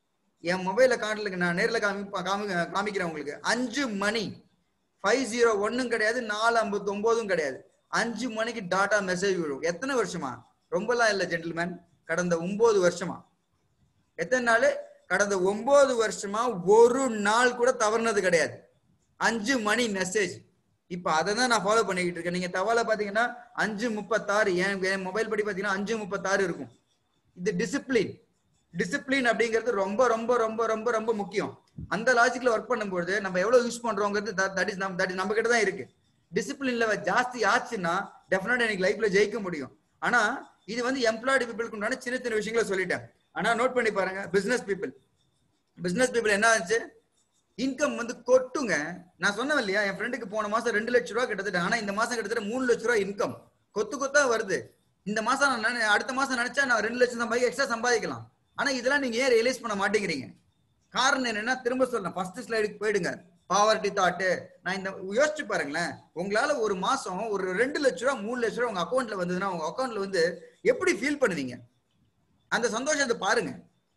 என் மொபைல காட்டலுக்கு நான் நேர்ல காமி காமி காமிக்கிறேன் உங்களுக்கு அஞ்சு மணி ஃபைவ் ஜீரோ ஒன்னும் கிடையாது நாலு ஐம்பத்தி ஒன்பதும் கிடையாது அஞ்சு மணிக்கு டாட்டா மெசேஜ் விடும் எத்தனை வருஷமா ரொம்பலாம் இல்ல ஜென்டில்மேன் கடந்த ஒன்பது வருஷமா எத்தனை நாள் கடந்த ஒன்பது வருஷமா ஒரு நாள் கூட தவறுனது கிடையாது அஞ்சு மணி மெசேஜ் இப்ப அதை தான் நான் ஃபாலோ பண்ணிக்கிட்டு இருக்கேன் நீங்க தவால பாத்தீங்கன்னா அஞ்சு முப்பத்தாறு என் என் மொபைல் படி பாத்தீங்கன்னா அஞ்சு முப்பத்தாறு இருக்கும் இது டிசிப்ளின் டிசிப்ளின் அப்படிங்கிறது ரொம்ப ரொம்ப ரொம்ப ரொம்ப ரொம்ப முக்கியம் அந்த லாஜிக்ல ஒர்க் பண்ணும்போது நம்ம எவ்வளவு யூஸ் பண்றோங்கிறது தட் இஸ் தட் இஸ் நம்ம கிட்ட தான் இருக்கு டிசிப்ளின் லெவல் ஜாஸ்தி ஆச்சுன்னா டெஃபினட்டா எனக்கு லைஃப்ல ஜெயிக்க முடியும் ஆனா இது வந்து எம்ப்ளாய்டு பீப்புளுக்கு உண்டான சின்ன சின்ன விஷயங்களை சொல்லிட்டேன் ஆனா நோட் பண்ணி பாருங்க பிசினஸ் பீப்புள் பிசினஸ் பீப்புள் என்ன ஆச்சு இன்கம் வந்து கொட்டுங்க நான் சொன்னேன் இல்லையா என் ஃப்ரெண்டுக்கு போன மாசம் ரெண்டு லட்ச ரூபா கிட்டத்தட்ட ஆனா இந்த மாசம் கிட்டத்தட்ட மூணு லட்ச ரூபா இன்கம் கொத்து கொத்தா வருது இந்த மாசம் நான் நினை- அடுத்த மாசம் நினைச்சா நான் ரெண்டு லட்சம் சம்பாதிக்க எக்ஸ்ட்ரா சம்பாதிக்கலாம் ஆனா இதெல்லாம் நீங்க ஏன் ரியலைஸ் பண்ண மாட்டேங்கிறீங்க காரணம் என்னன்னா திரும்ப சொல்றேன் ஃபர்ஸ்ட் ஸ்லைடுக்கு போயிடுங்க பாவர்ட்டி தாட்டு நான் இந்த யோசிச்சு பாருங்களேன் உங்களால ஒரு மாசம் ஒரு ரெண்டு லட்ச ரூபா மூணு லட்ச ரூபா உங்க அக்கௌண்ட்ல வந்ததுன்னா உங்க அக்கௌண்ட்ல வந்து எப்படி ஃபீல் பண்ணுவீங்க அந்த சந்தோஷத்தை பாருங்க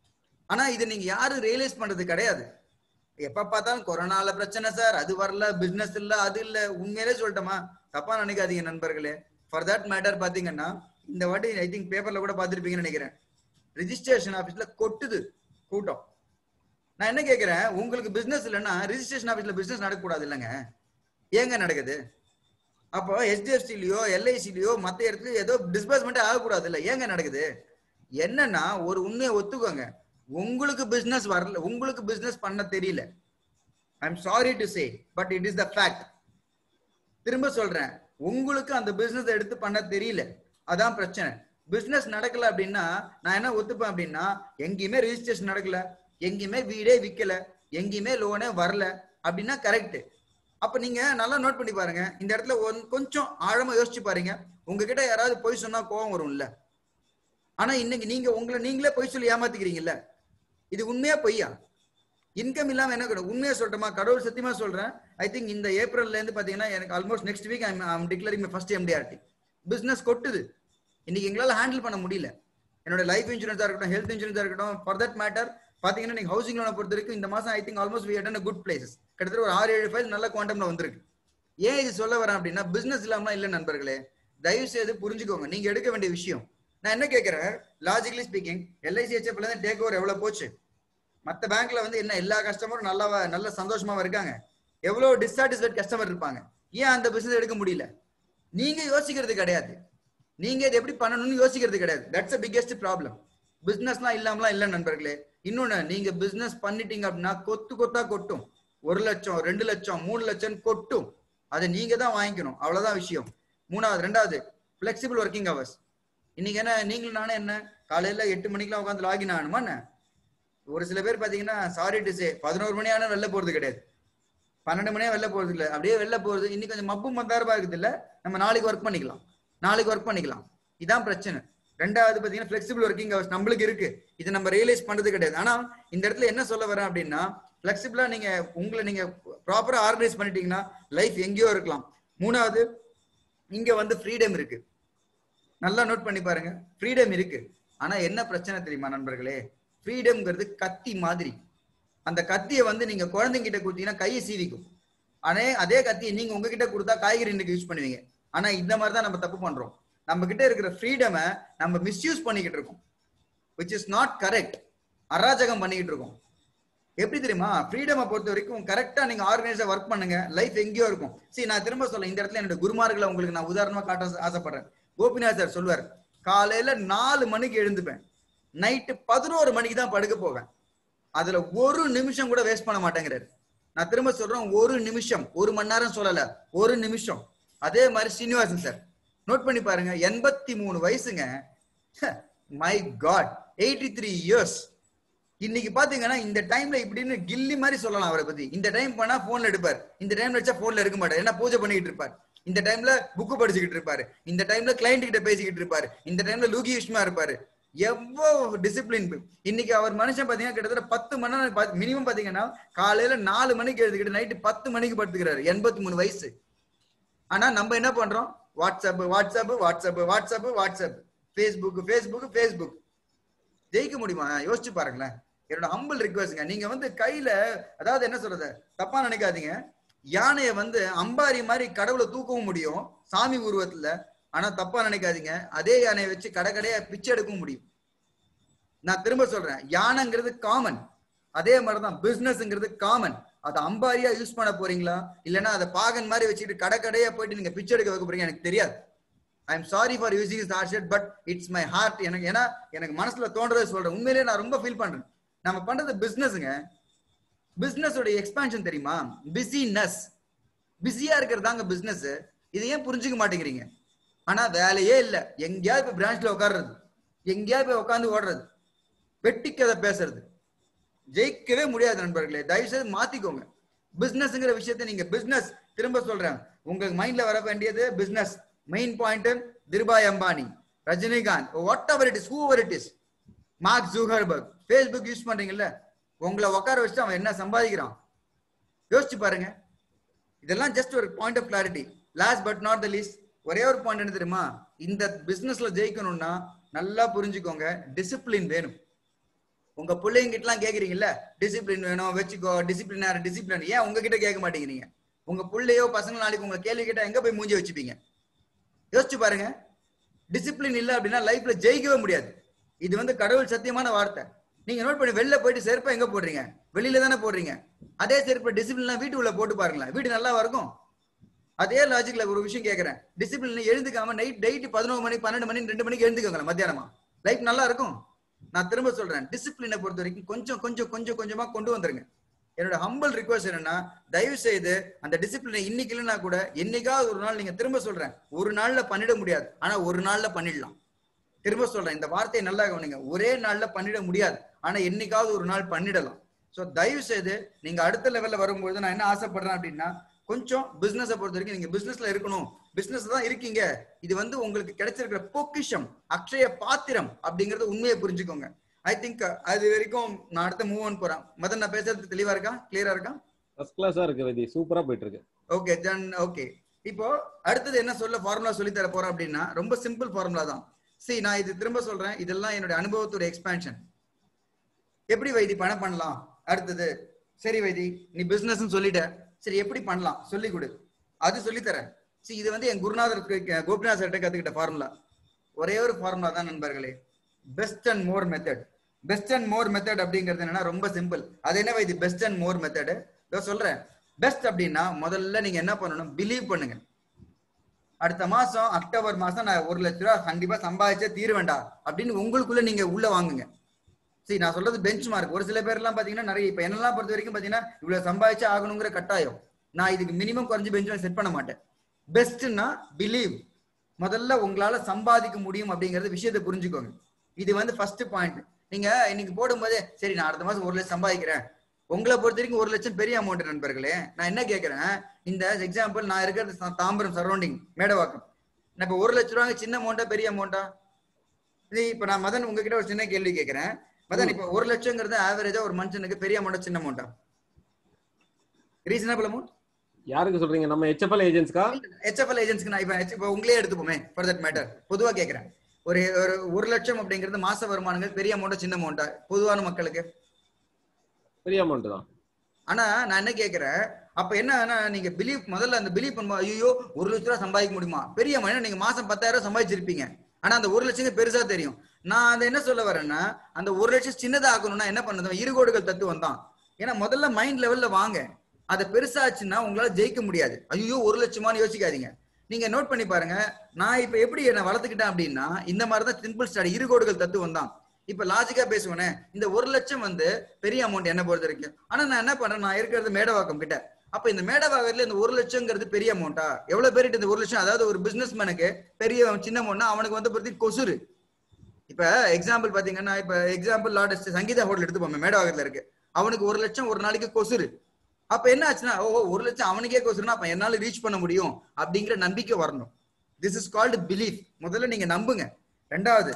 ஆனா இது நீங்க யாரும் ரியலைஸ் பண்றது கிடையாது எப்ப பார்த்தாலும் கொரோனால பிரச்சனை சார் அது வரல பிசினஸ் இல்ல அது இல்ல உண்மையிலே சொல்லட்டுமா தப்பா நினைக்காதீங்க நண்பர்களே ஃபார் தட் மேட்டர் பாத்தீங்கன்னா இந்த வாட்டி ஐ திங்க் பேப்பர்ல கூட பார்த்திருப்பீங்கன்னு நினைக்கிறேன் ரிஜிஸ்ட்ரேஷன் ஆபீஸ்ல கொட்டுது கூட்டம் நான் என்ன கேக்குறேன் உங்களுக்கு பிசினஸ் இல்லைன்னா ரிஜிஸ்ட்ரேஷன் ஆபீஸ்ல பிசினஸ் நடக்கக்கூடாது இல்லைங்க ஏங்க நடக்குது அப்போ ஹெச்டிஎஃப்சிலயோ எல்ஐசிலயோ மத்த இடத்துல ஏதோ டிஸ்பர்ஸ்மெண்ட் ஆகக்கூடாது இல்ல ஏங்க நடக்குது என்னன்னா ஒரு உண்மையை ஒத்துக்கோங்க உங்களுக்கு பிசினஸ் வரல உங்களுக்கு பிசினஸ் பண்ண தெரியல I am sorry to say but it is the fact திரும்ப சொல்றேன் உங்களுக்கு அந்த பிசினஸ் எடுத்து பண்ண தெரியல அதான் பிரச்சனை பிசினஸ் நடக்கல அப்படின்னா நான் என்ன ஒத்துப்பேன் அப்படின்னா எங்கேயுமே ரெஜிஸ்ட்ரேஷன் நடக்கல எங்கேயுமே வீடே விக்கல எங்கேயுமே லோனே வரல அப்படின்னா கரெக்ட் அப்ப நீங்க நல்லா நோட் பண்ணி பாருங்க இந்த இடத்துல ஒன்- கொஞ்சம் ஆழமா யோசிச்சு பாருங்க உங்ககிட்ட யாராவது பொய் சொன்னா கோவம் வரும்ல ஆனா இன்னைக்கு நீங்க உங்களை நீங்களே பொய் சொல்லி ஏமாத்திக்கிறீங்கல்ல இது உண்மையா பொய்யா இன்கம் இல்லாம என்ன கிடையாது உண்மையா சொல்றேமா கடவுள் சத்தியமா சொல்றேன் ஐ திங்க் இந்த ஏப்ரல்ல இருந்து பாத்தீங்கன்னா எனக்கு almost next week I'm declaring first MDRT business கொட்டுது இன்னைக்கு எங்களால ஹேண்டில் பண்ண முடியல என்னோட லைஃப் இன்சூரன்ஸா இருக்கட்டும் ஹெல்த் இன்சூரன்ஸா இருக்கட்டும் ஃபார் தட் மேட்டர் பாத்தீங்கன்னா நீங்க ஹவுசிங் லோனை பொறுத்த வரைக்கும் இந்த மாசம் I think almost we attain good places கிட்டத்தட்ட ஒரு ஆறு ஏழு ஃபைல் நல்ல குவாண்டம்ல வந்திருக்கு ஏன் இது சொல்ல வரேன் அப்படின்னா பிசினஸ் இல்லாம இல்ல நண்பர்களே தயவு செய்து புரிஞ்சுக்கோங்க நீங்க எடுக்க வேண்டிய விஷயம் நான் என்ன கேட்கிறேன் லாஜிக்கலி ஸ்பீக்கிங் எல்ஐசி ஹெச்எப்ல இருந்து டேக் ஓவர் எவ்வளவு போச்சு மத்த பேங்க்ல வந்து என்ன எல்லா கஸ்டமரும் நல்லா நல்ல சந்தோஷமா இருக்காங்க எவ்வளவு டிசாட்டிஸ்ஃபைட் கஸ்டமர் இருப்பாங்க ஏன் அந்த பிசினஸ் எடுக்க முடியல நீங்க யோசிக்கிறது கிடையாது நீங்க இதை எப்படி பண்ணணும்னு யோசிக்கிறது கிடையாது தட்ஸ் அ பிக்கெஸ்ட் ப்ராப்ளம் பிசினஸ்லாம் இல்லாமலாம் இல்ல நண்பர்களே இன்னொன்னு நீங்க பிசினஸ் பண்ணிட்டீங்க அப்படின்னா கொத்து கொத்தா கொட்டும் ஒரு லட்சம் ரெண்டு லட்சம் மூணு லட்சம் கொட்டும் அதை நீங்க தான் வாங்கிக்கணும் அவ்வளவுதான் விஷயம் மூணாவது ரெண்டாவது பிளெக்சிபிள் ஒர்க்கிங் ஹவர்ஸ் இன்னைக்கு என்ன நீங்களும் நானே என்ன காலையில எட்டு மணிக்கெல்லாம் உட்காந்து லாகின் ஆகணுமா என்ன ஒரு சில பேர் பாத்தீங்கன்னா சாரி டு சே பதினோரு மணி ஆனா வெளில போறது கிடையாது பன்னெண்டு மணியா வெளில போறது இல்ல அப்படியே வெளில போறது இன்னைக்கு கொஞ்சம் மப்பு மந்தாரமா இருக்குது இல்ல நம்ம நாளைக்கு ஒர்க் பண்ணிக்கலாம் நாளைக்கு ஒர்க் பண்ணிக்கலாம் இதான் பிரச்சனை ரெண்டாவது பாத்தீங்கன்னா ஃபிளெக்சிபிள் ஒர்க்கிங் ஹவர்ஸ் நம்மளுக்கு இருக்கு இது நம்ம ரியலைஸ் பண்றது கிடையாது ஆனா இந்த இடத்துல என்ன சொல்ல வரேன் அப்படின்னா ஃபிளெக்சிபிளா நீங்க உங்களை நீங்க ப்ராப்பரா ஆர்கனைஸ் பண்ணிட்டீங்கன்னா லைஃப் எங்கேயோ இருக்கலாம் மூணாவது இங்க வந்து ஃப்ரீடம் இருக்கு நல்லா நோட் பண்ணி பாருங்க ஃப்ரீடம் இருக்கு ஆனா என்ன பிரச்சனை தெரியுமா நண்பர்களே ஃப்ரீடம்ங்கிறது கத்தி மாதிரி அந்த கத்தியை வந்து நீங்க குழந்தைங்கிட்ட கொடுத்தீங்கன்னா கையை சீவிக்கும் அதே அதே கத்தியை நீங்க உங்ககிட்ட கொடுத்தா காய்கறி இன்னைக்கு யூஸ் பண்ணுவீங்க ஆனா இந்த மாதிரி தான் நம்ம தப்பு பண்றோம் நம்ம கிட்ட இருக்கிற ஃப்ரீடமை நம்ம மிஸ்யூஸ் பண்ணிக்கிட்டு இருக்கோம் விச் இஸ் நாட் கரெக்ட் அராஜகம் பண்ணிக்கிட்டு இருக்கோம் எப்படி தெரியுமா ஃப்ரீடமை பொறுத்த வரைக்கும் கரெக்டா நீங்க ஆர்கனைஸா ஒர்க் பண்ணுங்க லைஃப் எங்கேயோ இருக்கும் சரி நான் திரும்ப சொல்ல இந்த இடத்துல என்னோட குருமார்களை உங்களுக்கு நான் உதாரணமா காட்ட ஆசை- ஆசைப்படுறேன் கோபிநாத் சார் சொல்லுவார் காலையில நாலு மணிக்கு எழுந்துப்பேன் நைட்டு பதினோரு மணிக்கு தான் படுக்க போவேன் அதுல ஒரு நிமிஷம் கூட வேஸ்ட் பண்ண மாட்டேங்கிறாரு நான் திரும்ப சொல்றேன் ஒரு நிமிஷம் ஒரு மணி நேரம் சொல்லல ஒரு நிமிஷம் அதே மாதிரி ஸ்ரீனிவாசன் சார் நோட் பண்ணி பாருங்க எண்பத்தி மூணு வயசுங்க my God eighty three years இன்னைக்கு பாத்தீங்கன்னா இந்த டைம்ல இப்படின்னு கில்லி மாதிரி சொல்லலாம் அவரை பத்தி இந்த டைம் பண்ணா போன்ல எடுப்பார் இந்த டைம்ல வச்சா போன்ல எடுக்க மாட்டார் ஏன்னா பூஜை பண்ணிக்கிட்டு இருப்பார் இந்த டைம்ல புக்கு படிச்சுக்கிட்டு இருப்பாரு இந்த டைம்ல கிளைண்ட் கிட்ட பேசிக்கிட்டு இருப்பாரு இந்த டைம்ல லூகி யுஷ்மா இருப்பாரு எவ்வளவு டிசிப்ளின் இன்னைக்கு அவர் மனுஷன் பாத்தீங்கன்னா கிட்டத்தட்ட பத்து மணி நேரம் மினிமம் பாத்தீங்கன்னா காலையில நாலு மணிக்கு எழுதுக்கிட்டு நைட்டு பத்து மணிக்கு படுத்துக்கிறாரு எண்பத்தி மூணு வயசு ஆனா நம்ம என்ன பண்றோம் WhatsApp WhatsApp WhatsApp WhatsApp WhatsApp Facebook Facebook Facebook ஜெயிக்க முடியுமா யோசிச்சு பாருங்களேன் என்னோட ஹம்பிள் ரிக்வஸ்ட்ங்க நீங்க வந்து கையில அதாவது என்ன சொல்றது தப்பா நினைக்காதீங்க யானையை வந்து அம்பாரி மாதிரி கடவுளை தூக்கவும் முடியும் சாமி உருவத்துல ஆனா தப்பா நினைக்காதீங்க அதே யானையை வச்சு கடை கடையா பிச்சை எடுக்கவும் முடியும் நான் திரும்ப சொல்றேன் யானைங்கிறது காமன் அதே மாதிரிதான் பிசினஸ்ங்கிறது காமன் அதை அம்பாரியா யூஸ் பண்ண போறீங்களா இல்லைன்னா அதை பாகன் மாதிரி வச்சுட்டு கடை கடையா போயிட்டு நீங்க பிச்சை எடுக்க வைக்க போறீங்க எனக்கு தெரியாது I am sorry for using is hard shirt but it's my heart எனக்கு ஏன்னா எனக்கு மனசுல தோன்றதை சொல்றேன் உண்மையிலேயே நான் ரொம்ப ஃபீல் பண்றேன் நம்ம பண்றது பிசினஸ்ங்க பிசினஸோட எக்ஸ்பான்ஷன் தெரியுமா பிஸினஸ் பிஸியா இருக்கிறதாங்க பிசினஸ் இதை ஏன் புரிஞ்சுக்க மாட்டேங்கிறீங்க ஆனா வேலையே இல்ல எங்கேயாவது போய் பிரான்ச்ல உட்கார்றது எங்கேயாவது போய் உட்காந்து ஓடுறது வெட்டி கதை பேசுறது ஜெயிக்கவே முடியாது நண்பர்களே தயவு செய்து மாத்திக்கோங்க பிசினஸ்ங்கிற விஷயத்த நீங்க பிசினஸ் திரும்ப சொல்றேன் உங்களுக்கு மைண்ட்ல வர வேண்டியது business main point Dhirubhai Ambani Rajinikanth whatever it is whoever it is Mark Zuckerberg Facebook use பண்றீங்கல்ல உங்களை உட்கார வச்சுட்டு அவன் என்ன சம்பாதிக்கிறான் யோசிச்சு பாருங்க இதெல்லாம் ஜஸ்ட் ஒரு point of clarity last but not the least ஒரே ஒரு பாயிண்ட் என்ன தெரியுமா இந்த பிசினஸ்ல ஜெயிக்கணும்னா நல்லா புரிஞ்சுக்கோங்க டிசிப்ளின் வேணும் உங்க பிள்ளைங்கிட்டலாம் கேக்குறீங்கல்ல டிசிப்ளின் வேணும் வச்சுக்கோ டிசிப்ளின் டிசிப்ளின் ஏன் உங்ககிட்ட கேட்க மாட்டேங்கிறீங்க உங்க பிள்ளையோ பசங்க நாளைக்கு உங்களை கேள்வி கேட்டா எங்க போய் மூஞ்சி வச்சுப்பீங்க யோசிச்சு பாருங்க டிசிப்ளின் இல்ல அப்படின்னா லைஃப்ல ஜெயிக்கவே முடியாது இது வந்து கடவுள் சத்தியமான வார்த்தை நீங்க நோட் பண்ணி வெளில போயிட்டு செருப்பை எங்க போடுறீங்க வெளியில தானே போடுறீங்க அதே செருப்பு டிசிப்ளின்லாம் வீட்டுக்குள்ள போட்டு பாருங்களேன் வீடு நல்லா இருக்கும் அதே லாஜிக்ல ஒரு விஷயம் கேக்குறேன் டிசிப்ளின் எழுந்துக்காம நைட் நைட் பதினோரு மணி பன்னெண்டு மணி ரெண்டு மணிக்கு எழுந்துக்கோங்களேன் மத்தியானமா லைஃப் நல்லா இருக்கும் நான் திரும்ப சொல்றேன் டிசிப்ளினை பொறுத்த வரைக்கும் கொஞ்சம் கொஞ்சம் கொஞ்சம் கொஞ்சமா கொண்டு வந்துருங்க என்னோட ஹம்பிள் ரிக்வஸ்ட் என்னன்னா தயவு செய்து அந்த டிசிப்ளினை இன்னைக்கு இல்லைன்னா கூட என்னைக்காவது ஒரு நாள் நீங்க திரும்ப சொல்றேன் ஒரு நாள்ல பண்ணிட முடியாது ஆனா ஒரு நாள்ல பண்ணிடலாம் திரும்ப சொல்றேன் இந்த வார்த்தையை நல்லா கவனிங்க ஒரே நாள்ல பண்ணிட முடியாது ஆனா என்னைக்காவது ஒரு நாள் பண்ணிடலாம் சோ தயவு செய்து நீங்க அடுத்த லெவல்ல வரும்போது நான் என்ன ஆசைப்படுறேன் அப்படின்னா கொஞ்சம் பிசினஸை பொறுத்த வரைக்கும் நீங்க பிசினஸ்ல இருக்கணும் பிசினஸ் தான் இருக்கீங்க இது வந்து உங்களுக்கு கிடைச்சிருக்கிற பொக்கிஷம் அக்ஷய பாத்திரம் அப்படிங்கறத உண்மையை புரிஞ்சுக்கோங்க ஐ திங்க் அது வரைக்கும் நான் அடுத்த மூவ் ஆன் போறேன் மதன் நான் பேசுறது தெளிவா இருக்கா கிளியரா இருக்கா ஃபர்ஸ்ட் கிளாஸா இருக்கு வைத்தி சூப்பரா போயிட்டு இருக்கு ஓகே தென் ஓகே இப்போ அடுத்தது என்ன சொல்ல ஃபார்முலா சொல்லி தர போறேன் அப்படின்னா ரொம்ப சிம்பிள் ஃபார்முலா தான் சரி நான் இது திரும்ப சொல்றேன் இதெல்லாம் என்னோட அனுபவத்தோட எக்ஸ்பான்ஷன் எப்படி வைதி பணம் பண்ணலாம் அடுத்தது சரி வைதி நீ பிசினஸ் சொல்லிட்ட சரி எப்படி பண்ணலாம் சொல்லி கொடு அது சொல்லி தரேன் சரி இது வந்து என் குருநாதர் கு- கோபிநாத் சார்ட்ட கத்துக்கிட்ட ஃபார்முலா ஒரே ஒரு ஃபார்முலா தான் நண்பர்களே best and more method best and more method அப்படிங்கிறது என்னன்னா ரொம்ப சிம்பிள் அது என்ன Vaithi best and more method இதோ சொல்றேன் பெஸ்ட் அப்படின்னா முதல்ல நீங்க என்ன பண்ணணும் பிலீவ் பண்ணுங்க அடுத்த மாசம் அக்டோபர் மாசம் நான் ஒரு லட்ச ரூபா கண்டிப்பா சம்பாதிச்சே தீருவேண்டா அப்படின்னு உங்களுக்குள்ள நீங்க உள்ள வாங்குங்க சரி நான் சொல்றது பெஞ்ச் மார்க் ஒரு சில பேர் எல்லாம் பாத்தீங்கன்னா நிறைய இப்ப என்னெல்லாம் பொறுத்த வரைக்கும் பாத்தீங்கன்னா இவ்வளவு சம்பாதிச்சே ஆகணுங்கிற கட்டாயம் நான் இதுக்கு மினிமம் குறைஞ்ச பெஞ்ச் செட் பண்ண மாட்டேன் பெஸ்ட்னா பிலீவ் முதல்ல உங்களால சம்பாதிக்க முடியும் அப்படிங்கறது விஷயத்தை புரிஞ்சுக்கோங்க இது வந்து ஃபர்ஸ்ட் பாயிண்ட் நீங்க இன்னைக்கு போடும்போதே சரி நான் அடுத்த மாசம் ஒரு லட்சம் சம்பாதிக்கிறேன் உங்களை பொறுத்த வரைக்கும் ஒரு லட்சம் பெரிய அமௌண்ட் நண்பர்களே நான் என்ன கேட்கறேன் இந்த எக்ஸாம்பிள் நான் இருக்கிறது சா- தாம்பரம் சரௌண்டிங் மேடவாக்கம் நான் இப்ப ஒரு லட்ச ரூபாங்க சின்ன அமௌண்டா பெரிய அமௌண்டா இது இப்ப நான் மதன் உங்ககிட்ட ஒரு சின்ன கேள்வி கேட்கறேன் மதன் இப்ப ஒரு லட்சங்கிறது ஆவரேஜா ஒரு மனுஷனுக்கு பெரிய அமௌண்டா சின்ன அமௌண்டா ரீசனபிள் அமௌண்ட் யாருக்கு சொல்றீங்க நம்ம ஹெச்எஃப்எல் ஏஜென்ட்ஸ்க்கா ஹெச்எஃப்எல் ஏஜென்ட்ஸ்க்கு நான் இப்ப H- இப்ப உங்களே எடுத்துப்போமே ஃபார் தட் மேட்டர் பொதுவா கேட்கறேன் ஒரு ஒரு ஒரு லட்சம் அப்படிங்கிறது மாச வருமானங்கள் பெரிய அமௌண்டா சின்ன அமௌண்டா பொதுவான மக்களுக்கு பெரிய அமௌண்ட் தான் ஆனா நான் என்ன கேக்குறேன் அப்ப என்ன நீங்க பிலீவ் முதல்ல அந்த பிலீவ் பண்ணும்போது ஐயோ ஒரு லட்ச ரூபா சம்பாதிக்க முடியுமா பெரிய மனிதன் நீங்க மாசம் பத்தாயிரம் ரூபாய் சம்பாதிச்சிருப்பீங்க ஆனா அந்த ஒரு லட்சம் பெருசா தெரியும் நான் அதை என்ன சொல்ல வரேன்னா அந்த ஒரு லட்சம் சின்னதா ஆக்கணும்னா என்ன பண்ணது இருகோடுகள் தத்துவம் தான் ஏன்னா முதல்ல மைண்ட் லெவல்ல வாங்க அதை பெருசாச்சுன்னா உங்களால ஜெயிக்க முடியாது ஐயோ ஒரு லட்சமான்னு யோசிக்காதீங்க நீங்க நோட் பண்ணி பாருங்க நான் இப்ப எப்படி என்ன வளர்த்துக்கிட்டேன் அப்படின்னா இந்த மாதிரி தான் சிம்பிள் ஸ்டாடி இருகோடுகள் தத்துவம் தான் இப்ப லாஜிக்கா பேசுவேனே இந்த ஒரு லட்சம் வந்து பெரிய அமௌண்ட் என்ன பொறுத்த வரைக்கும் ஆனா நான் என்ன பண்றேன் நான் இருக்கிறது மேடவாக்கம் கிட்ட அப்ப இந்த மேடவாக்கத்துல இந்த ஒரு லட்சம்ங்கிறது பெரிய அமௌண்டா எவ்வளவு பேருக்கு இந்த ஒரு லட்சம் அதாவது ஒரு பிசினஸ் மேனுக்கு பெரிய சின்ன அமௌண்ட்னா அவனுக்கு வந்து பொறுத்தி கொசுரு இப்ப எக்ஸாம்பிள் பாத்தீங்கன்னா இப்ப எக்ஸாம்பிள் லார்ட் சங்கீதா ஹோட்டல் எடுத்துப்போம் மேடவாக்கத்துல இருக்கு அவனுக்கு ஒரு லட்சம் ஒரு நாளைக்கு கொசுரு அப்ப என்ன ஆச்சுன்னா ஓ ஒரு லட்சம் அவனுக்கே கொசுருனா அப்ப என்னால ரீச் பண்ண முடியும் அப்படிங்கிற நம்பிக்கை வரணும் திஸ் இஸ் கால்டு பிலீஃப் முதல்ல நீங்க நம்புங்க ரெண்டாவது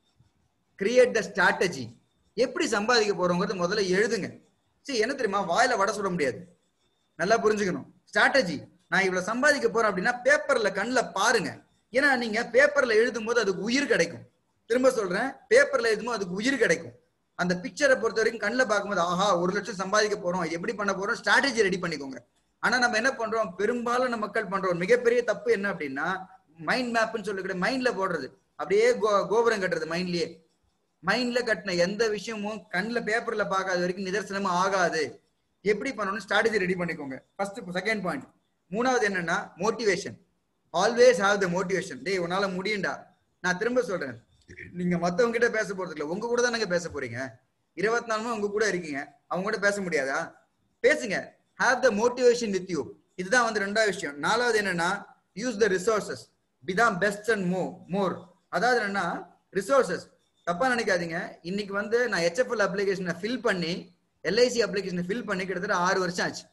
கிரியேட் த ஸ்ட்ராட்டஜி எப்படி சம்பாதிக்க போறோங்கிறது முதல்ல எழுதுங்க சரி என்ன தெரியுமா வாயில வடை சுட முடியாது நல்லா புரிஞ்சுக்கணும் ஸ்ட்ராட்டஜி நான் இவ்வளவு சம்பாதிக்க போறேன் அப்படின்னா பேப்பர்ல கண்ணில் பாருங்க ஏன்னா நீங்க பேப்பர்ல எழுதும் போது அதுக்கு உயிர் கிடைக்கும் திரும்ப சொல்றேன் பேப்பர்ல எழுதும்போது அதுக்கு உயிர் கிடைக்கும் அந்த பிக்சரை பொறுத்த வரைக்கும் கண்ணில் பார்க்கும்போது ஆஹா ஒரு லட்சம் சம்பாதிக்க போறோம் இது எப்படி பண்ண போறோம் ஸ்ட்ராட்டஜி ரெடி பண்ணிக்கோங்க ஆனா நம்ம என்ன பண்றோம் பெரும்பாலான மக்கள் பண்றோம் ஒரு மிகப்பெரிய தப்பு என்ன அப்படின்னா மைண்ட் மேப்னு சொல்லக்கூடிய மைண்ட்ல போடுறது அப்படியே கோ- கோபுரம் கட்டுறது மைண்ட்லயே மைண்ட்ல கட்டின எந்த விஷயமும் கண்ணுல பேப்பர்ல பார்க்காத வரைக்கும் நிதர்சனமா ஆகாது எப்படி பண்ணணும் ஸ்ட்ராட்டஜி ரெடி பண்ணிக்கோங்க ஃபர்ஸ்ட் செகண்ட் பாயிண்ட் மூணாவது என்னன்னா motivation always have the motivation டேய் உன்னால முடியும்டா நான் திரும்ப சொல்றேன் நீங்க மத்தவங்க கிட்ட பேச போறது இல்ல உங்க கூட தானங்க பேச போறீங்க இருபத்தி நாலு உங்க கூட இருக்கீங்க அவங்க கூட பேச முடியாதா பேசுங்க have the motivation with you இதுதான் வந்து ரெண்டாவது விஷயம் நாலாவது என்னன்னா யூஸ் த ரிசோர்சஸ் பிதான் பெஸ்ட் அண்ட் மோ மோர் அதாவது என்னன்னா ரிசோர்சஸ் தப்பா நினைக்காதீங்க இன்னைக்கு வந்து நான் ஹெச்எஃப்எல் அப்ளிகேஷனை ஃபில் பண்ணி எல்ஐசி அப்ளிகேஷனை ஃபில் பண்ணி கிட்டத்தட்ட ஆறு வருஷம் ஆச்சு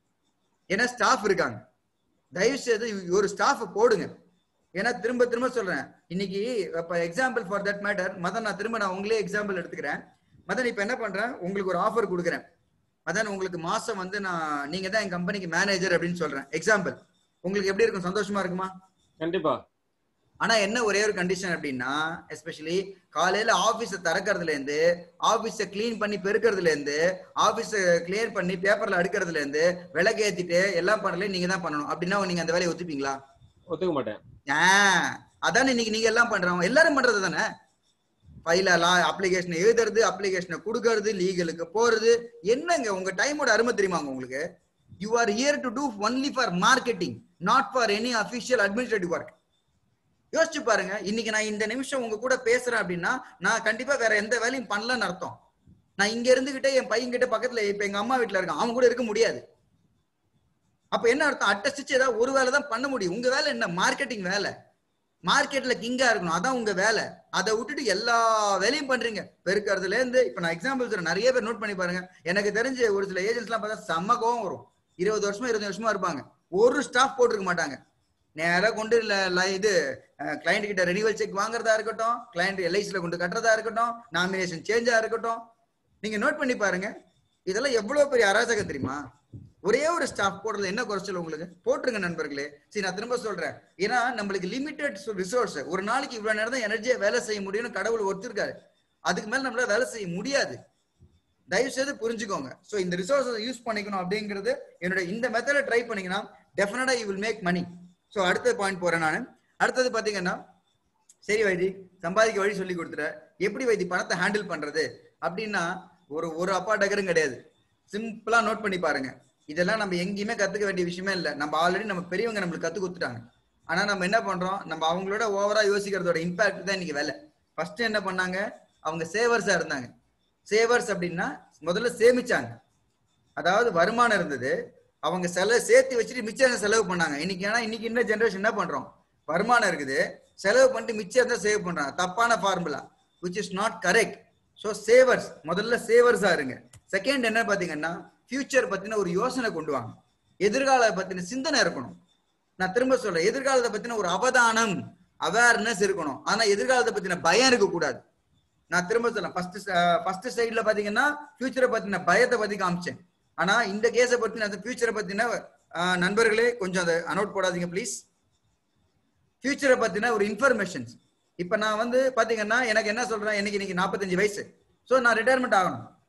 ஏன்னா ஸ்டாஃப் இருக்காங்க தயவு செய்து ஒரு ஸ்டாஃப் போடுங்க ஏன்னா திரும்ப திரும்ப சொல்றேன் இன்னைக்கு இப்ப example for that matter Madhan நான் திரும்ப நான் உங்களே எக்ஸாம்பிள் எடுத்துக்கிறேன் மதன் இப்ப என்ன பண்றேன் உங்களுக்கு ஒரு ஆஃபர் கொடுக்குறேன் மதன் உங்களுக்கு மாசம் வந்து நான் நீங்க தான் என் கம்பெனிக்கு மேனேஜர் அப்படின்னு சொல்றேன் எக்ஸாம்பிள் உங்களுக்கு எப்படி இருக்கும் சந்தோஷமா இருக்குமா கண்டிப்பா ஆனா என்ன ஒரே ஒரு கண்டிஷன் அப்படின்னா எஸ்பெஷலி காலையில ஆபீஸ திறக்கறதுல இருந்து ஆபீஸ கிளீன் பண்ணி பெருக்கிறதுல இருந்து ஆபீஸ கிளியர் பண்ணி பேப்பர்ல அடுக்கிறதுல இருந்து விளக்கு ஏத்திட்டு எல்லாம் பண்ணல நீங்க தான் பண்ணணும் அப்படின்னா நீங்க அந்த வேலையை ஒத்துப்பீங்களா ஒத்துக்க மாட்டேன் ஆஹ் அதானே இன்னைக்கு நீங்க எல்லாம் பண்றவங்க எல்லாரும் பண்றது தானே ஃபைல அப்ளிகேஷன் எழுதுறது அப்ளிகேஷனை கொடுக்கறது லீகலுக்கு போறது என்னங்க உங்க டைமோட அருமை தெரியுமாங்க உங்களுக்கு you are here to do only for marketing not for any official administrative work யோசிச்சு பாருங்க இன்னைக்கு நான் இந்த நிமிஷம் உங்க கூட பேசுறேன் அப்படின்னா நான் கண்டிப்பா வேற எந்த வேலையும் பண்ணலன்னு அர்த்தம் நான் இங்க இருந்துகிட்டே என் பையன் கிட்ட பக்கத்துல இப்ப எங்க அம்மா வீட்டுல இருக்கான் அவன் கூட இருக்க முடியாது அப்ப என்ன அர்த்தம் அட்டஸ்டிச்சு ஏதாவது ஒரு வேலை தான் பண்ண முடியும் உங்க வேலை என்ன மார்க்கெட்டிங் வேலை மார்க்கெட்ல கிங்கா இருக்கணும் அதான் உங்க வேலை அதை விட்டுட்டு எல்லா வேலையும் பண்றீங்க பெருக்கிறதுல இருந்து இப்ப நான் எக்ஸாம்பிள் சொல்றேன் நிறைய பேர் நோட் பண்ணி பாருங்க எனக்கு தெரிஞ்ச ஒரு சில ஏஜென்ட்ஸ் எல்லாம் பார்த்தா செம்ம கோவம் வரும் இருபது வருஷமா இருபது வருஷமா இருப்பாங்க ஒரு ஸ்டாஃப் போட்டிருக்க மாட்டாங்க நேரா கொண்டு இல்ல ல- இது கிளைண்ட் கிட்ட ரெனிவல் செக் வாங்குறதா இருக்கட்டும் கிளைண்ட் எல்ஐசில கொண்டு கட்டுறதா இருக்கட்டும் நாமினேஷன் சேஞ்சா இருக்கட்டும் நீங்க நோட் பண்ணி பாருங்க இதெல்லாம் எவ்வளவு பெரிய அராஜகம் தெரியுமா ஒரே ஒரு ஸ்டாஃப் போடுறது என்ன குறைச்சல் உங்களுக்கு போட்டுருங்க நண்பர்களே சரி நான் திரும்ப சொல்றேன் ஏன்னா நம்மளுக்கு லிமிடெட் ரிசோர்ஸ் ஒரு நாளைக்கு இவ்வளவு நேரம் தான் எனர்ஜியா வேலை செய்ய முடியும்னு கடவுள் ஒருத்திருக்காரு அதுக்கு மேல நம்மளால வேலை செய்ய முடியாது தயவு செய்து புரிஞ்சுக்கோங்க சோ இந்த ரிசோர்ஸை யூஸ் பண்ணிக்கணும் அப்படிங்கிறது என்னோட இந்த மெத்தடை ட்ரை பண்ணீங்கன்னா டெஃபினட்டா you will make money so அடுத்த பாயிண்ட் போறேன் நான் அடுத்தது பாத்தீங்கன்னா சரி வைத்தி சம்பாதிக்க வழி சொல்லி கொடுத்துட்ட எப்படி வைத்தி பணத்தை ஹேண்டில் பண்றது அப்படின்னா ஒரு ஒரு அப்பா டகரும் கிடையாது சிம்பிளா நோட் பண்ணி பாருங்க இதெல்லாம் நம்ம எங்கேயுமே கத்துக்க வேண்டிய விஷயமே இல்லை நம்ம ஆல்ரெடி நம்ம பெரியவங்க நம்மளுக்கு கத்து கொடுத்துட்டாங்க ஆனா நம்ம என்ன பண்றோம் நம்ம அவங்களோட ஓவரா யோசிக்கிறதோட இம்பாக்ட் தான் இன்னைக்கு வேலை ஃபர்ஸ்ட் என்ன பண்ணாங்க அவங்க சேவர்ஸா இருந்தாங்க சேவர்ஸ் அப்படின்னா முதல்ல சேமிச்சாங்க அதாவது வருமானம் இருந்தது அவங்க செலவு சேர்த்து வச்சுட்டு மிச்சம் செலவு பண்ணாங்க இன்னைக்கு ஏன்னா இன்னைக்கு இந்த ஜெனரேஷன் என்ன பண்றோம் வருமானம் இருக்குது செலவு பண்ணிட்டு மிச்சம் தான் சேவ் பண்றாங்க தப்பான formula which is not correct so savers முதல்ல சேவர்ஸா இருங்க செகண்ட் என்ன பாத்தீங்கன்னா ஃபியூச்சர் பத்தின ஒரு யோசனை கொண்டு வாங்க எதிர்கால பத்தின சிந்தனை இருக்கணும் நான் திரும்ப சொல்றேன் எதிர்காலத்தை பத்தின ஒரு அவதானம் அவேர்னஸ் இருக்கணும் ஆனா எதிர்காலத்தை பத்தின பயம் இருக்க கூடாது நான் திரும்ப சொல்றேன் ஃபர்ஸ்ட் ஃபர்ஸ்ட் சைடுல பாத்தீங்கன்னா ஃபியூச்சரை பத்தின பயத்தை பத்தி காமிச்சேன் ஆனா இந்த கேஸை பத்தின அந்த ஃபியூச்சரை பத்தின ஆஹ், நண்பர்களே கொஞ்சம் அதை அனௌட் போடாதீங்க ப்ளீஸ் ஃபியூச்சரை பத்தின ஒரு இன்ஃபர்மேஷன்ஸ் இப்ப நான் வந்து பாத்தீங்கன்னா எனக்கு என்ன சொல்றேன் எனக்கு இன்னைக்கு நாற்பத்தஞ்சு வயசு ஸோ நான் ரிட்டையர்மெண்ட் ஆகணும்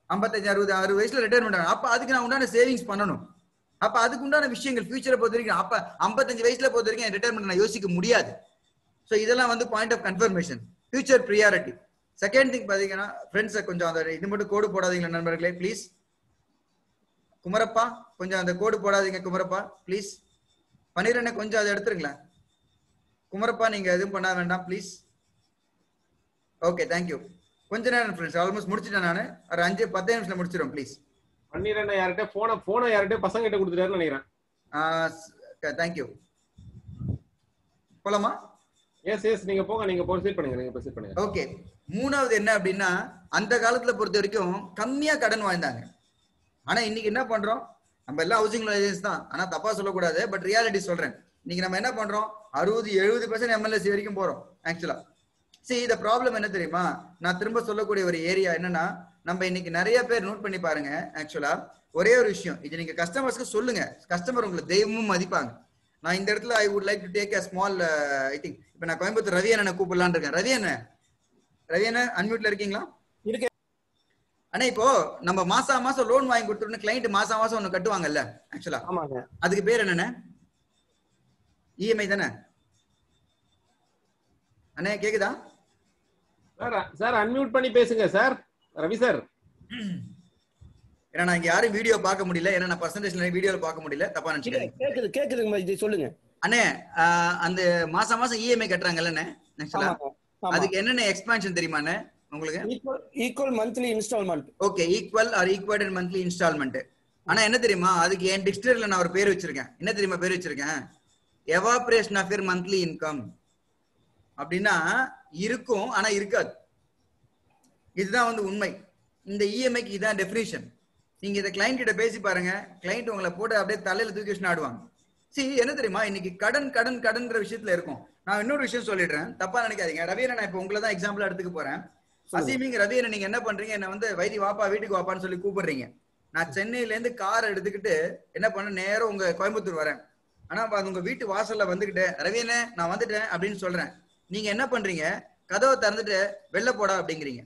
ஐம்பத்தஞ்சு அறுபது அறுபது வயசுல ரிட்டையர்மெண்ட் ஆகணும் அப்ப அதுக்கு நான் உண்டான சேவிங்ஸ் பண்ணணும் அப்ப அதுக்கு உண்டான விஷயங்கள் ஃபியூச்சரை பொறுத்த வரைக்கும் அப்ப ஐம்பத்தஞ்சு வயசுல பொறுத்த வரைக்கும் ரிட்டையர்மெண்ட் நான் யோசிக்க முடியாது ஸோ இதெல்லாம் வந்து point of confirmation future priority second thing பாத்தீங்கன்னா ஃப்ரெண்ட்ஸை கொஞ்சம் அந்த இது மட்டும் கோடு போடாதீங்களா நண்பர்களே ப்ளீஸ் குமரப்பா கொஞ்சம் அந்த கோடு போடாதீங்க குமரப்பா ப்ளீஸ் பன்னிரெண்டு கொஞ்சம் அதை எடுத்துருங்களேன் குமரப்பா நீங்க எதுவும் பண்ண வேண்டாம் ப்ளீஸ் ஓகே தேங்க்யூ கொஞ்ச நேரம் ஃப்ரெண்ட்ஸ் ஆல்மோஸ்ட் முடிச்சிட்டேன் நான் ஒரு அஞ்சு பத்து நிமிஷத்துல முடிச்சிடும் ப்ளீஸ் பன்னிரெண்டு யார்கிட்ட போன போன யார்கிட்ட பசங்க கிட்ட கொடுத்துட்டாருன்னு நினைக்கிறேன் தேங்க்யூ போலாமா எஸ் எஸ் நீங்க போங்க நீங்க ப்ரொசீட் பண்ணுங்க நீங்க ப்ரொசீட் பண்ணுங்க ஓகே மூணாவது என்ன அப்படின்னா அந்த காலத்துல பொறுத்த வரைக்கும் கம்மியா கடன் வாழ்ந்தாங்க ஆனா இன்னைக்கு என்ன பண்றோம் நம்ம எல்லாம் ஹவுசிங் ஏஜென்ஸ் தான் ஆனா தப்பா சொல்லக்கூடாது பட் ரியாலிட்டி சொல்றேன் இன்னைக்கு நம்ம என்ன பண்றோம் அறுபது எழுபது பர்சன்ட் எம்எல்ஏசி வரைக்கும் போறோம் ஆக்சுவலா சரி இந்த ப்ராப்ளம் என்ன தெரியுமா நான் திரும்ப சொல்லக்கூடிய ஒரு ஏரியா என்னன்னா நம்ம இன்னைக்கு நிறைய பேர் நோட் பண்ணி பாருங்க ஆக்சுவலா ஒரே ஒரு விஷயம் இது நீங்க கஸ்டமர்ஸ்க்கு சொல்லுங்க கஸ்டமர் உங்களை தெய்வமும் மதிப்பாங்க நான் இந்த இடத்துல I would like to take a small I think இப்போ நான் கோயம்புத்தூர் ரவி அண்ணனை கூப்பிடலான்னு இருக்கேன் ரவி அண்ணன் ரவி அண்ணன் அன்மியூட்ல இருக்கீங்களா இருக்கேன். அண்ணா இப்போ நம்ம மாசா மாசம் லோன் வாங்கி கொடுத்துட்டு கிளைண்ட் மாசா மாசம் ஒண்ணு கட்டுவாங்கல்ல ஆக்சுவலா ஆமாங்க அதுக்கு பேர் என்னண்ணே இஎம்ஐ தானே அண்ணே கேக்குதா சார் சார் அன்மியூட் பண்ணி பேசுங்க சார் ரவி சார் ஏன்னா நான் இங்க யாரும் வீடியோ பார்க்க முடியல ஏன்னா நான் பர்சன்டேஜ்ல வீடியோல பார்க்க முடியல தப்பா இல்ல, நினைச்சுக்கேன் கேக்குது கேக்குதுங்க இது சொல்லுங்க அண்ணே ஆஹ், அந்த மாசம் மாசம் இஎம்ஐ கட்டுறாங்கல்லண்ணே ஆக்சுவலா ஆமாங்க ஆமா அதுக்கு என்னென்ன எக்ஸ்பான்ஷன் தெரியுமாண்ணே உங்களுக்கு equal equal monthly instalment okay equal or equal monthly instalment ஆனா என்ன தெரியுமா அதுக்கு என் டிக்ஷனரியில நான் ஒரு பேர் வச்சிருக்கேன் என்ன தெரியுமா பேர் வச்சிருக்கேன் evaporation of your monthly income அப்படின்னா இருக்கும் ஆனா இருக்காது இதுதான் வந்து உண்மை இந்த இஎம்ஐக்கு இதான் டெஃபினிஷன் நீங்க இதை கிளைண்ட் கிட்ட பேசி பாருங்க கிளைண்ட் உங்களை போட்டு அப்படியே தலையில தூக்கி வச்சுன்னு ஆடுவாங்க சரி என்ன தெரியுமா இன்னைக்கு கடன் கடன் கடன்ற விஷயத்துல இருக்கும் நான் இன்னொரு விஷயம் சொல்லிடுறேன் தப்பா நினைக்காதீங்க ரவியனை நான் இப்போ உங்களை தான் எக்ஸாம்பிள் எடுத்துக்க போறேன் அசீமிங் ரவியனை நீங்க என்ன பண்றீங்க என்ன வந்து வைத்தி வாப்பா வீட்டுக்கு வாப்பான்னு சொல்லி கூப்பிடுறீங்க நான் சென்னையில இருந்து கார் எடுத்துக்கிட்டு என்ன பண்ண நேரம் உங்க கோயம்புத்தூர் வரேன் ஆனா அப்ப அது உங்க வீட்டு வாசல்ல வந்துகிட்டு ரவியனே நான் வந்துட்டேன் அப்படின்னு சொல்றேன் நீங்க என்ன பண்றீங்க கதவை திறந்துட்டு வெளில போடா அப்படிங்கிறீங்க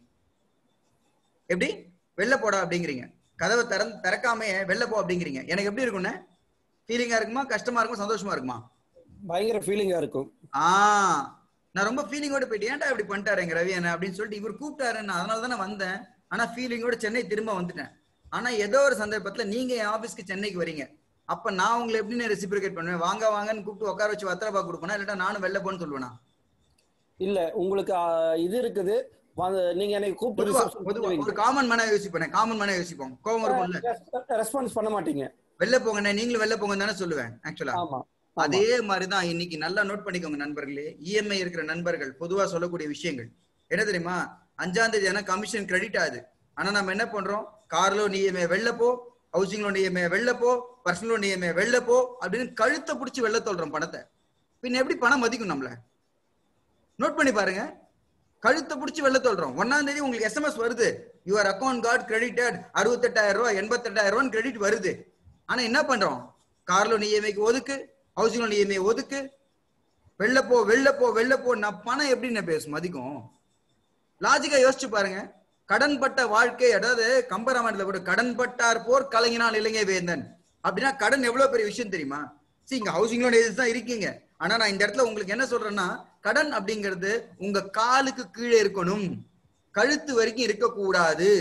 எப்படி வெளில போடா அப்படிங்கிறீங்க கதவை திறந்து திறக்காமயே வெளில போ அப்படிங்கிறீங்க எனக்கு எப்படி இருக்கும்னே ஃபீலிங்கா இருக்குமா கஷ்டமா இருக்குமா சந்தோஷமா இருக்குமா பயங்கர ஃபீலிங்கா இருக்கும் ஆ நான் ரொம்ப ஃபீலிங்கோட போயிட்டு ஏன்டா இப்படி பண்ணிட்டாரு எங்க ரவி என்ன அப்படின்னு சொல்லிட்டு இவர் கூப்பிட்டாரு நான் அதனால தான் நான் வந்தேன் ஆனா ஃபீலிங்கோட சென்னை திரும்ப வந்துட்டேன் ஆனா ஏதோ ஒரு சந்தர்ப்பத்துல நீங்க என் ஆபீஸ்க்கு சென்னைக்கு வரீங்க அப்ப நான் உங்களை எப்படி ரெசிபிரிகேட் பண்ணுவேன் வாங்க வாங்கன்னு கூப்பிட்டு உட்கார வச்சு வத்திரப்பா கொடுப்பேனா இல்லாட்டா நானும் வெளில போன்னு சொல்லுவேனா இல்ல உங்களுக்கு ஆ, இது இருக்குது வந்து- நீங்க எனக்கு கூப்பிட்டு பொதுவா reception பொதுவா பண்ணுவீங்க. ஒரு காமன் மேனா யோசிப்பேன் காமன் மேனா யோசிப்போம் கோவம் இருக்கும்ல ரெஸ்பான்ஸ் பண்ண மாட்டீங்க வெளில போங்கண்ணே நீங்களும் வெளில போங்க தானே சொல்லுவேன் ஆக்சுவலா ஆமா அதே மாதிரிதான் இன்னைக்கு நல்லா நோட் பண்ணிக்கோங்க நண்பர்களே இஎம்ஐ இருக்கிற நண்பர்கள் பொதுவா சொல்லக்கூடிய விஷயங்கள் என்ன தெரியுமா அஞ்சாம் தேதி ஆனா கமிஷன் கிரெடிட் ஆகுது ஆனா நம்ம என்ன பண்றோம் கார் லோன் இஎம்ஐ வெளில போ ஹவுசிங் லோன் இஎம்ஐ வெளில போ பர்சனல் லோன் இஎம்ஐ வெளில போ அப்படின்னு கழுத்தை பிடிச்சி வெளில தள்ளுறோம் பணத்தை பின்ன எப்படி பணம் மதிக்கும் நம்மள நோட் பண்ணி பாருங்க கழுத்தை பிடிச்சி வெளில தள்ளுறோம் ஒன்னாம் தேதி உங்களுக்கு எஸ்எம்எஸ் வருது யுவர் அக்கௌண்ட் கார்டு கிரெடிட்டட் அறுபத்தெட்டாயிரம் ரூபாய் எண்பத்தெட்டாயிரம் ரூபாய் கிரெடிட் வருது ஆனா என்ன பண்றோம் கார் லோன் இஎம்ஐக்கு ஒதுக்கு ஹவுசிங் லோன் இஎம்ஐ ஒதுக்கு வெளில போ வெளில போ வெளில போ நான் பணம் எப்படின்னு பேசும் மதிக்கும் லாஜிக்கா யோசிச்சு பாருங்க கடன்பட்ட வாழ்க்கை அதாவது கம்பராமாயணத்துல கூட கடன்பட்டார் போர் கலங்கினால் இலங்கை வேந்தன் அப்படின்னா கடன் எவ்வளவு பெரிய விஷயம் தெரியுமா சரி இங்க ஹவுசிங் லோன் ஏஜென்சி தான் இருக்கீங்க ஆனா நான் இந்த இடத்துல உங்களுக்கு என்ன சொல்றேன்னா கடன் அப்படிங்கிறது உங்க காலுக்கு கீழே இருக்கணும் கழுத்து வரைக்கும் இருக்கக்கூடாது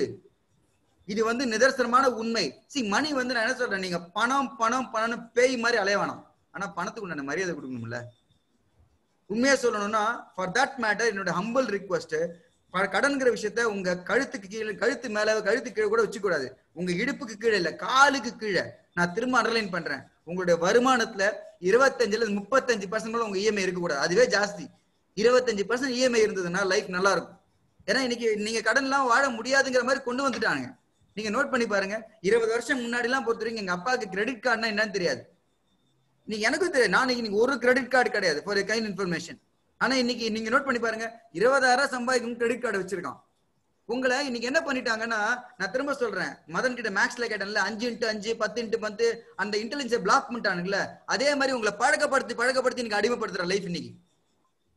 இது வந்து நிதர்சனமான உண்மை சி மணி வந்து நான் என்ன சொல்றேன் நீங்க பணம் பணம் பணம்னு பேய் மாதிரி அலைய வேணாம் ஆனா பணத்துக்கு உண்டான மரியாதை கொடுக்கணும்ல உண்மையா சொல்லணும்னா ஃபார் தட் மேட்டர் என்னோட ஹம்பிள் ரிக்வஸ்ட் கடன்கிற விஷயத்த உங்க கழுத்துக்கு கீழே கழுத்து மேல கழுத்து கீழே கூட வச்சுக்க கூடாது உங்க இடுப்புக்கு கீழே இல்ல காலுக்கு கீழே நான் திரும்ப அண்டர்லைன் பண்றேன் உங்களுடைய வருமானத்துல இருபத்தஞ்சுல இருந்து முப்பத்தஞ்சு பர்சன்ட் உங்க இஎம்ஐ இருக்க கூடாது அதுவே ஜாஸ்தி இருபத்தஞ்சு பர்சன்ட் இஎம்ஐ இருந்ததுன்னா லைஃப் நல்லா இருக்கும் ஏன்னா இன்னைக்கு நீங்க கடன் எல்லாம் வாழ முடியாதுங்கிற மாதிரி கொண்டு வந்துட்டாங்க நீங்க நோட் பண்ணி பாருங்க இருபது வருஷம் முன்னாடி எல்லாம் பொறுத்த வரைக்கும் எங்க அப்பாவுக்கு கிரெடிட் கார்டுனா என்னன்னு தெரியாது நீங்க எனக்கும் தெரியாது நான் இன்னைக்கு ஒரு கிரெடிட் கார்டு கிடையாது ஃபார் கைண்ட் இன்ஃபர்மேஷன் ஆனா இன்னைக்கு நீங்க நோட் பண்ணி பாருங்க இருபதாயிரம் சம்பாதிக்கும் கிரெடிட் கார்டு வச்சிருக்கான் உங்களை இன்னைக்கு என்ன பண்ணிட்டாங்கன்னா நான் திரும்ப சொல்றேன் மதன் கிட்ட மேக்ஸ்ல கேட்டேன்ல அஞ்சு இன்ட்டு அஞ்சு பத்து இன்ட்டு பத்து அந்த இன்டெலிஜென்ஸ் பிளாக் பண்ணிட்டானுங்களே அதே மாதிரி உங்களை பழக்கப்படுத்தி பழக்கப்படுத்தி இன்னைக்கு அடிமைப்படுத்துற லைஃப் இன்னைக்கு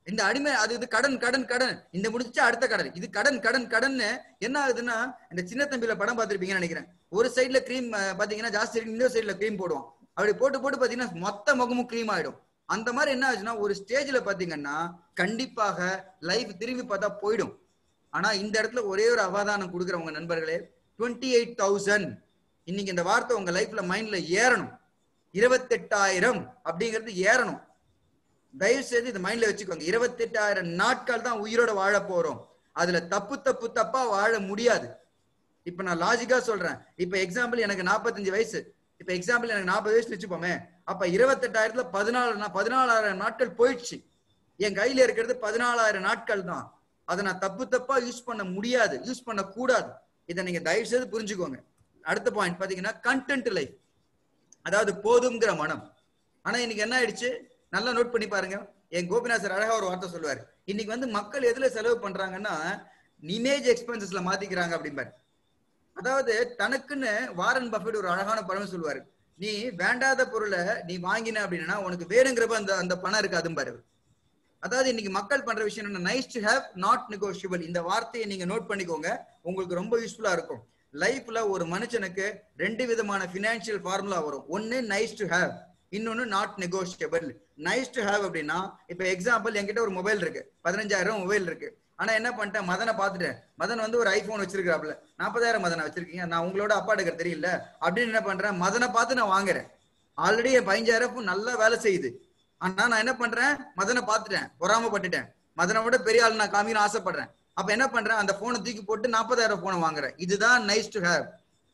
இந்த அடிமை அது இது கடன் கடன் கடன் இந்த முடிச்சா அடுத்த கடன் இது கடன் கடன் கடன்னு என்ன ஆகுதுன்னா இந்த சின்ன தம்பியில படம் பார்த்திருப்பீங்கன்னு நினைக்கிறேன் ஒரு சைடுல கிரீம் பாத்தீங்கன்னா ஜாஸ்தி இருக்கு இன்னொரு சைடுல கிரீம் போடுவோம் அப்படி போட்டு போட்டு பாத்தீங்கன்னா மொத்த முகமும் க்ரீம் ஆயிடும் அந்த மாதிரி என்ன ஆச்சுன்னா ஒரு ஸ்டேஜ்ல பாத்தீங்கன்னா கண்டிப்பாக லைஃப் திரும்பி பார்த்தா போயிடும் ஆனா இந்த இடத்துல ஒரே ஒரு அவதானம் கொடுக்குறவங்க நண்பர்களே டுவெண்ட்டி எயிட் தௌசண்ட் இன்னைக்கு இந்த வார்த்தை உங்க லைஃப்ல மைண்ட்ல ஏறணும் இருபத்தெட்டாயிரம் அப்படிங்கிறது ஏறணும் தயவு செய்து இந்த மைண்ட்ல வச்சுக்கோங்க இருபத்தெட்டாயிரம் நாட்கள் தான் உயிரோட வாழ போறோம் அதுல தப்பு தப்பு தப்பா வாழ முடியாது இப்ப நான் லாஜிக்கா சொல்றேன் இப்ப எக்ஸாம்பிள் எனக்கு நாற்பத்தஞ்சு வயசு இப்ப எக்ஸாம்பிள் எனக்கு நாற்பது வயசு வச்சுப்போமே அப்ப இருபத்தெட்டாயிரத்துல பதினாலு பதினாலாயிரம் நாட்கள் போயிடுச்சு என் கையில இருக்கிறது பதினாலாயிரம் நாட்கள் தான் அதை நான் தப்பு தப்பா யூஸ் பண்ண முடியாது யூஸ் பண்ண கூடாது இதை நீங்க தயவு செய்து புரிஞ்சுக்கோங்க அடுத்த பாயிண்ட் பாத்தீங்கன்னா கண்டென்ட் லைஃப் அதாவது போதுங்கிற மனம் ஆனா இன்னைக்கு என்ன ஆயிடுச்சு நல்லா நோட் பண்ணி பாருங்க என் கோபிநாத் சார் அழகா ஒரு வார்த்தை சொல்லுவாரு இன்னைக்கு வந்து மக்கள் எதுல செலவு பண்றாங்கன்னா இமேஜ் எக்ஸ்பென்சஸ்ல மாத்திக்கிறாங்க அப்படிம்பாரு அதாவது தனக்குன்னு வாரன் பஃபெட் ஒரு அழகான படம் சொல்லுவாரு நீ வேண்டாத பொருளை நீ வாங்கின அப்படின்னா உனக்கு வேணுங்கிறப்ப அந்த அந்த பணம் இருக்காதும்பாரு அவரு. அதாவது இன்னைக்கு மக்கள் பண்ற விஷயம் என்ன nice to have not negotiable இந்த வார்த்தையை நீங்க நோட் பண்ணிக்கோங்க உங்களுக்கு ரொம்ப யூஸ்ஃபுல்லா இருக்கும் லைஃப்ல ஒரு மனுஷனுக்கு ரெண்டு விதமான பினான்சியல் ஃபார்முலா வரும் ஒன்னு நைஸ் டு ஹேவ் இன்னொன்னு not negotiable nice to have அப்படின்னா இப்ப எக்ஸாம்பிள் என்கிட்ட ஒரு மொபைல் இருக்கு பதினஞ்சாயிரம் மொபைல் இருக்கு ஆனா என்ன பண்ணிட்டேன் மதனை பார்த்துட்டேன் மதன் வந்து ஒரு ஐபோன் வச்சிருக்காப்ல நாற்பதாயிரம் மதனை வச்சிருக்கீங்க நான் உங்களோட அப்பா எடுக்கிற தெரியல அப்படின்னு என்ன பண்றேன் மதனை பார்த்து நான் வாங்குறேன் ஆல்ரெடி என் பதினஞ்சாயிரம் நல்லா வேலை செய்யுது ஆனா நான் என்ன பண்றேன் மதனை பார்த்துட்டேன் பொறாமப்பட்டுட்டேன் மதனை விட பெரிய ஆள் நான் காமிக்கணும் ஆசைப்படுறேன் அப்ப என்ன பண்றேன் அந்த போனை தூக்கி போட்டு நாற்பதாயிரம் போனை வாங்குறேன் இதுதான் nice to have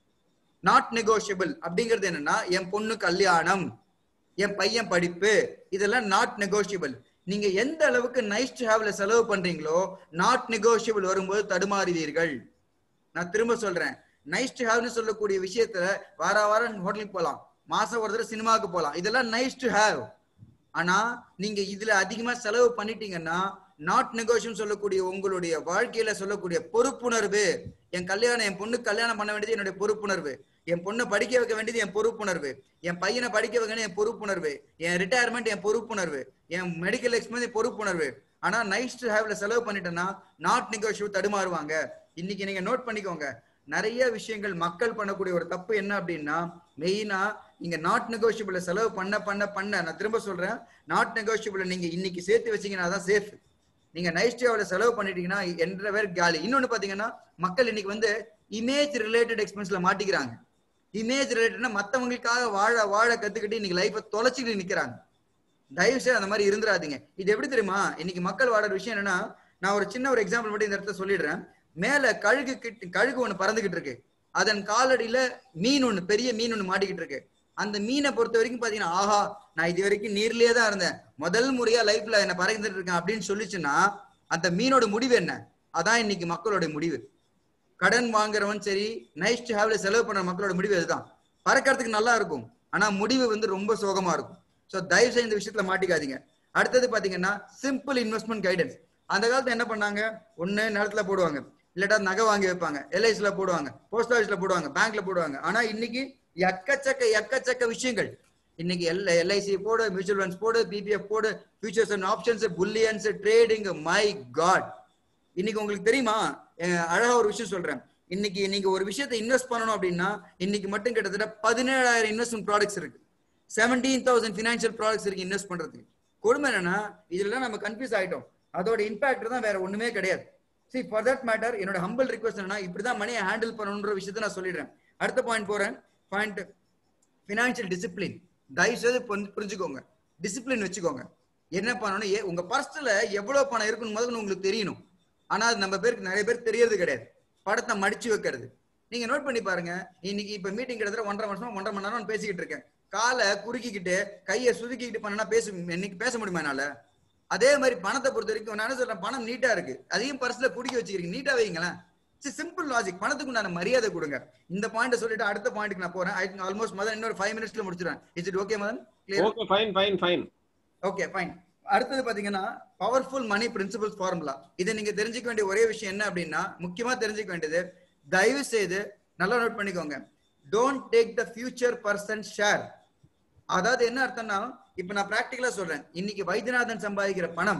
not negotiable அப்படிங்கிறது என்னன்னா என் பொண்ணு கல்யாணம் என் பையன் படிப்பு இதெல்லாம் நாட் நெகோஷியபிள் நீங்க எந்த அளவுக்கு நைஸ் டு ஹேவ்ல செலவு பண்றீங்களோ நாட் நெகோஷியபிள் வரும்போது தடுமாறுவீர்கள் நான் திரும்ப சொல்றேன் நைஸ் டு ஹேவ்னு சொல்லக்கூடிய விஷயத்துல வார வாரம் ஹோட்டலுக்கு போலாம் மாசம் ஒரு தடவை சினிமாவுக்கு போலாம் இதெல்லாம் நைஸ் டு ஹேவ் ஆனா நீங்க இதுல அதிகமா செலவு பண்ணிட்டீங்கன்னா நாட் நெகோஷியம் சொல்லக்கூடிய உங்களுடைய வாழ்க்கையில சொல்லக்கூடிய பொறுப்புணர்வு என் கல்யாணம் என் பொண்ணு கல்யாணம் பண்ண வேண்டியது என்னுடைய பொறுப்புணர்வு என் பொண்ணை படிக்க வைக்க வேண்டியது என் பொறுப்புணர்வு என் பையனை படிக்க வைக்க வேண்டியது என் பொறுப்புணர்வு என் ரிட்டையர்மெண்ட் என் பொறுப்புணர்வு என் மெடிக்கல் எக்ஸ்பென்ஸ் பொறுப்புணர்வு ஆனா நைஸ் டு ஹேவ்ல செலவு பண்ணிட்டேன்னா நாட் நெகோஷியபிள் தடுமாறுவாங்க இன்னைக்கு நீங்க நோட் பண்ணிக்கோங்க நிறைய விஷயங்கள் மக்கள் பண்ணக்கூடிய ஒரு தப்பு என்ன அப்படின்னா மெயினா நீங்க நாட் நெகோஷியபிள் செலவு பண்ண பண்ண பண்ண நான் திரும்ப சொல்றேன் நாட் நெகோஷியபிள் நீங்க இன்னைக்கு சேர்த்து வச்சீங்கன்னா தான் சேஃப் நீங்க நைஸ் டேவோட செலவு பண்ணிட்டீங்கன்னா என்ற பேர் காலி இன்னொன்னு பாத்தீங்கன்னா மக்கள் இன்னைக்கு வந்து இமேஜ் ரிலேட்டட் எக்ஸ்பென்ஸ்ல மாட்டிக்கிறாங்க இமேஜ் ரிலேட்டட்னா மத்தவங்களுக்காக வாழ வாழ கத்துக்கிட்டு இன்னைக்கு லைஃபை தொலைச்சிட்டு நிக்கிறாங்க தயவு செய்து அந்த மாதிரி இருந்துராதீங்க இது எப்படி தெரியுமா இன்னைக்கு மக்கள் வாழற விஷயம் என்னன்னா நான் ஒரு சின்ன ஒரு எக்ஸாம்பிள் மட்டும் இந்த இடத்துல சொல்லிடுறேன் மேல கழுகு கிட்ட கழுகு ஒண்ணு பறந்துகிட்டு இருக்கு அதன் காலடியில மீன் ஒண்ணு பெரிய மீன் ஒண்ணு மாட்டிக்கிட்டு இருக்கு அந்த மீனை பொறுத்த வரைக்கும் பாத்தீங்கன்னா ஆஹா நான் இது வரைக்கும் நீர்லயே தான் இருந்தேன் முதல் முறையா லைஃப்ல என்ன பறந்துட்டு இருக்கேன் அப்படின்னு சொல்லிச்சுன்னா அந்த மீனோட முடிவு என்ன அதான் இன்னைக்கு மக்களோட முடிவு கடன் வாங்குறவன் சரி நைஸ் டு ஹேவ்ல செலவு பண்ற மக்களோட முடிவு அதுதான் பறக்கிறதுக்கு நல்லா இருக்கும் ஆனா முடிவு வந்து ரொம்ப சோகமா இருக்கும் ஸோ தயவு செய்து இந்த விஷயத்துல மாட்டிக்காதீங்க அடுத்தது பாத்தீங்கன்னா சிம்பிள் இன்வெஸ்ட்மெண்ட் கைடன்ஸ் அந்த காலத்துல என்ன பண்ணாங்க ஒண்ணு நிலத்துல போடுவாங்க இல்லாட்டா நகை வாங்கி வைப்பாங்க எல்ஐசில போடுவாங்க போஸ்ட் ஆஃபீஸ்ல போடுவாங்க பேங்க்ல போடுவாங்க ஆனா இன்னைக்கு எக்கச்சக்க எக்கச்சக்க விஷயங்கள் இன்னைக்கு எல் எல்ஐசி போடு மியூச்சுவல் ஃபண்ட்ஸ் போடு பிபிஎஃப் போடு futures and options bullions trading my God இன்னைக்கு உங்களுக்கு தெரியுமா அஹ் அழகா ஒரு விஷயம் சொல்றேன் இன்னைக்கு நீங்க ஒரு விஷயத்தை இன்வெஸ்ட் பண்ணணும் அப்படின்னா இன்னைக்கு மட்டும் கிட்டத்தட்ட பதினேழாயிரம் இன்வெஸ்ட்மெண்ட் ப்ராடக்ட்ஸ் இருக்கு செவன்டீன் தௌசண்ட் ஃபினான்ஷியல் ப்ராடக்ட்ஸ் இருக்கு இன்வெஸ்ட் பண்றதுக்கு கொடுமை என்னன்னா இதுல நம்ம கன்ஃபியூஸ் ஆயிட்டோம் அதோட இம்பாக்ட் தான் வேற ஒண்ணுமே கிடையாது see ஃபார் தட் மேட்டர் என்னோட ஹம்பிள் ரிக்வஸ்ட் என்னன்னா இப்படிதான் மணியை ஹேண்டில் பண்ணணுன்ற விஷயத்தை நான் சொல்லிடுறேன் அடுத்த பாயிண்ட் போறேன் பாயிண்ட் ஃபினான்ஷியல் டிசிப்ளின் தயவு செய்து புரிஞ்சு- புரிஞ்சுக்கோங்க டிசிப்ளின் வச்சுக்கோங்க என்ன பண்ணணும் ஏ- உங்க பர்ஸ்ல எவ்வளவு பணம் இருக்குன்னு முதல்ல உங்களுக்கு தெரியணும் ஆனா அது நம்ம பேருக்கு நிறைய பேர் தெரியறது கிடையாது படத்தை மடிச்சு வைக்கிறது நீங்க நோட் பண்ணி பாருங்க இன்னைக்கு இப்ப மீட்டிங் கிட்டத்தட்ட ஒன்றரை வருஷம் ஒன்றரை மணி நேரம் நான் பேசிக்கிட்டு இருக்கேன் காலை குறுக்கிக்கிட்டு கையை சுருக்கிக்கிட்டு பண்ணனா பேச இன்னைக்கு பேச முடியுமா என்னால அதே மாதிரி பணத்தை பொறுத்த வரைக்கும் நான் என்ன சொல்றேன் பணம் நீட்டா இருக்கு அதையும் பர்ஸ்ல குடிக்க வச்சுக்கிறீங்க நீட்டா வைங்களேன் சிம்பிள் லாஜிக் பணத்துக்கு உண்டான மரியாதை கொடுங்க இந்த பாயிண்ட் சொல்லிட்டு அடுத்த பாயிண்ட்க்கு நான் போறேன் ஐ ஆல்மோஸ்ட் மதன் இன்னொரு ஃபைவ் மினிட்ஸ்ல முடிச்சிடுறேன் is it okay Madan clear okay fine fine fine okay fine அடுத்தது பாத்தீங்கன்னா பவர்ஃபுல் மணி பிரின்சிபல்ஸ் ஃபார்முலா இதை நீங்க தெரிஞ்சுக்க வேண்டிய ஒரே விஷயம் என்ன அப்படின்னா முக்கியமா தெரிஞ்சுக்க வேண்டியது தயவு செய்து நல்லா நோட் பண்ணிக்கோங்க don't take the future person share அதாவது என்ன அர்த்தம்னா இப்ப நான் பிராக்டிகலா சொல்றேன் இன்னைக்கு வைத்தியநாதன் சம்பாதிக்கிற பணம்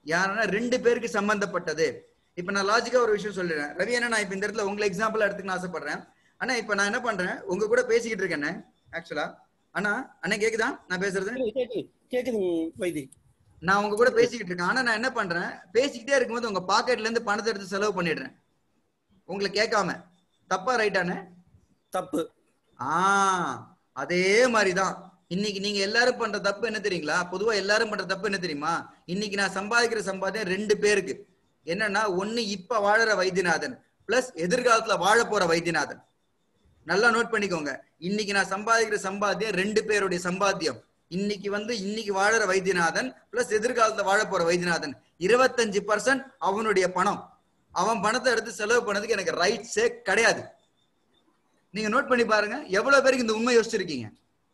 யாருன்னா ரெண்டு பேருக்கு சம்பந்தப்பட்டது இப்ப நான் லாஜிக்கா ஒரு விஷயம் சொல்லிடுறேன் ரவி அண்ணா நான் இப்ப இந்த இடத்துல உங்களை எக்ஸாம்பிள் எடுத்துக்கணும் ஆசைப்படுறேன் ஆனா இப்ப நான் என்ன பண்றேன் உங்க கூட பேசிக்கிட்டு இருக்கேன் ஆக்சுவலா அண்ணா அண்ணா கேக்குதா நான் பேசுறது கேக்குது கேக்குது வைத்தி நான் உங்க கூட பேசிக்கிட்டு இருக்கேன் ஆனா நான் என்ன பண்றேன் பேசிக்கிட்டே இருக்கும்போது உங்க பாக்கெட்ல இருந்து பணத்தை எடுத்து செலவு பண்ணிடுறேன் உங்களை கேட்காம தப்பா ரைட்டானே தப்பு ஆ அதே மாதிரிதான் இன்னைக்கு நீங்க எல்லாரும் பண்ற தப்பு என்ன தெரியுங்களா பொதுவா எல்லாரும் பண்ற தப்பு என்ன தெரியுமா இன்னைக்கு நான் சம்பாதிக்கிற சம்பாத்தியம் ரெண்டு பேருக்கு என்னன்னா ஒண்ணு இப்ப வாழற வைத்தியநாதன் பிளஸ் எதிர்காலத்துல வாழ போற வைத்தியநாதன் நல்லா நோட் பண்ணிக்கோங்க இன்னைக்கு நான் சம்பாதிக்கிற சம்பாத்தியம் ரெண்டு பேருடைய சம்பாத்தியம் இன்னைக்கு வந்து இன்னைக்கு வாழற வைத்தியநாதன் பிளஸ் எதிர்காலத்துல வாழ போற வைத்தியநாதன் இருபத்தஞ்சு பர்சன்ட் அவனுடைய பணம் அவன் பணத்தை எடுத்து செலவு பண்ணதுக்கு எனக்கு ரைட்ஸே கிடையாது நீங்க நோட் பண்ணி பாருங்க எவ்வளவு பேருக்கு இந்த உண்மை யோசிச்சிருக்கீங்க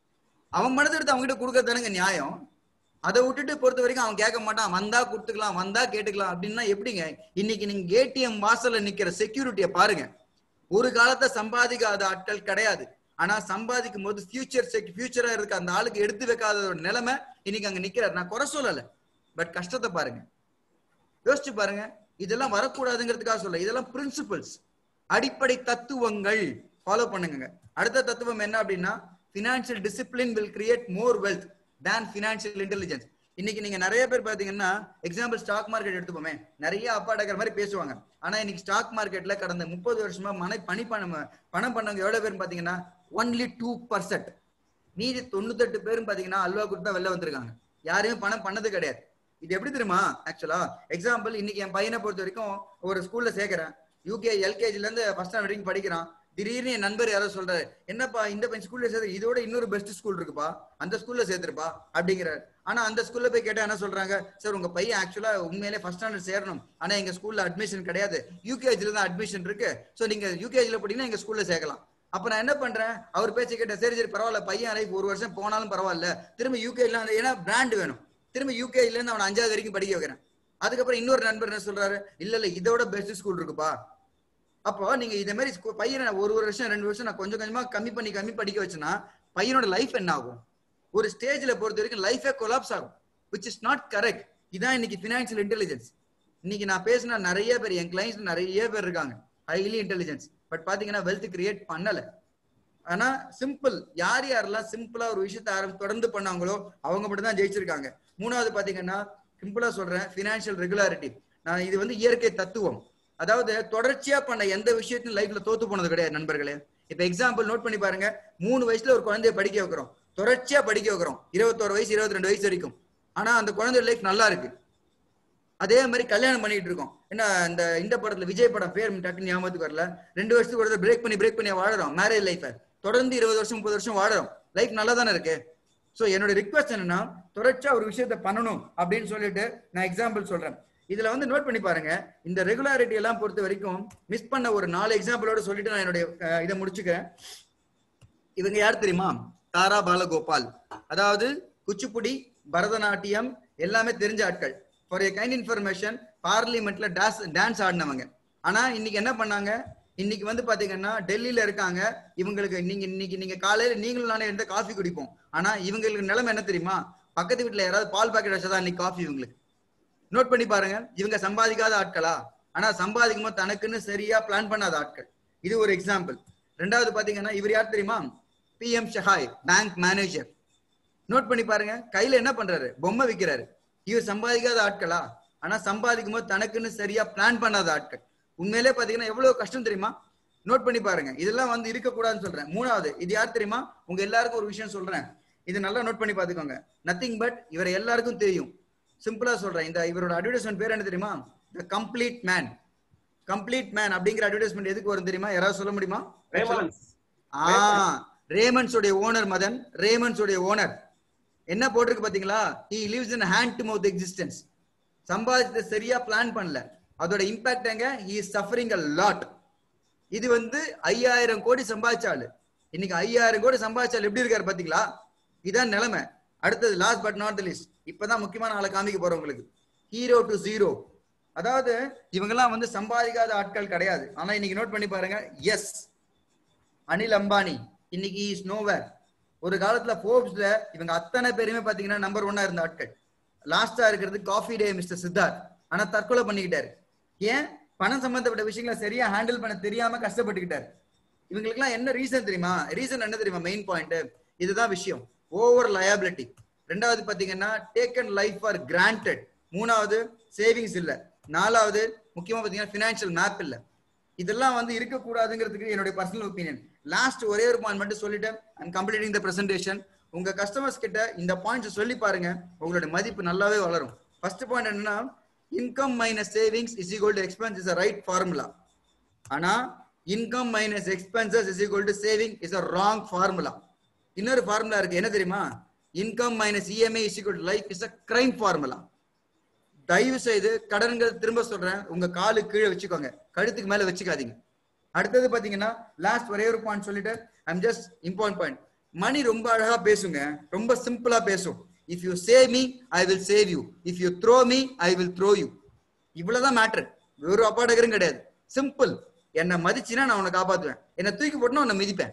அவன் பணத்தை எடுத்து அவங்ககிட்ட கொடுக்கறதானுங்க நியாயம் அதை விட்டுட்டு பொறுத்த வரைக்கும் அவன் கேட்க மாட்டான் வந்தா கொடுத்துக்கலாம் வந்தா கேட்டுக்கலாம் அப்படின்னா எப்படிங்க இன்னைக்கு நீங்க ஏடிஎம் வாசல்ல நிக்கிற செக்யூரிட்டியை பாருங்க ஒரு காலத்தை சம்பாதிக்காத ஆட்கள் கிடையாது ஆனா சம்பாதிக்கும் போது ஃபியூச்சர் ஃபியூச்சரா இருக்க அந்த ஆளுக்கு எடுத்து வைக்காத ஒரு நிலைமை இன்னைக்கு அங்க நிக்கிறார் நான் குறை சொல்லல பட் கஷ்டத்தை பாருங்க யோசிச்சு பாருங்க இதெல்லாம் வரக்கூடாதுங்கிறதுக்காக சொல்ல இதெல்லாம் பிரின்சிபல்ஸ் அடிப்படை தத்துவங்கள் ஃபாலோ பண்ணுங்க அடுத்த தத்துவம் என்ன அப்படின்னா financial discipline will create more wealth then financial intelligence இன்னைக்கு நீங்க நிறைய பேர் பாத்தீங்கன்னா எக்ஸாம்பிள் ஸ்டாக் மார்க்கெட் எடுத்துப்போமே நிறைய அப்பா அடக்கிற மாதிரி பேசுவாங்க ஆனா இன்னைக்கு ஸ்டாக் மார்க்கெட்ல கடந்த முப்பது வருஷமா மனை பணி பணம் பணம் பண்ணவங்க எவ்வளவு பேர் பாத்தீங்கன்னா ஒன்லி டூ பர்சன்ட் மீதி தொண்ணூத்தெட்டு பேரும் பாத்தீங்கன்னா அல்வா கொடுத்தா வெளில வந்திருக்காங்க யாரையும் பணம் பண்ணது கிடையாது இது எப்படி தெரியுமா ஆக்சுவலா எக்ஸாம்பிள் இன்னைக்கு என் பையனை பொறுத்த வரைக்கும் ஒரு ஸ்கூல்ல சேர்க்கிறேன் யூகே எல்கேஜில இருந்து ஃபர்ஸ்ட் ஸ்டாண்டர்ட் வரைக்கும் படிக்கிறான் திடீர்னு என் நண்பர் யாரோ சொல்றாரு என்னப்பா இந்த பையன் ஸ்கூல்ல சேர்த்து இதோட இன்னொரு பெஸ்ட் ஸ்கூல் இருக்குப்பா அந்த ஸ்கூல்ல சேர்த்துருப்பா அப்படிங்கிறாரு ஆனா அந்த ஸ்கூல்ல போய் கேட்டா என்ன சொல்றாங்க சார் உங்க பையன் ஆக்சுவலா உண்மையிலே ஃபர்ஸ்ட் ஸ்டாண்டர்ட் சேரணும் ஆனா எங்க ஸ்கூல்ல அட்மிஷன் கிடையாது யூகேஜில தான் அட்மிஷன் இருக்கு சோ நீங்க யூகேஜில படிங்கன்னா எங்க ஸ்கூல்ல சேர்க்கலாம் அப்ப நான் என்ன பண்றேன் அவர் பேச்சு கேட்டேன் சரி சரி பரவாயில்ல பையன் லைஃப் ஒரு வருஷம் போனாலும் பரவாயில்ல திரும்ப யூகேல ஏன்னா பிராண்ட் வேணும் திரும்ப யூகேல இருந்து அவன் அஞ்சாவது வரைக்கும் படிக்க வைக்கிறேன் அதுக்கப்புறம் இன்னொரு நண்பர் என்ன சொல்றாரு இல்ல இல்ல இதோட பெஸ்ட் ஸ்கூல் இருக்குப்பா அப்போ நீங்க இதே மாதிரி ஸ்கூ- பையனை ஒரு ஒரு வருஷம் ரெண்டு வருஷம் நான் கொஞ்சம் கொஞ்சமா கம்மி பண்ணி கம்மி படிக்க வச்சேன்னா பையனோட லைஃப் என்ன ஆகும் ஒரு ஸ்டேஜ்ல பொறுத்த வரைக்கும் லைஃபே கொலாப்ஸ் ஆகும் விச் இஸ் நாட் கரெக்ட் இதான் இன்னைக்கு பினான்சியல் இன்டெலிஜென்ஸ் இன்னைக்கு நான் பேசின நிறைய பேர் என் கிளைண்ட்ஸ் நிறைய பேர் இருக்காங்க ஹைலி இன்டெலிஜென்ஸ் பட் பாத்தீங்கன்னா வெல்த் கிரியேட் பண்ணல ஆனா சிம்பிள் யார் யாரெல்லாம் சிம்பிளா ஒரு விஷயத்தை ஆரம்பி தொடர்ந்து பண்ணாங்களோ அவங்க மட்டும் தான் ஜெயிச்சிருக்காங்க மூணாவது பாத்தீங்கன்னா சிம்பிளா சொல்றேன் பினான்சியல் ரெகுலாரிட்டி நான் இது வந்து இயற்கை தத்துவம் அதாவது தொடர்ச்சியா பண்ண எந்த விஷயத்தையும் லைஃப்ல தோத்து போனது கிடையாது நண்பர்களே இப்ப எக்ஸாம்பிள் நோட் பண்ணி பாருங்க மூணு வயசுல ஒரு குழந்தைய படிக்க வைக்கிறோம் தொடர்ச்சியா படிக்க வைக்கிறோம் இருபத்தோரு வயசு இருபத்தி ரெண்டு வயசு வரைக்கும் ஆனா அந்த குழந்தைய லைஃப் நல்லா இருக்கு அதே மாதிரி கல்யாணம் பண்ணிட்டு இருக்கோம் என்ன இந்த இந்த படத்துல விஜய் படம் பேர் டக்குன்னு ஞாபகத்துக்கு வரல ரெண்டு வருஷத்துக்கு ஒரு பிரேக் பண்ணி பிரேக் பண்ணி வாழறோம் மேரேஜ் லைஃபை தொடர்ந்து இருபது வருஷம் முப்பது வருஷம் வாழறோம் லைஃப் நல்லா தானே இருக்கு சோ என்னோட ரிக்வஸ்ட் என்னன்னா தொடர்ச்சியா ஒரு விஷயத்த பண்ணணும் அப்படின்னு சொல்லிட்டு நான் எக்ஸாம்பிள் சொல்றேன் இதுல வந்து நோட் பண்ணி பாருங்க இந்த ரெகுலாரிட்டி எல்லாம் பொறுத்த வரைக்கும் மிஸ் பண்ண ஒரு நாலு எக்ஸாம்பிளோட சொல்லிட்டு நான் என்னுடைய அஹ், இதை முடிச்சுக்கிறேன் இவங்க யார் தெரியுமா தாரா பாலகோபால் அதாவது குச்சிப்புடி பரதநாட்டியம் எல்லாமே தெரிஞ்ச ஆட்கள் ஃபார் ஏ கைண்ட் இன்ஃபர்மேஷன் பார்லிமெண்ட்ல டான்ஸ் டான்ஸ் ஆடினவங்க ஆனா இன்னைக்கு என்ன பண்ணாங்க இன்னைக்கு வந்து பாத்தீங்கன்னா டெல்லியில இருக்காங்க இவங்களுக்கு நீங்க இன்னைக்கு நீங்க காலையில நீங்களும் நானே இருந்த காஃபி குடிப்போம் ஆனா இவங்களுக்கு நிலைமை என்ன தெரியுமா பக்கத்து வீட்டுல யாராவது பால் பாக்கெட் வச்சதா இன்னைக்கு காஃபி இவங்களுக்கு நோட் பண்ணி பாருங்க இவங்க சம்பாதிக்காத ஆட்களா ஆனா சம்பாதிக்கும் போது தனக்குன்னு சரியா பிளான் பண்ணாத ஆட்கள் இது ஒரு எக்ஸாம்பிள் ரெண்டாவது பாத்தீங்கன்னா இவர் யார் தெரியுமா PM Sahay bank manager note பண்ணி பாருங்க கையில என்ன பண்றாரு பொம்மை விக்கிறாரு இவர் சம்பாதிக்காத ஆட்களா ஆனா சம்பாதிக்கும் போது தனக்குன்னு சரியா பிளான் பண்ணாத ஆட்கள் உண்மையிலே பாத்தீங்கன்னா எவ்வளவு கஷ்டம் தெரியுமா நோட் பண்ணி பாருங்க இதெல்லாம் வந்து இருக்கக்கூடாதுன்னு சொல்றேன் மூணாவது இது யார் தெரியுமா உங்க எல்லாருக்கும் ஒரு விஷயம் சொல்றேன் இது நல்லா நோட் பண்ணி பாத்துக்கோங்க நத்திங் பட் இவரை எல்லாருக்கும் தெரியும் சிம்பிளா சொல்றேன் இந்த இவரோட அட்வர்டைஸ்மெண்ட் பேர் என்ன தெரியுமா the complete man complete man அப்படிங்கிற அட்வர்டைஸ்மெண்ட் எதுக்கு வரும் தெரியுமா யாராவது சொல்ல முடியுமா ஆ ரேமண்ட்ஸ் உடைய ஓனர் மதன் ரேமண்ட்ஸ் உடைய ஓனர் என்ன போட்டிருக்கு பாத்தீங்களா he lives in hand to mouth existence சம்பாதிச்சதை சரியா பிளான் பண்ணல அதோட இம்பாக்ட் எங்க he is suffering a lot இது வந்து ஐயாயிரம் கோடி சம்பாதிச்சாலு இன்னைக்கு ஐயாயிரம் கோடி சம்பாதிச்சால் எப்படி இருக்காரு பாத்தீங்களா இதான் நிலைமை அடுத்தது last but not the least இப்பதான் முக்கியமான ஆளை காமிக்க போறோம் உங்களுக்கு ஹீரோ டு ஜீரோ அதாவது இவங்கெல்லாம் வந்து சம்பாதிக்காத ஆட்கள் கிடையாது ஆனா இன்னைக்கு நோட் பண்ணி பாருங்க எஸ் அனில் அம்பானி இன்னைக்கு இஸ் நோவேர் ஒரு காலத்துல போர்ப்ஸ்ல இவங்க அத்தனை பேருமே பாத்தீங்கன்னா நம்பர் ஒன்னா இருந்த ஆட்கள் லாஸ்டா இருக்கிறது காஃபி டே மிஸ்டர் சித்தார்த் ஆனா தற்கொலை பண்ணிக்கிட்டாரு ஏன் பணம் சம்பந்தப்பட்ட விஷயங்களை சரியா ஹேண்டில் பண்ண தெரியாம கஷ்டப்பட்டுக்கிட்டாரு இவங்களுக்குலாம் என்ன ரீசன் தெரியுமா ரீசன் என்ன தெரியுமா மெயின் பாயிண்ட் இதுதான் விஷயம் ஓவர் லயபிலிட்டி ரெண்டாவது பாத்தீங்கன்னா டேக்கன் லைஃப் ஃபார் கிராண்டட் மூணாவது சேவிங்ஸ் இல்ல நாலாவது முக்கியமா பாத்தீங்கன்னா பினான்சியல் மேப் இல்ல இதெல்லாம் வந்து இருக்கக்கூடாதுங்கிறதுக்கு என்னுடைய பர்சனல் ஒப்பீனியன் லாஸ்ட் ஒரே ஒரு பாயிண்ட் மட்டும் சொல்லிட்டேன் ஐம் கம்ப்ளீட்டிங் த பிரசன்டேஷன் உங்க கஸ்டமர்ஸ் கிட்ட இந்த பாயிண்ட்ஸ் சொல்லி பாருங்க உங்களோட மதிப்பு நல்லாவே வளரும் ஃபர்ஸ்ட் பாயிண்ட் என்னன்னா income minus savings is equal to expense is right formula ஆனா income minus expenses is equal to saving is a wrong formula இன்னொரு ஃபார்முலா இருக்கு என்ன தெரியுமா income minus EMI is equal to life is a crime formula தயவு செய்து கடன்கள் திரும்ப சொல்றேன் உங்க காலு கீழே வச்சுக்கோங்க கழுத்துக்கு மேல வச்சுக்காதீங்க அடுத்தது பாத்தீங்கன்னா லாஸ்ட் ஒரே ஒரு பாயிண்ட் சொல்லிட்டு I'm just important point Mani ரொம்ப அழகா பேசுங்க ரொம்ப சிம்பிளா பேசும் if you save me I will save you if you throw me I will throw you இவ்வளவுதான் மேட்டர் ஒரு அப்பாடகரும் கிடையாது சிம்பிள் என்னை மதிச்சுனா நான் உன்னை காப்பாத்துவேன் என்னை தூக்கி போட்டுனா உன்னை மிதிப்பேன்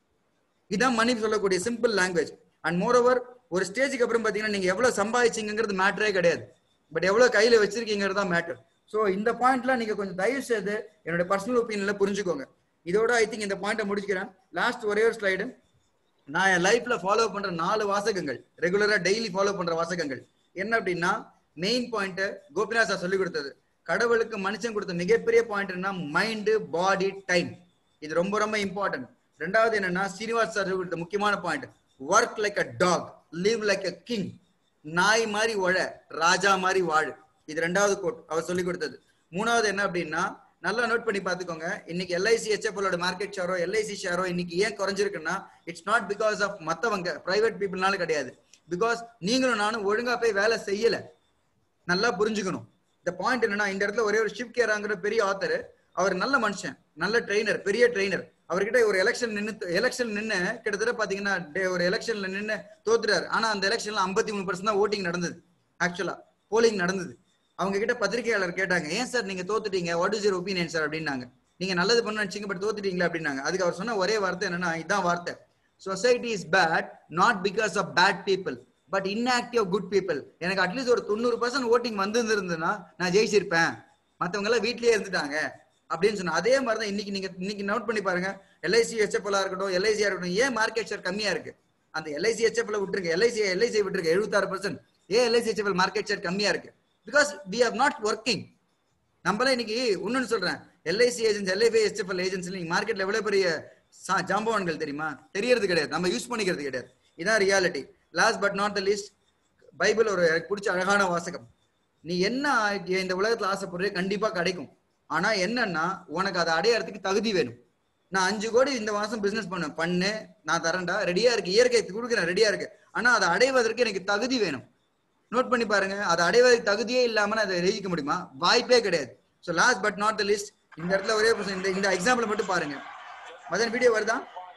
இதான் மணி சொல்லக்கூடிய simple language and more over ஒரு ஸ்டேஜுக்கு அப்புறம் பாத்தீங்கன்னா நீங்க எவ்வளவு சம்பாதிச்சீங்கிறது மேட்டரே கிடையாது பட் எவ்வளவு கையில வச்சிருக்கீங்கிறது தான் மேட்டர் ஸோ இந்த பாயிண்ட்ல நீங்க கொஞ்சம் தயவு செய்து என்னோட பர்சனல் ஒப்பீனியன்ல புரிஞ்சுக்கோங்க இதோட ஐ திங்க் இந்த பாயிண்ட்டை முடிச்சுக்கிறேன் லாஸ்ட் ஒரே ஒரு ஸ்லைடு நான் என் லைஃப்ல ஃபாலோ பண்ற நாலு வாசகங்கள் ரெகுலரா டெய்லி ஃபாலோ பண்ற வாசகங்கள் என்ன அப்படின்னா மெயின் பாயிண்ட் கோபிநாத் சார் சொல்லி கொடுத்தது கடவுளுக்கு மனுஷன் கொடுத்த மிகப்பெரிய பாயிண்ட் என்ன மைண்டு பாடி டைம் இது ரொம்ப ரொம்ப இம்பார்ட்டன்ட் ரெண்டாவது என்னன்னா சீனிவாஸ் சார் கொடுத்த முக்கியமான point work like a dog live like a king நாய் மாதிரி ஒழ ராஜா மாதிரி வாழு இது ரெண்டாவது கோட் அவர் சொல்லி கொடுத்தது மூணாவது என்ன அப்படின்னா நல்லா நோட் பண்ணி பாத்துக்கோங்க இன்னைக்கு எல்ஐசி ஹெச்எஃப்எலோட மார்க்கெட் ஷேரோ எல்ஐசி ஷேரோ இன்னைக்கு ஏன் குறைஞ்சிருக்குன்னா இட்ஸ் நாட் பிகாஸ் ஆஃப் மத்தவங்க பிரைவேட் பீப்புள்னால கிடையாது பிகாஸ் நீங்களும் நானும் ஒழுங்கா போய் வேலை செய்யல நல்லா புரிஞ்சுக்கணும் இந்த பாயிண்ட் என்னன்னா இந்த இடத்துல ஒரே ஒரு ஷிப் கேராங்கிற பெரிய ஆத்தர் அவர் நல்ல மனுஷன் நல்ல ட்ரெயினர் பெரிய ட்ரெயினர் அவர்கிட்ட ஒரு எலெக்ஷன் நின்று எலெக்ஷன் நின்று கிட்டத்தட்ட பாத்தீங்கன்னா டே- ஒரு எலெக்ஷன்ல நின்று தோத்துட்டாரு ஆனா அந்த எலெக்ஷன்ல ஐம்பத்தி மூணு பர்சன்ட் தான் ஓட்டிங் நடந்தது ஆக்சுவலா போலிங் நடந்தது அவங்க கிட்ட பத்திரிகையாளர் கேட்டாங்க ஏன் சார் நீங்க தோத்துட்டீங்க what is your opinion sir அப்படின்னாங்க நீங்க நல்லது பண்ண நினைச்சீங்க பட் தோத்துட்டீங்களா அப்படின்னாங்க அதுக்கு அவர் சொன்ன ஒரே வார்த்தை என்னன்னா இதான் வார்த்தை society is bad not because of bad people but inactive good people எனக்கு அட்லீஸ்ட் ஒரு தொண்ணூறு பர்சன்ட் ஓட்டிங் வந்திருந்ததுன்னா நான் ஜெயிச்சிருப்பேன் மத்தவங்க எல்லாம் வீட்லயே இருந்துட்டாங்க அப்படின்னு சொன்னா அதே மாதிரி தான் இன்னைக்கு நீங்க இன்னைக்கு நோட் பண்ணி பாருங்க எல்ஐசி ஹெச்எஃப்எல் இருக்கட்டும் எல்ஐசியா இருக்கட்டும் ஏன் மார்க்கெட் ஷேர் கம்மியா இருக்கு அந்த எல்ஐசி ஹெச்எஃப்எல் விட்டுருங்க எல்ஐசி எல்ஐசி விட்டுருங்க எழுபத்தாறு பர்சன்ட் ஏன் எல்ஐசி ஹெச்எஃப்எல் மார்க்கெட் ஷேர் கம்மியா இருக்கு because we are not working நம்மளே இன்னைக்கு இன்னொன்னு சொல்றேன் LIC agency LIB HFL agency நீங்க மார்க்கெட்ல எவ்வளவு பெரிய சா- ஜாம்பவான்கள் தெரியுமா தெரியறது கிடையாது நம்ம யூஸ் பண்ணிக்கிறது கிடையாது இதான் reality last but not the least Bible ஒரு எனக்கு பிடிச்ச அழகான வாசகம் நீ என்ன ஆ- இந்த உலகத்துல ஆசைப்படுறே கண்டிப்பா கிடைக்கும் ஆனா என்னன்னா உனக்கு அதை அடையறதுக்கு தகுதி வேணும் நான் அஞ்சு கோடி இந்த மாசம் பிசினஸ் பண்ணேன் பண்ணு நான் தரேன்டா ரெடியா இருக்கு இயற்கை கொடுக்குறேன் ரெடியா இருக்கு ஆனா அதை அடைவதற்கு எனக்கு தகுதி வேணும் நோட் பண்ணி பாருங்க அதை அடைவதற்கு தகுதியே இல்லாம நான் அதை எழுதிக்க முடியுமா வாய்ப்பே கிடையாது so last but not the least இந்த இடத்துல ஒரே ஒரு இந்த இந்த எக்ஸாம்பிள் மட்டும் பாருங்க மதன் வீடியோ வருதா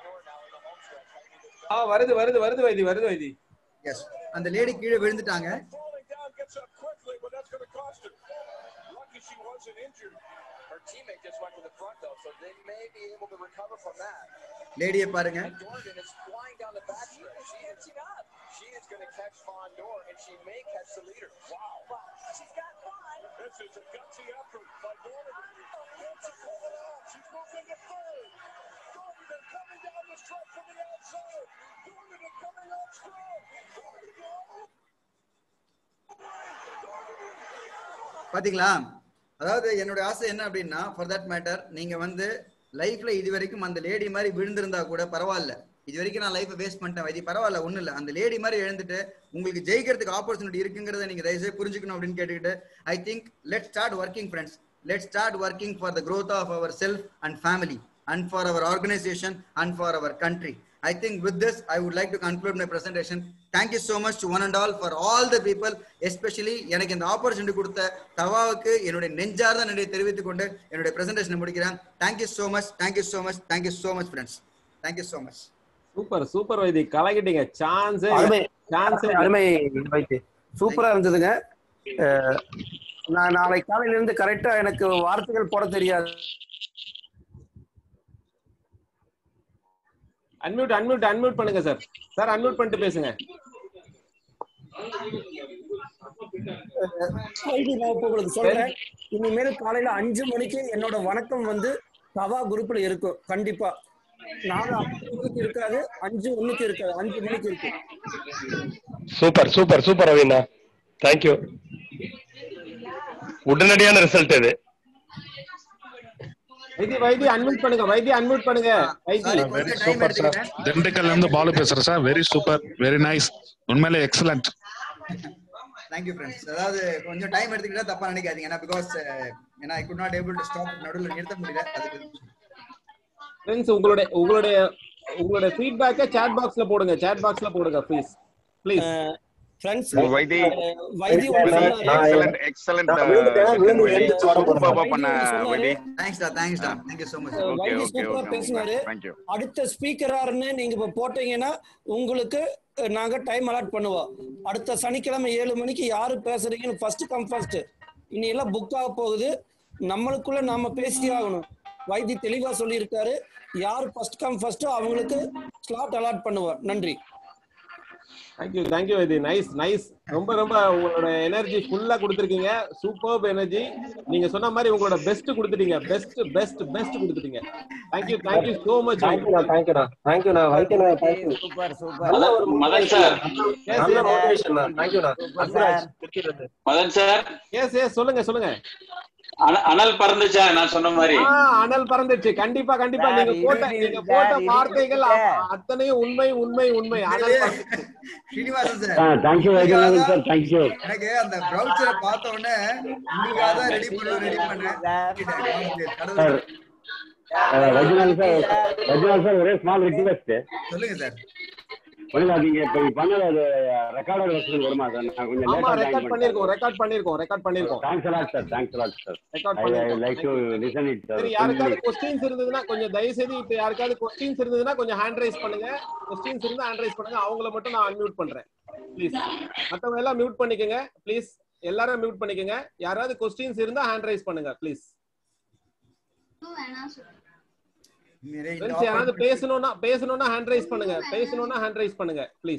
ஆ வருது வருது வருது வைதி வருது வைதி எஸ் அந்த லேடி கீழே விழுந்துட்டாங்க Lucky she wasn't injured. Her teammate just went to the front though, so they may be able to recover from that. லேடியை பாருங்க Dorgan is flying down the backstretch. She is, she is going to catch Von Dor, and she may catch the leader. Wow. She's got one. This is a gutsy effort by Dorgan. She's moving to third. Dorgan coming down the stretch from the outside. Dorgan coming out strong. Dorgan பாத்தீங்களா அதாவது என்னோட ஆசை என்ன அப்படின்னா for that matter நீங்க வந்து லைஃப்ல இது வரைக்கும் அந்த லேடி மாதிரி விழுந்திருந்தா கூட பரவாயில்ல இது வரைக்கும் நான் லைஃப் வேஸ்ட் பண்ணிட்டேன் வைத்தி பரவாயில்ல ஒண்ணும் இல்ல அந்த லேடி மாதிரி எழுந்துட்டு உங்களுக்கு ஜெயிக்கிறதுக்கு ஆப்பர்ச்சுனிட்டி இருக்குங்கிறத நீங்க தயவுசெய்து புரிஞ்சுக்கணும் அப்படின்னு கேட்டுக்கிட்டு I think let start working friends let start working for the growth of our self and family and for our organisation and for our country I think with this, I would like to conclude my presentation. Thank you so much to one and all for all the people, especially எனக்கு இந்த opportunity கொடுத்த தவாவுக்கு என்னுடைய நெஞ்சார்ந்த நன்றியை தெரிவித்துக் கொண்டு என்னுடைய பிரசன்டேஷனை முடிக்கிறேன் thank you so much thank you so much thank you so much friends thank you so much super super Vaithi கலக்கிட்டீங்க சான்ஸே அருமை சான்ஸே அருமை வைத்து சூப்பரா இருந்ததுங்க அஹ், நான் நாளை காலையில இருந்து கரெக்டா எனக்கு வார்த்தைகள் போட தெரியாது அன்மியூட் அன்மியூட் அன்மியூட் பண்ணுங்க சார் சார் அன்மியூட் பண்ணிட்டு பேசுங்க வைத்தி நான் இப்ப உங்களுக்கு சொல்றேன் இனிமேல் காலையில அஞ்சு மணிக்கு என்னோட வணக்கம் வந்து தவா குரூப்ல இருக்கும் கண்டிப்பா நாலு அஞ்சு இருக்காது அஞ்சு ஒண்ணுக்கு இருக்காது அஞ்சு மணிக்கு இருக்கு super super super Raveena thank you உடனடியான ரிசல்ட் இது வைத்தி வைத்தி அன்மியூட் பண்ணுங்க வைத்தி அன்மியூட் பண்ணுங்க வைத்தி வெரி சூப்பர் சார் திண்டுக்கல்ல இருந்து பாலு பேசுறேன் sir very super very nice உண்மையிலே எக்ஸலண்ட் தேங்க்யூ ஃப்ரெண்ட்ஸ் அதாவது கொஞ்சம் டைம் எடுத்துக்கிட்டா தப்பா நினைக்காதீங்க ஏன்னா பிகாஸ் ஏன்னா I could not able to stop நடுவில் நிறுத்த முடியல அதுக்கு ஃப்ரெண்ட்ஸ் உங்களுடைய உங்களுடைய உங்களுடைய ஃபீட்பேக்கை சாட் பாக்ஸ்ல போடுங்க சாட் பாக்ஸ்ல போடுங்க please please friends Vaithi Vaithi excellent excellent சூப்பரா பண்ண வைத்தி தேங்க்ஸ்டா தேங்க்ஸ்டா thank you so much okay Vaithi okay சூப்பரா ஓகே பேசினாரு தேங்க்யூ அடுத்த ஸ்பீக்கராருன்னு நீங்க இப்ப போட்டீங்கன்னா உங்களுக்கு அஹ், நாங்க டைம் அலாட் பண்ணுவோம் அடுத்த சனிக்கிழமை ஏழு மணிக்கு யாரு பேசுறீங்கன்னு ஃபர்ஸ்ட் கம் ஃபர்ஸ்ட் இனி எல்லாம் புக் ஆக போகுது நம்மளுக்குள்ள நாம பேசி ஆகணும் வைத்தி தெளிவா சொல்லியிருக்காரு யார் ஃபர்ஸ்ட் கம் ஃபர்ஸ்ட் அவங்களுக்கு ஸ்லாட் அலாட் பண்ணுவோம் நன்றி thank you thank you Vaithi nice nice ரொம்ப ரொம்ப உங்களோட எனர்ஜி ஃபுல்லா கொடுத்துருக்கீங்க சூப்பர் எனர்ஜி நீங்க சொன்ன மாதிரி உங்களோட பெஸ்ட் கொடுத்துட்டீங்க பெஸ்ட் பெஸ்ட் பெஸ்ட் கொடுத்துட்டீங்க தேங்க்யூ தேங்க்யூ சோ மச் தேங்க்யூண்ணா தேங்க்யூண்ணா தேங்க்யூண்ணா வைத்தியண்ணா தேங்க்யூ சூப்பர் சூப்பர் நல்ல ஒரு மதன் சார் நல்ல மோட்டிவேஷன் தேங்க்யூண்ணா சூப்பர் அன்பராஜ் திருச்சியிலிருந்து மதன் சார் எஸ் எஸ் சொல்லுங்க சொல்லுங்க அன- அனல் பறந்துச்சா நான் சொன்ன மாதிரி ஆ, அனல் பறந்துச்சு கண்டிப்பா கண்டிப்பா சார், நீங்க போட்ட இறுதி நீங்க சார், போட்ட இறுதி வார்த்தைகள் சார். அ- அத்தனையும் உண்மை உண்மை உண்மை அனல் பறந்துச்சு. ஸ்ரீனிவாசன் ஆ sir thank you Vaidyanathan sir thank you எனக்கு அந்த ப்ரௌச்சரை பார்த்த உடனே உங்களுக்காக தான் ரெடி பண்ண ரெடி பண்ணேன் கடவுள் sir Vaidyanathan sir Vaidyanathan sir ஒரே ஸ்மால் ரிக்வெஸ்ட் சொல்லுங்க சார் ஒண்ணுல நீங்க இப்ப பண்ணது அது ரெக்கார்டர் வெர்ஷன் வருமா சார் நான் கொஞ்சம் ஆமா லேட்டா ரெக்கார்ட் பண்ணிருக்கோம் ரெக்கார்ட் பண்ணிருக்கோம் ரெக்கார்ட் பண்ணிருக்கோம் thanks a lot sir thanks a lot sir record I பண்ணிருக்கோம் like to listen it sir சரி யாருக்காவது கொஸ்டின்ஸ் இருந்ததுன்னா கொஞ்சம் தயவு செய்து இப்ப யாருக்காவது கொஸ்டின்ஸ் இருந்ததுன்னா கொஞ்சம் ஹேண்ட் ரைஸ் பண்ணுங்க கொஸ்டின்ஸ் இருந்தா ஹேண்ட் ரைஸ் பண்ணுங்க அவங்கள மட்டும் நான் அன்மியூட் பண்றேன் ப்ளீஸ் மத்தவங்க எல்லாம் மியூட் பண்ணிக்கங்க ப்ளீஸ் எல்லாரும் மியூட் பண்ணிக்கங்க யாராவது கொஸ்டின்ஸ் இருந்தா ஹேண்ட் ரைஸ் பண்ணுங்க ப்ளீஸ் ஃப்ரெண்ட்ஸ் யாராவது பேசணும்னா பேசணும்னா ஹேண்ட் ரைஸ் பண்ணுங்க பேசணும்னா ஹேண்ட் ரைஸ் பண்ணுங்க ப்ளீஸ்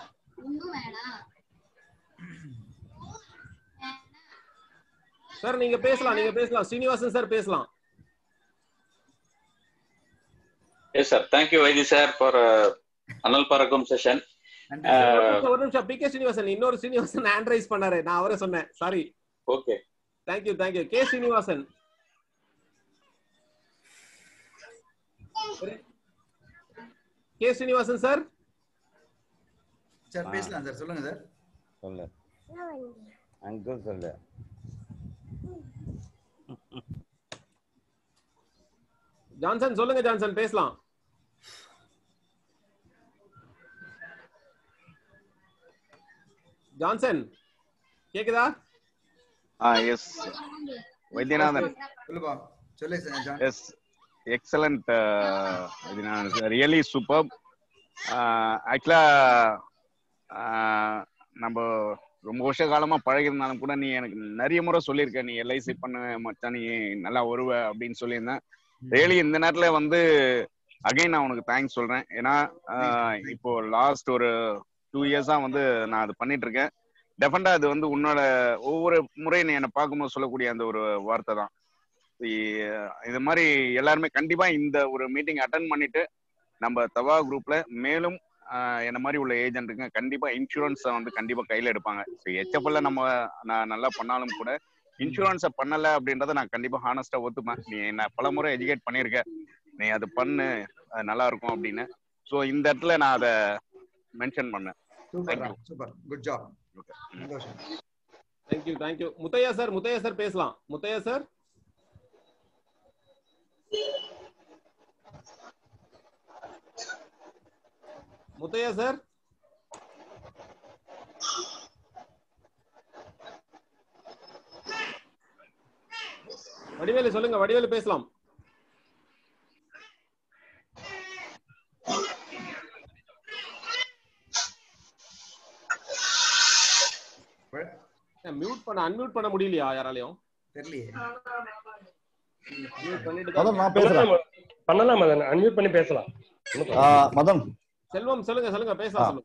சார் நீங்க பேசலாம் நீங்க பேசலாம் ஸ்ரீனிவாசன் சார் பேசலாம் yes sir thank you Vaithi sir for அனல் பறக்கும் செஷன் ஒரு நிமிஷம், ஒரு நிமிஷம் பி கே ஸ்ரீனிவாசன் இன்னொரு ஸ்ரீனிவாசன் ஹேண்ட் ரைஸ் பண்ணாரு நான் அவரை சொன்னேன் sorry okay thank you thank you K Srinivasan K Srinivasan sir sir பேசலாம் சார் சொல்லுங்க சார் சொல்லு அங்கிள் சொல்லு ஜான்சன் சொல்லுங்க ஜான்சன் பேசலாம் ஜான்சன் கேக்குதா ஆ எஸ் வைத்தியநாதன் சொல்லுப்பா சொல்லு sir John yes excellent Vaidyanathan really super ஆக்சுவலா நம்ம ரொம்ப வருஷ காலமா பழகிருந்தாலும் கூட நீ எனக்கு நிறைய முறை சொல்லியிருக்க நீ எல்ஐசி பண்ண மச்சான் நீ நல்லா வருவ அப்படின்னு சொல்லியிருந்தேன் ரியலி இந்த நேரத்துல வந்து அகைன் நான் உனக்கு தேங்க்ஸ் சொல்றேன் ஏன்னா ஆஹ் இப்போ லாஸ்ட் ஒரு டூ இயர்ஸா வந்து நான் அது பண்ணிட்டு இருக்கேன் டெஃபண்டா அது வந்து உன்னோட ஒவ்வொரு முறை நீ என்னை பார்க்கும்போது சொல்லக்கூடிய அந்த ஒரு வார்த்தை தான் இ- இது மாதிரி எல்லாருமே கண்டிப்பா இந்த ஒரு மீட்டிங் அட்டன் பண்ணிட்டு நம்ம தவா குரூப்ல மேலும் ஆஹ் என்ன மாதிரி உள்ள ஏஜென்ட்டுங்க கண்டிப்பா இன்சூரன்ஸை வந்து கண்டிப்பா கையில எடுப்பாங்க ஸோ எச்எஃப்எல்ல நம்ம நான் நல்லா பண்ணாலும் கூட இன்சூரன்ஸை பண்ணல அப்படின்றத நான் கண்டிப்பா ஹானஸ்டா ஒத்துப்பேன் நீ என்ன பல முறை எஜுகேட் பண்ணியிருக்க நீ அது பண்ணு அது நல்லா இருக்கும் அப்படின்னு ஸோ இந்த இடத்துல நான் அதை மென்ஷன் பண்ணேன் super thank you super good job சந்தோஷம் thank you thank you Muthaiah sir Muthaiah sir பேசலாம் முத்தையா சார் முத்தையா சார் வடிவேலு சொல்லுங்க வடிவேலு பேசலாம் மியூட் பண்ண அன்மியூட் பண்ண முடியலையா யாராலையும் தெரியலையே Mute பண்ணிட்டு மதன், நான் தான் பேசுறேன். பண்ணலாம் மதன் அன்மியூட் பண்ணி பேசலாம் ஒண்ணும் ஆ, problem இல்ல. மதன் செல்வம் சொல்லுங்க சொல்லுங்க பேசலாம் ஆ. சொல்லுங்க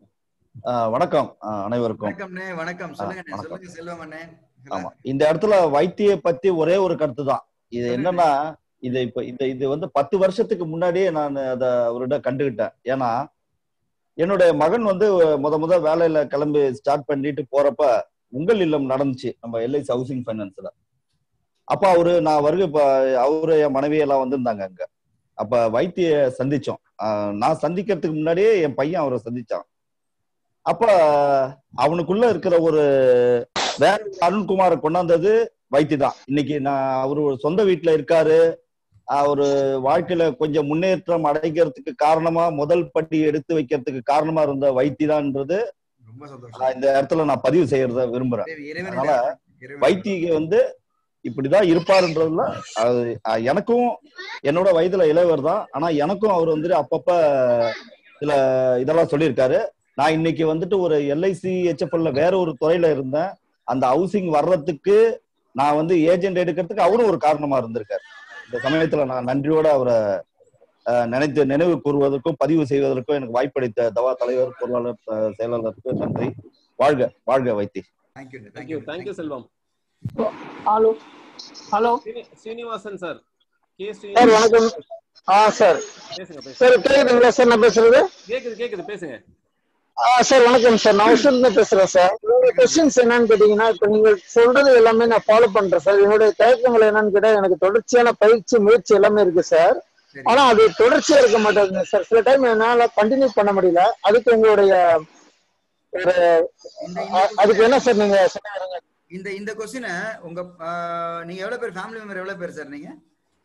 ஆஹ் வணக்கம் ஆஹ் அனைவருக்கும் வணக்கம்ண்ணே வணக்கம் சொல்லுங்க வணக்கம். சொல்லுங்க செல்வம் அண்ணே ஆமா இந்த இடத்துல வைத்திய பத்தி ஒரே ஒரு கருத்து தான் இது என்னன்னா இது இப்ப இந்த இது வந்து பத்து வருஷத்துக்கு முன்னாடியே நான் அத அவர்கிட்ட கண்டுகிட்டேன் ஏன்னா என்னுடைய மகன் வந்து முத முத வேலையில கிளம்பி ஸ்டார்ட் பண்ணிட்டு போறப்ப உங்கள் இல்லம் நடந்துச்சு நம்ம எல்ஐசி ஹவுசிங் ஃபைனான்ஸ்ல அப்ப அவரு நான் வருகை இப்ப அவரு என் மனைவி எல்லாம் வந்திருந்தாங்க அங்க அப்ப வைத்திய சந்திச்சோம் ஆஹ் நான் சந்திக்கிறதுக்கு முன்னாடியே என் பையன் அவரை சந்திச்சான் அப்ப அவனுக்குள்ள இருக்கிற ஒரு வேற ஒரு அருண்குமாரை கொண்டாந்தது வைத்தி தான் இன்னைக்கு நான் அவரு ஒரு சொந்த வீட்டுல இருக்காரு அவரு வாழ்க்கையில கொஞ்சம் முன்னேற்றம் அடைக்கிறதுக்கு காரணமா முதல் படி எடுத்து வைக்கிறதுக்கு காரணமா இருந்த வைத்தி தான்ன்றது ரொம்ப சந்தோஷம் நான் இந்த இடத்துல நான் பதிவு செய்யறத விரும்புறேன் இறைவனின் அதனால இறைவன். வைத்திக வந்து இப்படிதான் இருப்பாருன்றதுல அது அஹ், எனக்கும் என்னோட வயதுல இளையவர் தான் ஆனா எனக்கும் அவர் வந்துட்டு அப்பப்ப சில இதெல்லாம் சொல்லியிருக்காரு நான் இன்னைக்கு வந்துட்டு ஒரு எல்ஐசி ஹெச்எஃப்எல்ல வேற ஒரு துறையில இருந்தேன் அந்த ஹவுசிங் வர்றதுக்கு நான் வந்து ஏஜென்ட் எடுக்கிறதுக்கு அவரும் ஒரு காரணமா இருந்திருக்காரு இந்த சமயத்துல நான் நன்றியோட அவரை அஹ், நினைத்து நினைவு கூறுவதற்கும் பதிவு செய்வதற்கும் எனக்கு வாய்ப்பளித்த தவா தலைவர் பொருளாளர் அஹ், செயலாளருக்கு நன்றி வாழ்க வாழ்க Vaithi thank you thank you thank you Selvam hello hello Srini- Srinivasan sir K sir வணக்கம் ஆ சார் பேசுங்க பேசுங்க சார் கேக்குதுங்களா சார் நான் பேசுறது கேக்குது கேக்குது பேசுங்க ஆ சார் வணக்கம் சார் நான் உசூர்ல பேசுறேன் சார் உங்க கொஸ்டின்ஸ் என்னன்னு கேட்டீங்கன்னா இப்ப நீங்க சொல்றது எல்லாமே நான் ஃபாலோ பண்றேன் சார் என்னுடைய தயக்கங்கள் என்னன்னு கேட்டா எனக்கு தொடர்ச்சியான பயிற்சி முயற்சி எல்லாமே இருக்கு சார் ஆனா அது தொடர்ச்சியா இருக்க மாட்டேங்குது சார் சில டைம் என்னால கண்டினியூ பண்ண முடியல அதுக்கு உங்களுடைய ஒரு அ- அதுக்கு என்ன சார் நீங்க சொல்லுங்க இந்த இந்த கொஸ்டினை உங்க ஆஹ், நீங்க எவ்வளவு பேர் ஃபேமிலி மெம்பர் எவ்வளவு பேர் சார் நீங்க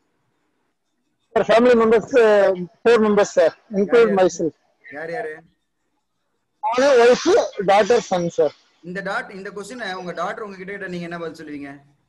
sir family members four members sir include myself யார் யாரு நானு ஒய்ஃப் டாட்டர் சன் சார் இந்த டாட் இந்த கொஸ்டினை உங்க டாக்டர் உங்ககிட்ட கேட்டா நீங்க என்ன பதில் சொல்லுவீங்க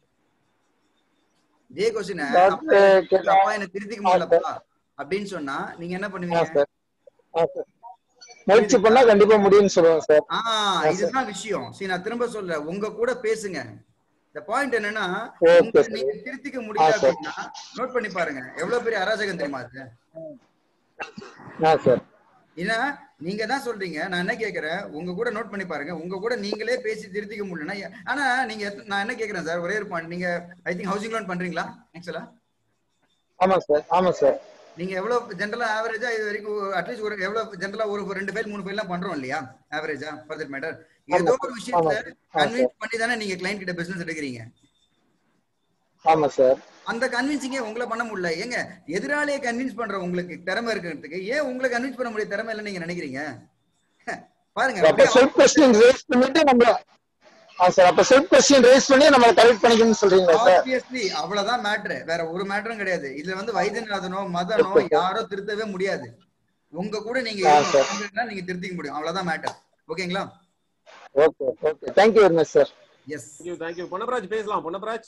இதே கொஸ்டினை Doctor கேட்டா- அப்பா என்ன திருத்திக்க முடியலப்பா அப்படின்னு சொன்னா நீங்க என்ன ஆ பண்ணுவீங்க சார் ஆ சார் முயற்சி பண்ணா கண்டிப்பா முடியும்னு சொல்லுவேன் சார் ஆ ஆ, சார். இதுதான் விஷயம் சரி நான் திரும்ப சொல்றேன் உங்க கூட பேசுங்க இந்த பாயிண்ட் என்னன்னா ஓகே உங்களை சார். நீங்க திருத்திக்க முடியல ஆ, சார். அப்படின்னா நோட் பண்ணி பாருங்க எவ்வளவு பெரிய அராஜகம் தெரியுமா அது ஆ சார் ஏன்னா நீங்க தான் சொல்றீங்க நான் என்ன கேக்குறேன் உங்க கூட நோட் பண்ணி பாருங்க உங்க கூட நீங்களே பேசி திருத்திக்க முடியலன்னா ஏ- ஆனா நீங்க எத்த- நான் என்ன கேக்குறேன் சார் ஒரே ஒரு பாயிண்ட் நீங்க ஐ திங்க் ஹவுசிங் லோன் பண்றீங்களா ஆக்சுவலா ஆமா சார் ஆமா சார் நீங்க எவ்வளவு ஜென்ரலா ஆவரேஜா இது வரைக்கும் அட்லீஸ்ட் ஒரு எவ்வளவு ஜென்ரலா ஒரு ஒரு ரெண்டு ஃபைல் மூணு ஃபைல் பண்றோம் இல்லையா ஆவரேஜா ஃபார் தட் மேட்டர் ஏதோ ஆமா ஒரு சார். விஷயத்துல ஆமா சார். ஆ, கன்வின்ஸ் பண்ணி தானே நீங்க கிளைண்ட் கிட்ட பிசினஸ் எடுக்கிறீங்க ஆமா சார் அந்த கன்வின்சிங்கே உங்களை பண்ண முடியல ஏங்க எதிராளியை கன்வின்ஸ் பண்ற உங்களுக்கு திறமை இருக்கிறதுக்கு ஏன் உங்களை கன்வின்ஸ் பண்ண முடிய திறமை இல்லைன்னு நீங்க நினைக்கிறீங்க பாருங்க அப்ப அப்படியே செல்ஃப் கொஸ்டின் ரேஸ் பண்ணிட்டு நம்ம ஆ சார் அப்ப செல்ஃப் கொஸ்டின் ரேஸ் பண்ணி நம்ம கரெக்ட் பண்ணிக்கணும்னு சொல்றீங்களா சார் ஆப்வியஸ்லி அவ்வளவுதான் மேட்ரு வேற ஒரு மேட்டரும் கிடையாது இதுல வந்து வைத்தியநாதனோ மதனோ யாரோ திருத்தவே முடியாது உங்க கூட நீங்க ஆ, இருக்கணும். சார். உங்களுக்கு நீங்க திருத்திக்க முடியும் அவ்வளவுதான் மேட்டர் ஓகேங்களா okay okay thank you very much sir yes thank you thank you Ponnabaraj பேசலாம் பொன்னபராஜ்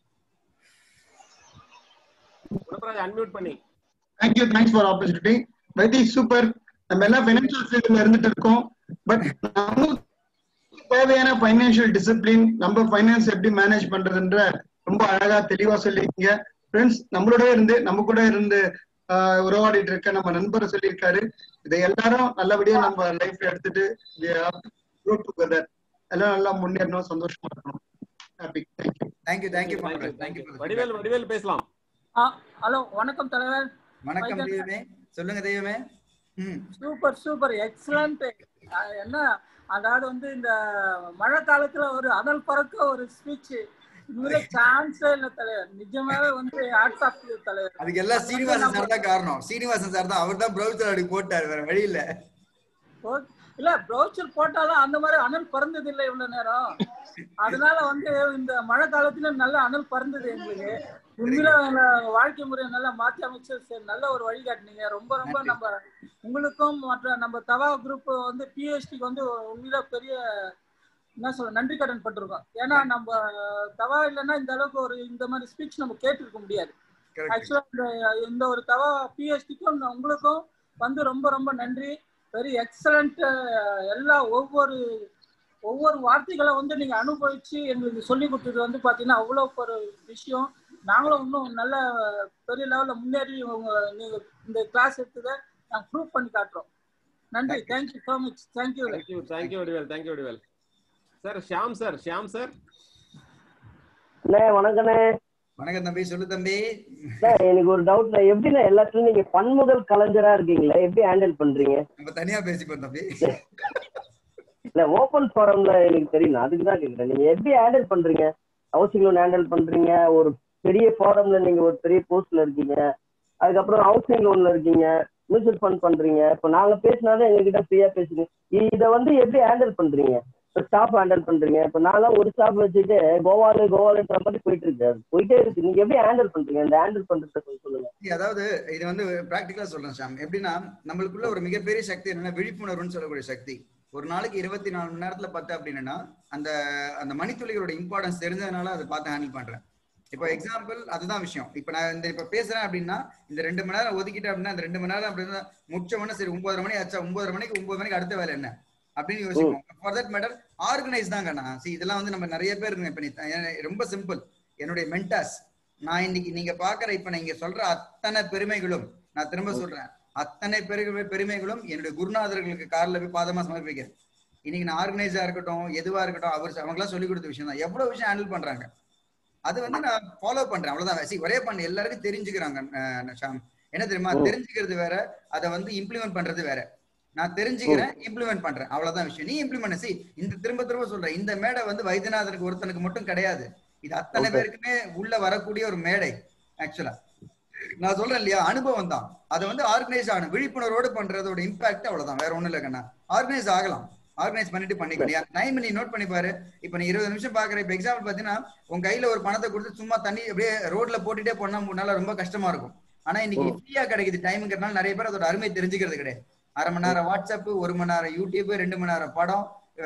பொன்னபராஜ் அன்மியூட் பண்ணி thank you thanks for opportunity Vaithi super நம்ம எல்லாம் ஃபைனான்சியல் ஃபீல்ட்ல இருந்துட்டு இருக்கோம் பட் நமக்கு தேவையான ஃபைனான்சியல் டிசிப்ளின் நம்ம ஃபைனான்ஸ் எப்படி மேனேஜ் பண்றதுன்ற ரொம்ப அழகா தெளிவா சொல்லியிருக்கீங்க ஃப்ரெண்ட்ஸ் நம்மளோட இருந்து நம்ம கூட இருந்து ஆஹ், உறவாடிட்டு இருக்க நம்ம நண்பர் சொல்லியிருக்காரு இதை எல்லாரும் நல்லபடியா நம்ம லைஃப்ல எடுத்துட்டு டுகெதர் எல்லாம் நல்லா முன்னேறணும் சந்தோஷமா இருக்கணும் happy thank you thank you thank you thank you Vadivel Vadivel பேசலாம் ஹலோ வணக்கம் தலைவர் வணக்கம் வைத்தியர் தெய்வமே சொல்லுங்க தெய்வமே ம் சூப்பர் சூப்பர் எக்ஸலண்ட் என்ன அதாவது வந்து இந்த மழை காலத்துல ஒரு அனல் பறக்க ஒரு ஸ்பீச் இதுல சான்ஸே இல்ல தலைவர் நிஜமாவே வந்து ஹாட்ஸ் ஆஃப் தலைவர் அதுக்கு எல்லாம் சீனிவாசன் சார் தான் காரணம் சீனிவாசன் சார் தான் அவர் தான் ப்ரௌசர் அப்படி போட்டார் வேற வழி இல்ல ஓ- இல்ல ப்ரௌச்சர் போட்டாலும் அந்த மாதிரி அனல் பறந்தது இல்ல இவ்வளவு நேரம் அதனால வந்து இந்த மழை காலத்துல நல்ல அனல் பறந்தது எங்களுக்கு உண்மையில எங்க வாழ்க்கை முறையை நல்லா மாத்தி அமைச்சு சரி, நல்ல ஒரு வழிகாட்டினீங்க ரொம்ப ரொம்ப நம்ம உங்களுக்கும் மற்ற நம்ம தவா குரூப் வந்து பிஹெச்டிக்கு வந்து உண்மையில பெரிய என்ன சொல்ற நன்றி கடன் பட்டிருக்கோம் ஏன்னா நம்ம தவா இல்லைன்னா இந்த அளவுக்கு ஒரு இந்த மாதிரி ஸ்பீச் நம்ம கேட்டிருக்க முடியாது Correct. ஆக்சுவலா இந்த இந்த ஒரு தவா பிஹெச்டிக்கும் உங்களுக்கும் வந்து ரொம்ப ரொம்ப நன்றி வெரி எக்ஸலண்ட் எல்லா ஒவ்வொரு ஒவ்வொரு வார்த்தைகளை வந்து நீங்க அனுபவிச்சு எங்களுக்கு சொல்லி கொடுத்தது வந்து பாத்தீங்கன்னா அவ்வளவு ஒரு விஷயம் நாங்களும் இன்னும் நல்ல பெரிய லெவல்ல முன்னேறி உங்க நீங்க இந்த கிளாஸ் எடுத்ததை நாங்க ப்ரூவ் பண்ணி காட்டுறோம் நன்றி thank you so much thank you thank you thank you Vadivel thank you Vadivel sir Shyam sir Shyam sir அண்ணே வணக்கண்ணே வணக்கம் தம்பி சொல்லு தம்பி அண்ணே, எனக்கு ஒரு டவுட்ல எப்படிண்ணே எல்லாத்துலயும் நீங்க பன்முதல் கலைஞரா இருக்கீங்களே எப்படி ஹேண்டில் பண்றீங்க நம்ம தனியா பேசிப்போம் தம்பி இல்ல ஓபன் ஃபாரம்ல எனக்கு தெரியும் அதுக்கு தான் கேக்குறேன் நீங்க எப்படி ஹேண்டில் பண்றீங்க ஹவுசிங் லோன் ஹேண்டில் பண்றீங்க ஒரு பெரிய ஃபாரம்ல நீங்க ஒரு பெரிய போஸ்ட்ல இருக்கீங்க அதுக்கப்புறம் ஹவுசிங் லோன்ல இருக்கீங்க மியூச்சுவல் ஃபண்ட் பண்றீங்க இப்போ நாங்க பேசினாலும் எங்ககிட்ட ஃப்ரீயா பேசுங்க இதை வந்து எப்படி ஹேண்டில் பண்றீங்க இப்போ ஸ்டாஃப் ஹேண்டில் பண்றீங்க இப்போ நான்லாம் ஒரு ஸ்டாஃப் வச்சுட்டு கோவாலு கோவாலுன்ற மாதிரி போயிட்டு இருக்கு அது போயிட்டே இருக்கு நீங்க எப்படி ஹேண்டில் பண்றீங்க இந்த ஹேண்டில் பண்றத கொஞ்சம் சொல்லுங்க See, அதாவது இது வந்து பிராக்டிகலா சொல்றேன் ஷாம் எப்படின்னா நம்மளுக்குள்ள ஒரு மிகப்பெரிய சக்தி என்னன்னா விழிப்புணர்வுன்னு சொல்லக்கூடிய சக்தி ஒரு நாளைக்கு இருபத்தி நாலு மணி நேரத்துல பத்து அப்படின்னா அந்த அந்த மணித்துளிகளோட இம்பார்ட்டன்ஸ் தெரிஞ்சதுனால அதை பார்த்து ஹேண்டில் பண்றேன் இப்போ எக்ஸாம்பிள் அதுதான் விஷயம் இப்போ நான் இந்த இப்போ பேசுறேன் அப்படின்னா இந்த ரெண்டு மணி நேரம் ஒதுக்கிட்டேன் அப்படின்னா இந்த ரெண்டு மணி நேரம் அப்படின்னா முடிச்ச உடனே சரி ஒன்பதரை மணி ஆச்சா ஒன்பதரை மணிக்கு ஒன்பது மணிக்கு அடுத்த வேலை என்ன அப்படின்னு யோசிப்போம் ஃபார் தட் மேட்டர் ஆர்கனைஸ் தாங்க நான் see இதெல்லாம் வந்து நம்ம நிறைய பேர் இருக்குங்க இப்போ நீ ஏ- ரொம்ப சிம்பிள் என்னுடைய மென்டாஸ் நான் இன்னைக்கு நீங்க பாக்குற இப்ப நீங்க சொல்ற அத்தனை பெருமைகளும் நான் திரும்ப சொல்றேன் அத்தனை பெருமை பெருமைகளும் என்னுடைய குருநாதர்களுக்கு கார்ல போய் பாதமா சமர்ப்பிக்கிறேன் இன்னைக்கு நான் ஆர்கனைஸா இருக்கட்டும் எதுவா இருக்கட்டும் அவர் அவங்களாம் சொல்லி கொடுத்த விஷயம் தான் எவ்வளவு விஷயம் ஹேண்டில் பண்றாங்க அது வந்து நான் ஃபாலோ பண்றேன் அவ்வளவுதான் See, ஒரே பண்ண எல்லாருக்கும் தெரிஞ்சுக்கிறாங்க அஹ், ஷாம் என்ன தெரியுமா ஓ. தெரிஞ்சுக்கிறது வேற அதை வந்து இம்ப்ளிமெண்ட் பண்றது வேற நான் தெரிஞ்சுக்கிறேன் இம்ப்ளிமெண்ட் பண்றேன் அவ்வளவுதான் விஷயம் நீ இம்ப்ளிமெண்ட் சி இந்த திரும்ப திரும்ப சொல்றேன் இந்த மேடை வந்து வைத்தியநாதனுக்கு ஒருத்தனுக்கு மட்டும் கிடையாது இது அத்தனை Okay. பேருக்குமே உள்ள வரக்கூடிய ஒரு மேடை ஆக்சுவலா நான் சொல்றேன் இல்லையா அனுபவம் தான் அதை வந்து ஆர்கனைஸ் ஆகணும் விழிப்புணர்வோடு பண்றதோட இம்பாக்ட் அவ்வளவுதான் வேற ஒண்ணும் இல்லைங்கண்ணா ஆர்கனைஸ் ஆகலாம் ஆர்கனைஸ் பண்ணிட்டு பண்ணிக்கலாம் டைம் நீ நோட் பண்ணி பாரு இப்ப நீ இருபது நிமிஷம் பாக்குற இப்ப எக்ஸாம்பிள் பாத்தீங்கன்னா உன் கையில ஒரு பணத்தை கொடுத்து சும்மா தண்ணி அப்படியே ரோட்ல போட்டுட்டே போனா முன்னால ரொம்ப கஷ்டமா இருக்கும் ஆனா இன்னைக்கு ஃப்ரீயா கிடைக்குது டைம்ங்கிறதுனால நிறைய பேர் அதோட அருமை தெரிஞ்சுக்கிறது கிடையாது அரை மணி நேரம் வாட்ஸ்அப் ஒரு மணி நேரம் யூடியூப் ரெண்டு மணி நேரம் படம்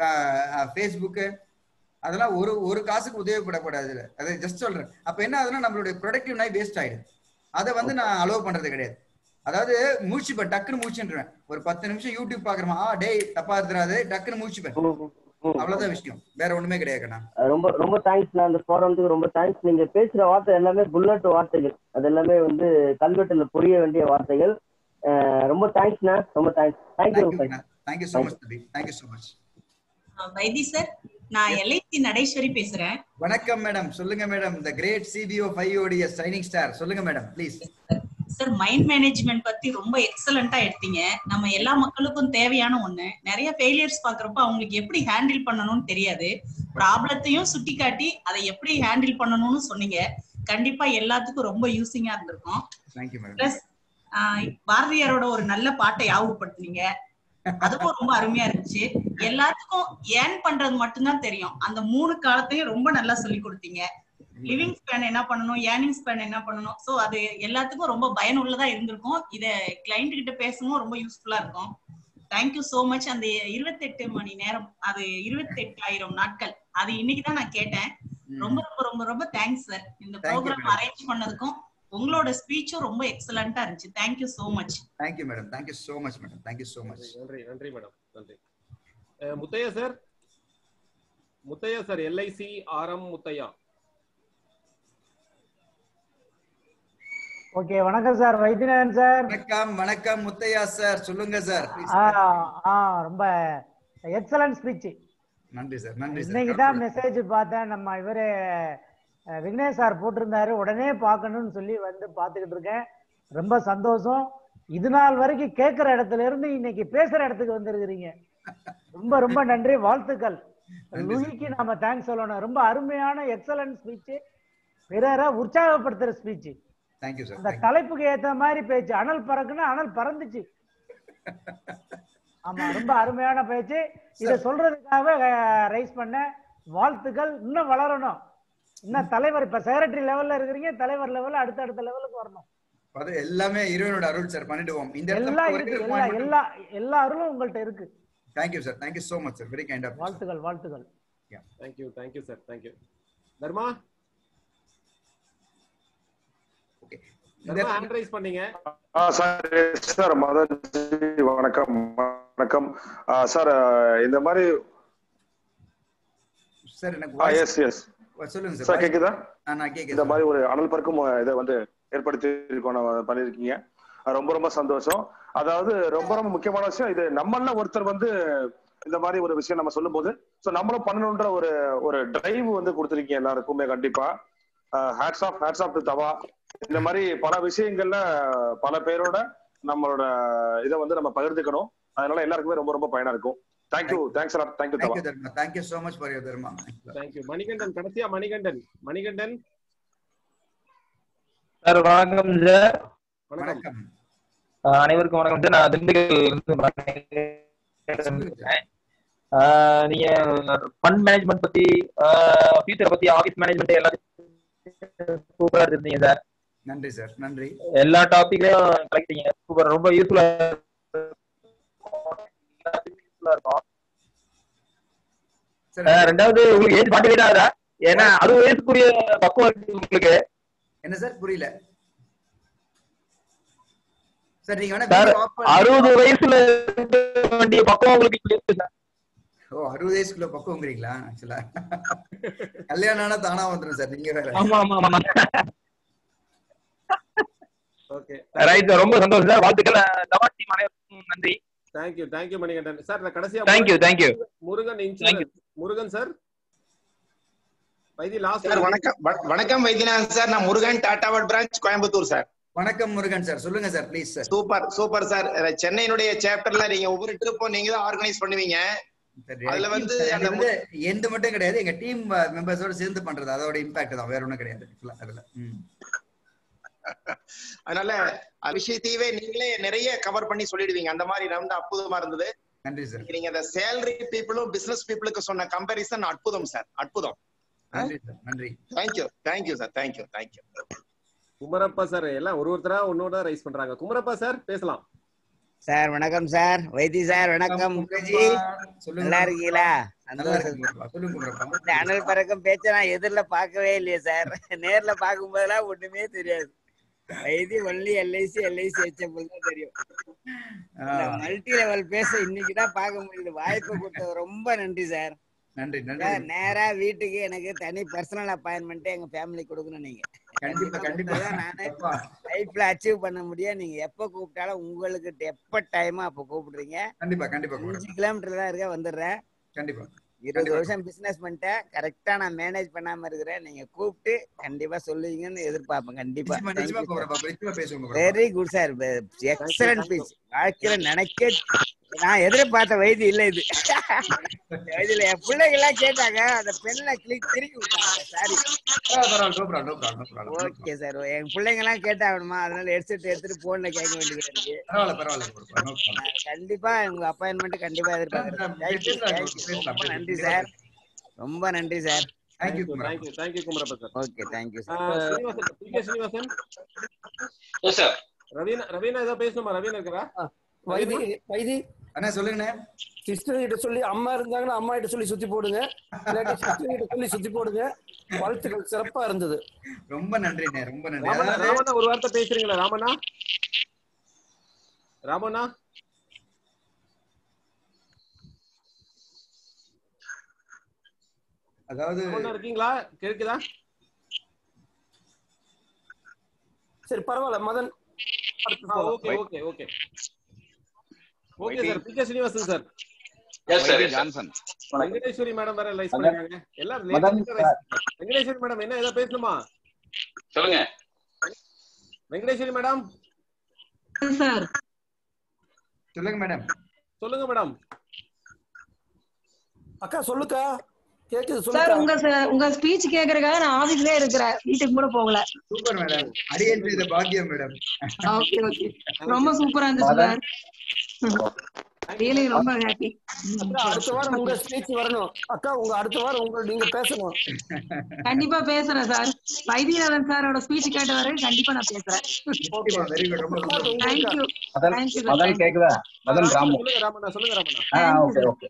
ஃபேஸ்புக்கு அதெல்லாம் ஒரு ஒரு காசுக்கு உதவிப்படக்கூடாது இதுல அதை ஜஸ்ட் சொல்றேன் அப்ப என்ன ஆகுதுன்னா நம்மளுடைய ப்ரொடக்டிவ் நாய் வேஸ்ட் ஆயிடுது அதை வந்து நான் அலோவ் பண்றது கிடையாது அதாவது மூச்சுப்பேன் டக்குன்னு மூச்சுன்றேன் ஒரு பத்து நிமிஷம் யூடியூப் பாக்குறமா ஆ டேய் தப்பா இருந்துறாது டக்குன்னு மூச்சுப்பேன் அவ்வளவுதான் விஷயம் வேற ஒண்ணுமே கிடையாதுண்ணா அஹ் ரொம்ப ரொம்ப தேங்க்ஸ்ண்ணா அந்த ஃபாரம்க்கு ரொம்ப தேங்க்ஸ் நீங்க பேசுற வார்த்தை எல்லாமே புல்லட் வார்த்தைகள் அது எல்லாமே வந்து கல்வெட்டுல புரிய வேண்டிய வார்த்தைகள் அஹ் ரொம்ப தேங்க்ஸ்ண்ணா ரொம்ப thanks thank you thank you so much தம்பி thank you so much Vaithi sir நான் எல்ஐசி நடேஸ்வரி பேசுறேன் வணக்கம் மேடம் சொல்லுங்க madam the great CBO five ஓடிய சைனிங் ஸ்டார் சொல்லுங்க madam please sir mind management பத்தி ரொம்ப எக்ஸலண்டா எடுத்தீங்க நம்ம எல்லா மக்களுக்கும் தேவையான ஒண்ணு நிறைய ஃபெயிலியர்ஸ் பாக்குறப்ப அவங்களுக்கு எப்படி ஹேண்டில் பண்ணணும்னு தெரியாது ப்ராப்ளத்தையும் சுட்டி காட்டி அதை எப்படி ஹேண்டில் பண்ணணும்னு சொன்னீங்க கண்டிப்பா எல்லாத்துக்கும் ரொம்ப யூசிங்கா இருந்திருக்கும் தேங்க்யூ மேடம் பிளஸ் பாரதியாரோட ஒரு நல்ல பாட்டை ஞாபகப்படுத்துனீங்க அதுவும் ரொம்ப அருமையா இருந்துச்சு எல்லாத்துக்கும் ஏர்ன் பண்றது மட்டும்தான் தெரியும் அந்த மூணு காலத்தையும் ரொம்ப நல்லா சொல்லி கொடுத்தீங்க லிவிங் ஸ்பேன் என்ன பண்ணணும் ஏர்னிங் ஸ்பேன் என்ன பண்ணணும் சோ அது எல்லாத்துக்கும் ரொம்ப பயனுள்ளதா இருந்திருக்கும் இத கிளைண்ட் கிட்ட பேசவும் ரொம்ப யூஸ்ஃபுல்லா இருக்கும் தேங்க்யூ சோ மச் அந்த இருபத்தெட்டு மணி நேரம் அது இருபத்தெட்டாயிரம் நாட்கள் அது இன்னைக்கு தான் நான் கேட்டேன் ரொம்ப ரொம்ப ரொம்ப ரொம்ப தேங்க்ஸ் சார் இந்த Thank you, program madam. Arrange பண்ணதுக்கும் உங்களோட ஸ்பீச்சும் ரொம்ப எக்ஸலண்டா இருந்துச்சு thank you so much thank you madam thank you so much madam thank you so much நன்றி நன்றி மேடம் நன்றி அஹ், Muthaiah sir Muthaiah sir LIC RM Muthaiah okay வணக்கம் சார் வைத்தியநாதன் சார் வணக்கம் வணக்கம் முத்தையா சார் சொல்லுங்க சார் ஆ ஆ ரொம்ப எக்ஸலன்ட் ஸ்பீச் நன்றி சார் நன்றி இன்னைக்கு சார் தான் மெசேஜ் பார்த்தேன் நம்ம இவரு அஹ், விக்னேஷ் சார் போட்டிருந்தாரு உடனே பார்க்கணும்னு சொல்லி வந்து பார்த்துக்கிட்டு இருக்கேன் ரொம்ப சந்தோஷம் இது நாள் வரைக்கும் கேட்குற இடத்துல இருந்து இன்னைக்கு பேசுற இடத்துக்கு வந்திருக்கிறீங்க ரொம்ப ரொம்ப நன்றி வாழ்த்துக்கள் லூயிக்கு நாம தேங்க்ஸ் சொல்லணும் ரொம்ப அருமையான எக்ஸலன்ட் ஸ்பீச் பிறரை உற்சாகப்படுத்துற ஸ்பீச் தேங்க்யூ சார் அந்த தலைப்புக்கு ஏத்த மாதிரி பேச்சு அனல் பறக்குன்னா அனல் பறந்துச்சு ஆமா ரொம்ப அருமையான பேச்சு இத சொல்றதுக்காக ரைஸ் பண்ண வாழ்த்துக்கள் இன்னும் வளரணும் இன்னும் தலைவர் இப்ப செக்ரட்டரி லெவல்ல இருக்கிறீங்க தலைவர் லெவல்ல அடுத்த அடுத்த லெவலுக்கு வரணும் அது எல்லாமே இறைவனோட அருள் சார் பண்ணிடுவோம் இந்த எல்லாம் இருக்கு எல்லா எல்லா எல்லா அருளும் உங்கள்ட்ட இருக்கு thank you sir thank you so much sir very kind of வாழ்த்துக்கள் வாழ்த்துக்கள் thank you thank you sir thank you Dharma Dharma hand raise பண்ணீங்க ஆ சார் சார் மதன் ஜி, வணக்கம் வணக்கம் ஆ, சார் ஆ, இந்த மாதிரி சார் எனக்கு ஆ voice- எஸ் எஸ் சொல்லுங்க சார் சார் voice- கேக்குதா ஆ, நான் கேக்குது இந்த மாதிரி ஒரு அனல் பறக்கும் இதை வந்து ஏற்படுத்தி இருக்கோம் நம்ம பண்ணிருக்கீங்க அஹ் ரொம்ப ரொம்ப சந்தோஷம் அதாவது ரொம்ப ரொம்ப முக்கியமான விஷயம் இது நம்மள ஒருத்தர் வந்து இந்த மாதிரி ஒரு விஷயம் நம்ம சொல்லும்போது ஸோ நம்மளும் பண்ணணுன்ற ஒரு ஒரு டிரைவ் வந்து கொடுத்துருக்கீங்க எல்லாருக்குமே கண்டிப்பா hats off hats off to Dhava இந்த மாதிரி பல விஷயங்கள்ல பல பேரோட நம்மளோட இதை வந்து நம்ம பகிர்ந்துக்கணும் அதனால எல்லாருக்குமே ரொம்ப ரொம்ப பயனா இருக்கும் thank you thanks thank you Dhava thank you Dharma thank you so much for your Dharma thank you Manikandan கடைசியா மணிகண்டன் மணிகண்டன் சார் வணக்கம் சார் வணக்கம் ஆஹ் அனைவருக்கும் வணக்கம் சார் நான் திண்டுக்கல் இருந்து பேசுறேன். ஆஹ் நீங்க ஃபண்ட் மேனேஜ்மெண்ட் பத்தி ஃபியூச்சர் பத்தி ஆபீஸ் மேனேஜ்மெண்ட் எல்லாத்தையும் சூப்பரா எடுத்திருந்தீங்க சார் நன்றி சார் நன்றி எல்லா டாபிக்லயும் கலெக்டிங்க சூப்பர் ரொம்ப யூஸ்ஃபுல்லா இருக்கும் ஆஹ் ரெண்டாவது உங்களுக்கு ஏஜ் ஃபார்ட்டி எயிட் ஆகுதா ஏன்னா அறுபது வயசுக்குரிய பக்குவம் இருக்கு உங்களுக்கு என்ன சார் புரியல சார் நீங்க வேணா சார் video off பண்ணி- அறுபது வயசுல இருக்க வேண்டிய பக்குவம் உங்களுக்கு இப்படி இருக்கு சார் ஓ அறுபது வயசுக்குள்ள பக்குவங்கிறீங்களா ஆக்சுவலா கல்யாணம் ஆனா தானா வந்துரும் சார் நீங்க வேற ஆமா ஆமா ஆமா ஓகே ரைட் சார் ரொம்ப சந்தோஷம் சார் வாழ்த்துக்கள் தவா டீம் அனைவருக்கும் நன்றி தேங்க்யூ தேங்க்யூ மணிகண்டன் சார் நான் கடைசியா Thank you, thank you. Murugan insurance Murugan sir Vaithi last sir வணக்கம் வ- வணக்கம் வைத்தியநாதன் சார் நான் முருகன் டாடாவட் பிரான்ச் கோயம்புத்தூர் சார் வணக்கம் முருகன் சார் சொல்லுங்க sir please sir super super sir சென்னையினுடைய சாப்டர்ல நீங்க ஒவ்வொரு ட்ரிப்பும் நீங்க தான் ஆர்கனைஸ் பண்ணுவீங்க அதுல வந்து அந்த வந்து எந்த மட்டும் கிடையாது எங்க டீம் மெம்பர்ஸோட சேர்ந்து பண்றது அதோட இம்பாக்ட் தான் வேற ஒண்ணும் கிடையாது actually அதுல ம். அதனால அஹ், விஷயத்தையவே நீங்களே நிறைய கவர் பண்ணி சொல்லிடுவீங்க அந்த மாதிரி ரொம்ப அற்புதமா இருந்தது நன்றி சார் நீங்க அந்த சேலரி பீப்புளும் பிசினஸ் பீப்புளுக்கு சொன்ன கம்பேரிசன் அற்புதம் சார் அற்புதம் நன்றி சார் நன்றி thank you thank you sir thank you thank you Kumarappa sir எல்லாம் ஒரு ஒருத்தரா ஒன்னோட ரைஸ் பண்றாங்க குமரப்பா சார் பேசலாம் சார் வணக்கம் சார் வைத்தி சார் வணக்கம் சொல்லுங்க நல்லா இருக்கீங்களா நல்லா இருக்கு குமரப்பா. சொல்லுங்க குமரப்பா. இந்த அனல் பறக்கும் பேச்ச நான் எதிரில பார்க்கவே இல்லையே சார் நேர்ல பார்க்கும் போதெல்லாம் ஒண்ணுமே தெரியாது Vaithi only LIC LIC HF தான் தெரியும் மல்டி லெவல் பேச இன்னைக்கு தான் பார்க்க முடியுது வாய்ப்பு கொடுத்தது ரொம்ப நன்றி சார் நன்றி நன்றி சார் நேரா வீட்டுக்கு எனக்கு தனி பர்சனல் அப்பாயின்மெண்ட் எங்க ஃபேமிலி கொடுக்கணும் நீங்க கண்டிப்பா கண்டிப்பா நானு லைஃப்ல அச்சீவ் பண்ண முடியும் நீங்க எப்ப கூப்பிட்டாலும் உங்களுக்கு எப்ப டைமோ அப்ப கூப்பிடுறீங்க கண்டிப்பா கண்டிப்பா குமரப்பா. அஞ்சு கிலோமீட்டர் தான் இருக்க வந்துடுறேன் கண்டிப்பா இருபது வருஷம் பிசினஸ் பண்ணிட்டேன் கரெக்டா நான் மேனேஜ் பண்ணாம இருக்கிறேன் நீங்க கூப்பிட்டு கண்டிப்பா சொல்லுவீங்கன்னு எதிர்பார்ப்பேன் கண்டிப்பா நிச்சயமா நிச்சயமா குமரப்பா நிச்சயமா பேசுவோம் Kumarappa. Very good sir excellent speech வாழ்க்கையில நினைக்க நான் எதிர்பார்த்த வயது இல்ல இது இதுல என் பிள்ளைங்க எல்லாம் கேட்டாங்க அந்த பெண்ணை கிளிக் திருப்பி விட்டாங்க சாரி பரவாயில்ல, no problem, no problem, no problem. Okay sir என் பிள்ளைங்க எல்லாம் கேட்டாகணுமா அதனால ஹெட்செட் எடுத்துட்டு போன்ல கேட்க வேண்டியது இருக்கு பரவாயில்ல பரவாயில்ல குமரப்பா, no problem. நான் கண்டிப்பா உங்க அப்பாயின்மெண்ட் கண்டிப்பா எதிர்பார்க்கிறேன் தேங்க்யூ தேங்க்யூ ரொம்ப நன்றி சார் ரொம்ப நன்றி sir thank you thank you thank you Kumarappa sir okay thank you ஆ, sir Srinivasan P K Srinivasan yes sir Raveena Raveena ஏதோ பேசணுமா ரவீனா இருக்கிறா வைதி வைதி அண்ணா சொல்லுங்கண்ணே சிஸ்டர் கிட்ட சொல்லி அம்மா இருந்தாங்கன்னா அம்மா கிட்ட சொல்லி சுத்தி போடுங்க இல்லாட்டி சிஸ்டர் கிட்ட சொல்லி சுத்தி போடுங்க வாழ்த்துக்கள் சிறப்பா இருந்தது ரொம்ப நன்றிண்ணே ரொம்ப நன்றி ராமண்ணா அதாவது ராமண்ணா ஒரு வார்த்தை பேசுறீங்களா ராமண்ணா ராமண்ணா அதாவது ராமண்ணா இருக்கீங்களா கேக்குதா சரி பரவாயில்ல Madan okay okay okay okay sir P K Srinivasan sir yes sir yes Johnson Venkateswari madam வேற லைஸ் மதன். பண்ணிருக்காங்க எல்லாரும் மதன் latest ஆ raise- வெங்கடேஸ்வரி மேடம் என்ன ஏதோ பேசணுமா சொல்லுங்க வெங்கடேஸ்வரி மேடம் சார் சொல்லுங்க மேடம் சொல்லுங்க மேடம் அக்கா சொல்லுக்கா கேக்குது சார் சொல்லுக்கா உங்க ச- உங்க ஸ்பீச் கேக்குறதுக்காக நான் ஆபீஸ்லயே இருக்கிறேன் வீட்டுக்கு கூட போகல சூப்பர் மேடம் அடியன் செய்த பாக்கியம் மேடம் ஓகே ஓகே ரொம்ப சூப்பரா இருந்துச்சு சார் ரியலி ரொம்ப ஹாப்பி அக்கா அடுத்த வாரம் உங்க ஸ்பீச் வரணும் அக்கா உங்க அடுத்த வாரம் உங்க நீங்க பேசணும் கண்டிப்பா பேசுறேன் சார் வைத்தியநாதன் சாரோட ஸ்பீச் கேட்ட வரை கண்டிப்பா நான் பேசுறேன் வெரி குட் ரொம்ப super thank you Madan thank you Madan கேக்குதா மதன் ராமு சொல்லுங்க ராமண்ணா சொல்லுங்க ராமண்ணா ஆ ஓகே ஓகே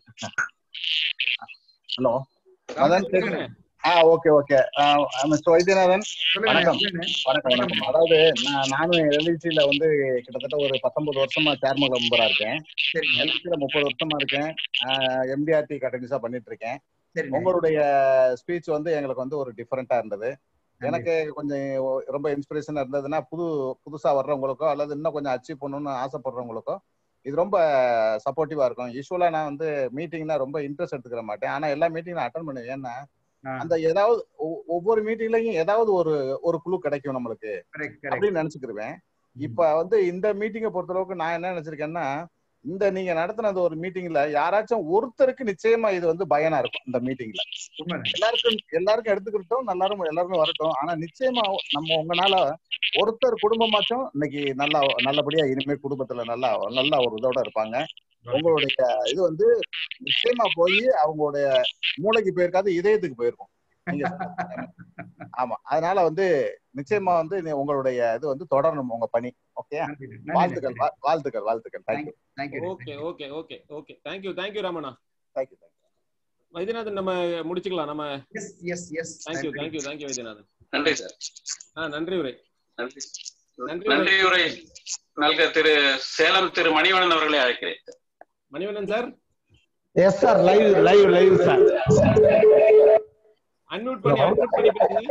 ஹலோ மதன் கேக்குது ஆ ஓகே ஓகே மிஸ்டர் வைத்தியநாதன் வணக்கம் வணக்கம் வணக்கம் அதாவது நான் நானும் எல்ஐசியில வந்து கிட்டத்தட்ட ஒரு பத்தொன்பது வருஷமா சேர்மன் மெம்பரா இருக்கேன் எல்ஐசியில முப்பது வருஷமா இருக்கேன் எம்டிஆர்டி கண்டினியூஸா பண்ணிட்டு இருக்கேன் சரிங்க உங்களுடைய ஸ்பீச் வந்து எங்களுக்கு வந்து ஒரு டிஃபரெண்டா இருந்தது எனக்கு கொஞ்சம் ஒ- ரொம்ப இன்ஸ்பிரேஷனா இருந்ததுன்னா புது புதுசா வர்றவங்களுக்கோ அல்லது இன்னும் கொஞ்சம் அச்சீவ் பண்ணணும்னு ஆசைப்படுறவங்களுக்கோ இது ரொம்ப சப்போர்ட்டிவா இருக்கும் யூஸ்வலா நான் வந்து மீட்டிங்னா ரொம்ப இன்ட்ரெஸ்ட் எடுத்துக்கிற மாட்டேன் ஆனா எல்லா மீட்டிங் நான் அட்டன் பண்ணுவேன் ஏன்னா அந்த ஏதாவது ஒ- ஒவ்வொரு மீட்டிங்லயும் ஏதாவது ஒரு ஒரு குழு கிடைக்கும் நம்மளுக்கு அப்படின்னு நினைச்சுக்கிருவேன் இப்ப வந்து இந்த மீட்டிங்கை பொறுத்தளவுக்கு நான் என்ன நினைச்சிருக்கேன்னா இந்த நீங்க நடத்தின அந்த ஒரு மீட்டிங்ல யாராச்சும் ஒருத்தருக்கு நிச்சயமா இது வந்து பயனா இருக்கும் இந்த மீட்டிங்ல எல்லாருக்கும் எல்லாருக்கும் எடுத்துக்கிட்டோம் எல்லாரும் எல்லாருமே வரட்டும் ஆனா நிச்சயமா நம்ம உங்களால ஒருத்தர் குடும்பமாச்சும் இன்னைக்கு நல்லா நல்லபடியா இனிமே குடும்பத்துல நல்லா நல்லா ஒரு இதோட இருப்பாங்க உங்களுடைய இது வந்து நிச்சயமா போய் அவங்களுடைய மூளைக்கு போயிருக்காது இதயத்துக்கு போயிருக்கும் நீங்க சொன்ன ஆமா அதனால வந்து நிச்சயமா வந்து நீ- உங்களுடைய இது வந்து தொடரணும் உங்க பணி ஓகே வாழ்த்துக்கள் வா- வாழ்த்துக்கள் வாழ்த்துக்கள் thank you okay okay okay okay thank you thank you Ramanna thank you Vaidyanathan நம்ம முடிச்சுக்கலாம் நம்ம yes yes yes thank you thank you thank you Vaidyanathan நன்றி சார் ஆ நன்றி உரை நன்றி நன்றி நன்றி உரை நல்க திரு சேலம் திரு மணிவண்ணன் அவர்களை அழைக்கிறேன் Manivannan sir yes sir live live live sir unmute பண்ணி அன்மியூட் பண்ணி பேசுங்க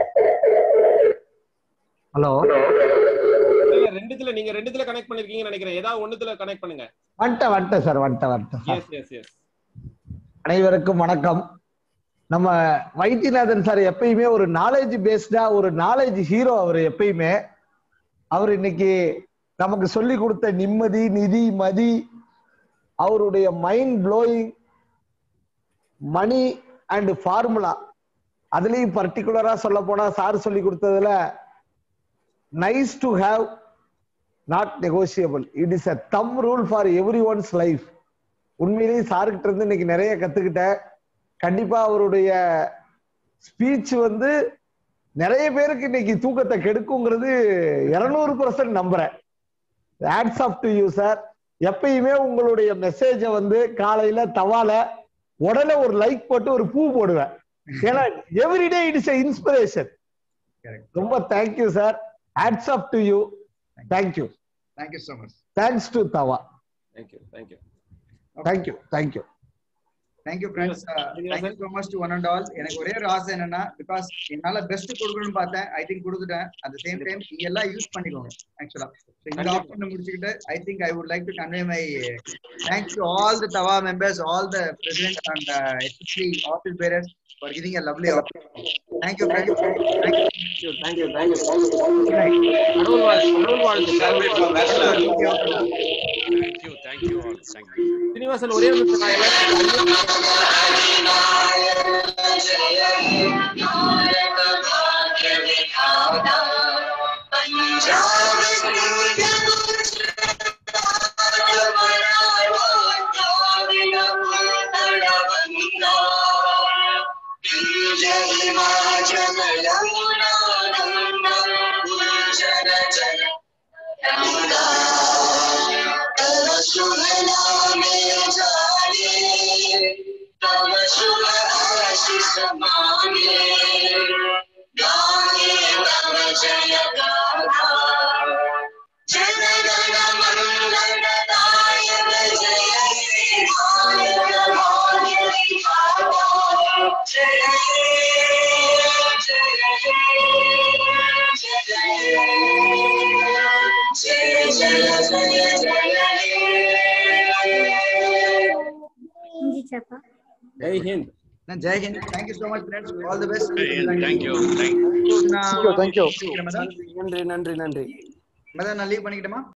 ஹலோ இல்ல ரெண்டுத்துல நீங்க ரெண்டுத்துல கனெக்ட் பண்ணிருக்கீங்கன்னு நினைக்கிறேன் ஏதாவது ஒண்ணுத்துல கனெக்ட் பண்ணுங்க வந்துட்டேன் வந்துட்டேன் சார் வந்துட்டேன் வந்துட்டேன் சார் எஸ் எஸ் எஸ் அனைவருக்கும் வணக்கம் நம்ம வைத்தியநாதன் சார் எப்பயுமே ஒரு நாலேஜ் பேஸ்டா ஒரு நாலேஜ் ஹீரோ அவர் எப்பயுமே அவர் இன்னைக்கு நமக்கு சொல்லி கொடுத்த நிம்மதி நிதி மதி அவருடைய mind blowing money and formula அதுலயும் பர்டிகுலரா சொல்ல போனா சார் சொல்லி கொடுத்ததுல nice to have not negotiable it is a thumb rule for every one's life உண்மையிலேயே சார்கிட்ட இருந்து இன்னைக்கு நிறைய கத்துக்கிட்டேன் கண்டிப்பா அவருடைய ஸ்பீச் வந்து நிறைய பேருக்கு இன்னைக்கு தூக்கத்தை கெடுக்குங்கிறது இருநூறு பர்சன்ட் நம்புறேன் hats off to you sir எப்பயுமே உங்களுடைய மெசேஜை வந்து காலையில தவால உடனே ஒரு லைக் போட்டு ஒரு பூ போடுவேன் ஏன்னா எவ்ரிடே இட் இஸ் இன்ஸ்பிரேஷன் ரொம்ப thank you sir hats off to you thank you thank you so much thanks to Thava thank you thank you thank you thank you thank you friends thank you so much to one and all எனக்கு ஒரே ஒரு ஆசை என்னன்னா பிகாஸ் என்னால பெஸ்ட் கொடுக்கணும்னு பார்த்தேன் I think கொடுத்துட்டேன் அட் சேம் டைம் நீங்க எல்லாம் யூஸ் பண்ணிக்கோங்க ஆக்சுவலா இந்த ஆப்ஷன் முடிச்சுக்கிட்டு I think I would like to convey my thanks to all the Thava members all the president and especially office bearers for giving a lovely thank you friends thank you thank you thank you கடவுள் வாழ்த்து கடவுள் வாழ்த்து Thank you, thank you all. Thank you. Srinivasan ஒரே ஒரு நிமிஷம் நான் எல்லாரும் Jai Hind Jai Hind thank you so much friends all the best Thank you, thank you. Thank you thank you thank you நன்றி நன்றி நன்றி மதன் நான் லீவ் பண்ணிக்கிட்டுமா